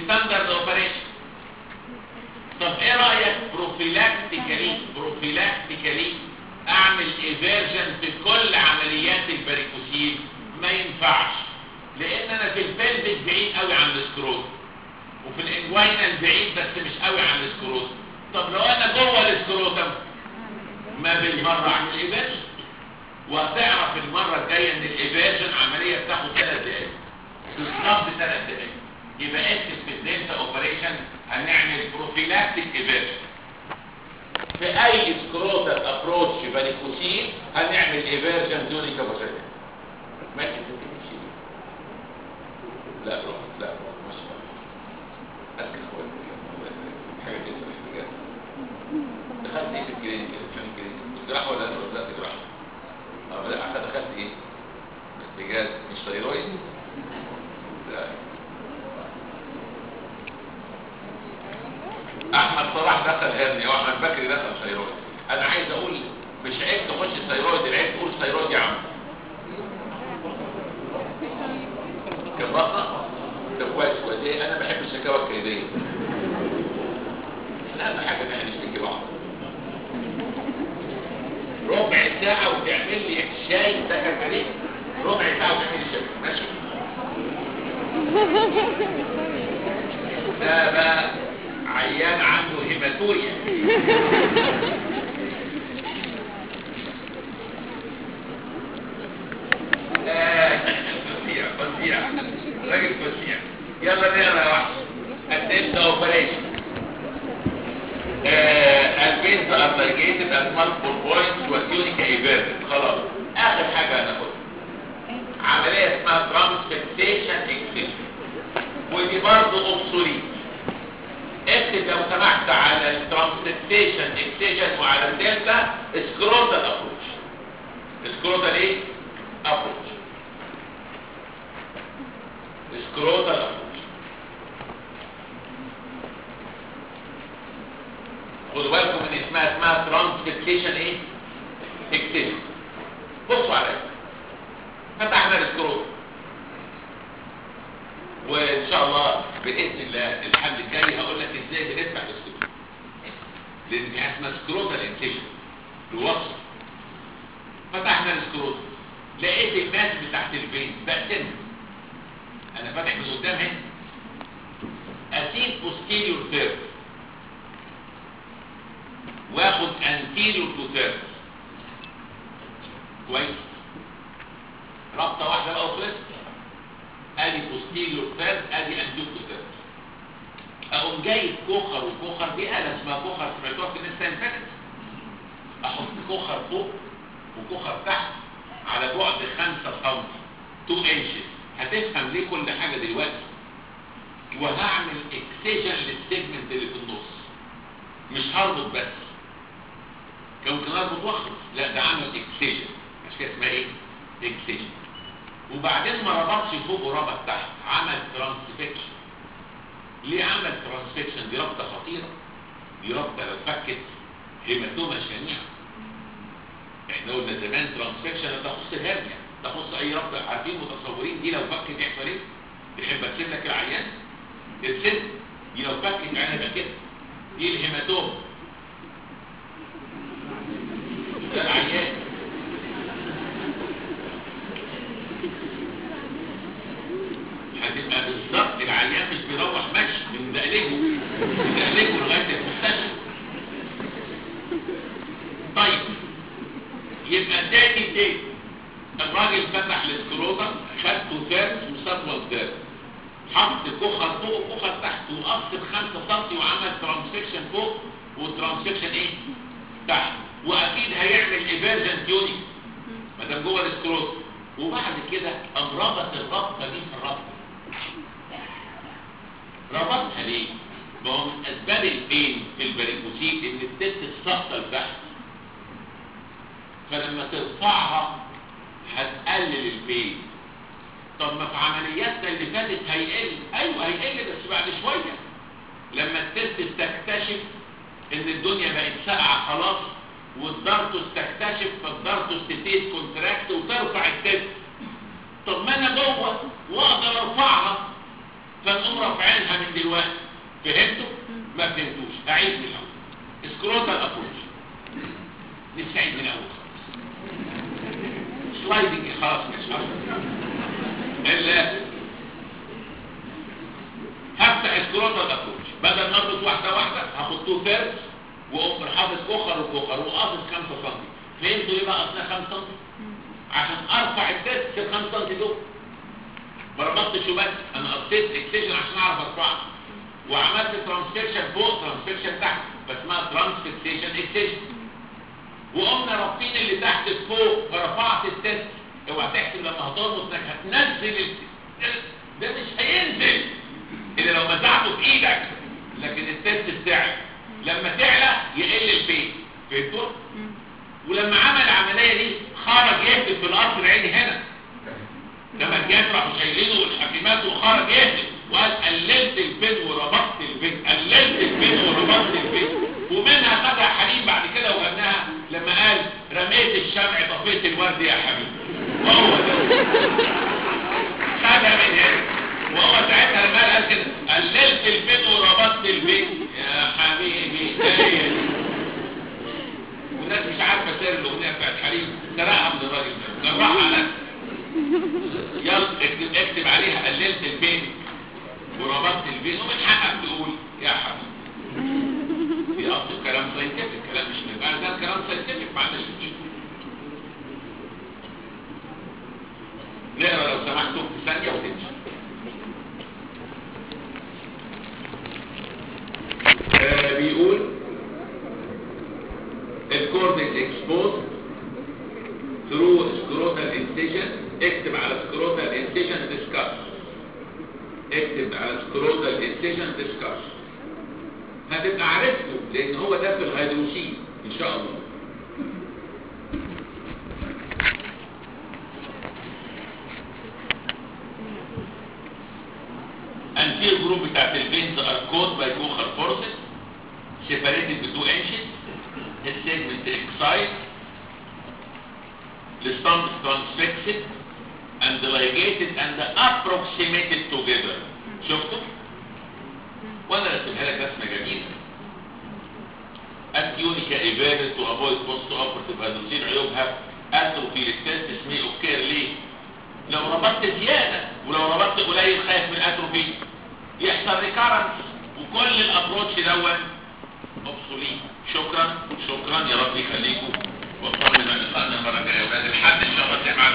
ستاندرد اوبريشن طب ايه رايك بروفيلاكتيكالي بروفيلاكتيكالي اعمل ايفيرجن في كل عمليات الباريكوسيل ما ينفعش لان انا في البلفيك بعيد قوي عن السكروت وفي الانجوينال بعيد بس مش قوي عن السكروت طب لو انا جوه السكروتم ما بالمره اعمل ايفيرجن وهتعرف المره الجايه ان الايفيرجن عمليه بتاخد ثلاث دقائق بالظبط ثلاث دقائق يبقى اكتب في الدلتا اوبريشن هنعمل بروفيلاكتيك ايفيرجن في اي سكروتال ابروتش باريكوسين هنعمل ايفيرجن دوني كابوسيتي ماشي تمشي لا روح لا روح ماشي اسكت اخواتي حاجه كده بجد دخلت ايه في الكلينيك كان الكلينيك جراحه ولا ولا لا جراحه اه لا اخد دخلت ايه بجد مش ثيرويد لا احمد صلاح دخل هرني واحمد بكري دخل ثيرويد انا عايز اقول مش عيب تخش الثيرويد العيب تقول ثيرويد يا عم كان بطنه ده كويس كويس ايه انا بحب الشكاوى الكيديه اهم حاجه ان احنا نشتكي بعض ربع ساعه وتعمل لي شاي ده كان عليك ربع ساعه وتعمل لي شاي ماشي ده بقى عيان عنده هيماتوريا فظيع فظيع راجل فظيع يلا نقرا يا وحش الدلتا اوبريشن البيز ابليكيتد ات مالتيبل بوينتس واليونيك ايفيرت خلاص اخر حاجه هناخدها عمليه اسمها ترانسفيكسيشن اكسيشن ودي برضه اوبسوليت اكتب لو سمحت على الترانسفيكسيشن اكسيشن وعلى الدلتا سكروتال ابروتش سكروتال ايه؟ ابروتش سكروتال ابروتش خدوا بالكم من اسمها اسمها ترانسفيكسيشن ايه؟ اكسيشن بصوا عليا فتحنا السكروت وان شاء الله باذن الله الحل الجاي هقول لك ازاي بنفتح السكروت لان دي اسمها سكروتال انسيشن الوصف فتحنا السكروت لقيت الماس بتاعت الفين بقسم انا فاتح من قدام هنا اسيب بوستيريور ثيرد واخد انتيريور تو ثيرد كويس رابطه واحده بقى وخلصت ادي بوستيريور ثيرد ادي انتيريور تو ثيرد اقوم جايب كوخر وكوخر دي آلة اسمها كوخر سمعتوها في الناس فاتت احط كوخر فوق وكوخر تحت على بعد 5 سم 2 انشز هتفهم ليه كل حاجه دلوقتي وهعمل اكسيجن للسيجمنت اللي في النص مش هربط بس كان ممكن اربط واخلص لا ده عمل اكسيجن عشان كده اسمها ايه اكسيجن وبعدين ما ربطش فوق وربط تحت عمل ترانسفيكشن ليه عمل ترانسفيكشن دي ربطه خطيره دي ربطه لو فكت هيماتوما شنيعه احنا قلنا زمان ترانسفيكشن تخص الهرنيا تخص اي ربطه عارفين متصورين دي لو فكت يحصل ايه تحب تسيب لك العيان تتسد دي لو فكت العيان يبقى كده دي الهيماتوما ده العيان هتبقى بالظبط العيان مش بيروح مشي من دقلبه من دقلبه لغايه المستشفى طيب يبقى تاني تاني الراجل فتح السكروتا خدته ثالث وسطوه ثالث حط كوخر فوق وكوخر تحت وقص ب 5 سم وعمل ترانسفيكشن فوق وترانسفيكشن ايه؟ تحت واكيد هيعمل ايفيرجن تيونيك ما دام جوه السكروت وبعد كده قام ربط الربطه دي في الربطه ربطها ليه؟ ما هو من اسباب البين في الباريكوسيت ان الست السقطه لتحت فلما ترفعها هتقلل البين طب ما في عملياتنا اللي فاتت هيقل ايوه هيقل بس بعد شويه لما الست تكتشف ان الدنيا بقت ساقعه خلاص والدارتوس تكتشف فالدارتوس تبتدي كونتراكت وترفع الست طب ما انا جوه واقدر ارفعها فنقوم رافعينها من دلوقتي فهمتوا ما فهمتوش اعيد من الاول سكروتال ابروش نستعيد من الاول خالص سلايدنج خلاص مش اصلا ال هفتح سكروتال ابروش بدل ما اربط واحده واحده هاخد تو ثيردز واقوم حاطط كوخر وكوخر وقاصد 5 سم فهمتوا ايه بقى اصلا 5 سم عشان ارفع التست ال 5 سم دول ما ربطتش وبس انا قصيت اكسجن عشان اعرف ارفعها وعملت ترانسفيكشن فوق ترانسفيكشن تحت اسمها ترانسفيكشن اكسجن وقمنا رابطين اللي تحت فوق فرفعت التست اوعى تحسب لما هتربط انك هتنزل التست ده مش هينزل الا لو مزعته في ايدك لكن التست بتاعك لما تعلى يقل البيت فهمتوا؟ ولما عمل العمليه دي خرج يهدف في القصر العيني هنا لما الجهاز راحوا شايلينه والحكيمات وخرج يهدف وقال قللت البين وربطت البين قللت البين وربطت البين ومنها خدها حليم بعد كده وغناها لما قال رميت الشمع طفيت الورد يا حبيبي وهو ده خدها من هنا وهو ساعتها لما قال كده قللت البين وربطت البين يا حبيبي هي والناس مش عارفه سر الاغنيه بتاعت حليم سرقها من الراجل ده جرحها على يلا اكتب, اكتب عليها قللت البين وربطت البين ومن حقك تقول يا حبيبي في اصل كلام ساينتفك كلام مش نبقى ده كلام ساينتفك ما عندناش مشكله نقرا لو سمحتوا في ثانيه وتمشي آه بيقول الكورتكس exposed through scrotal incision اكتب على scrotal incision discuss اكتب على scrotal incision discuss هتبقى عرفته لان هو ده في الهيدروسين ان شاء الله anterior group بتاعت الفينز are caught by Kocher forces separated by 2 inches the segment excised the stump is transfixed and ligated and approximated together شفتوا؟ وانا رسمها لك رسمه جميله التيونيكا ايفادت تو افويد بوست اوبرتيف هيدروسين عيوبها اتروفي للتست اسمه اوكير ليه؟ لو ربطت زياده ولو ربطت قليل خايف من اتروفي يحصل ريكارنس وكل الابروتش دون مبسولين شكرا شكرا يا رب يخليكم واطمن على لقائنا المره الجايه ولاد الحد ان شاء الله تعمل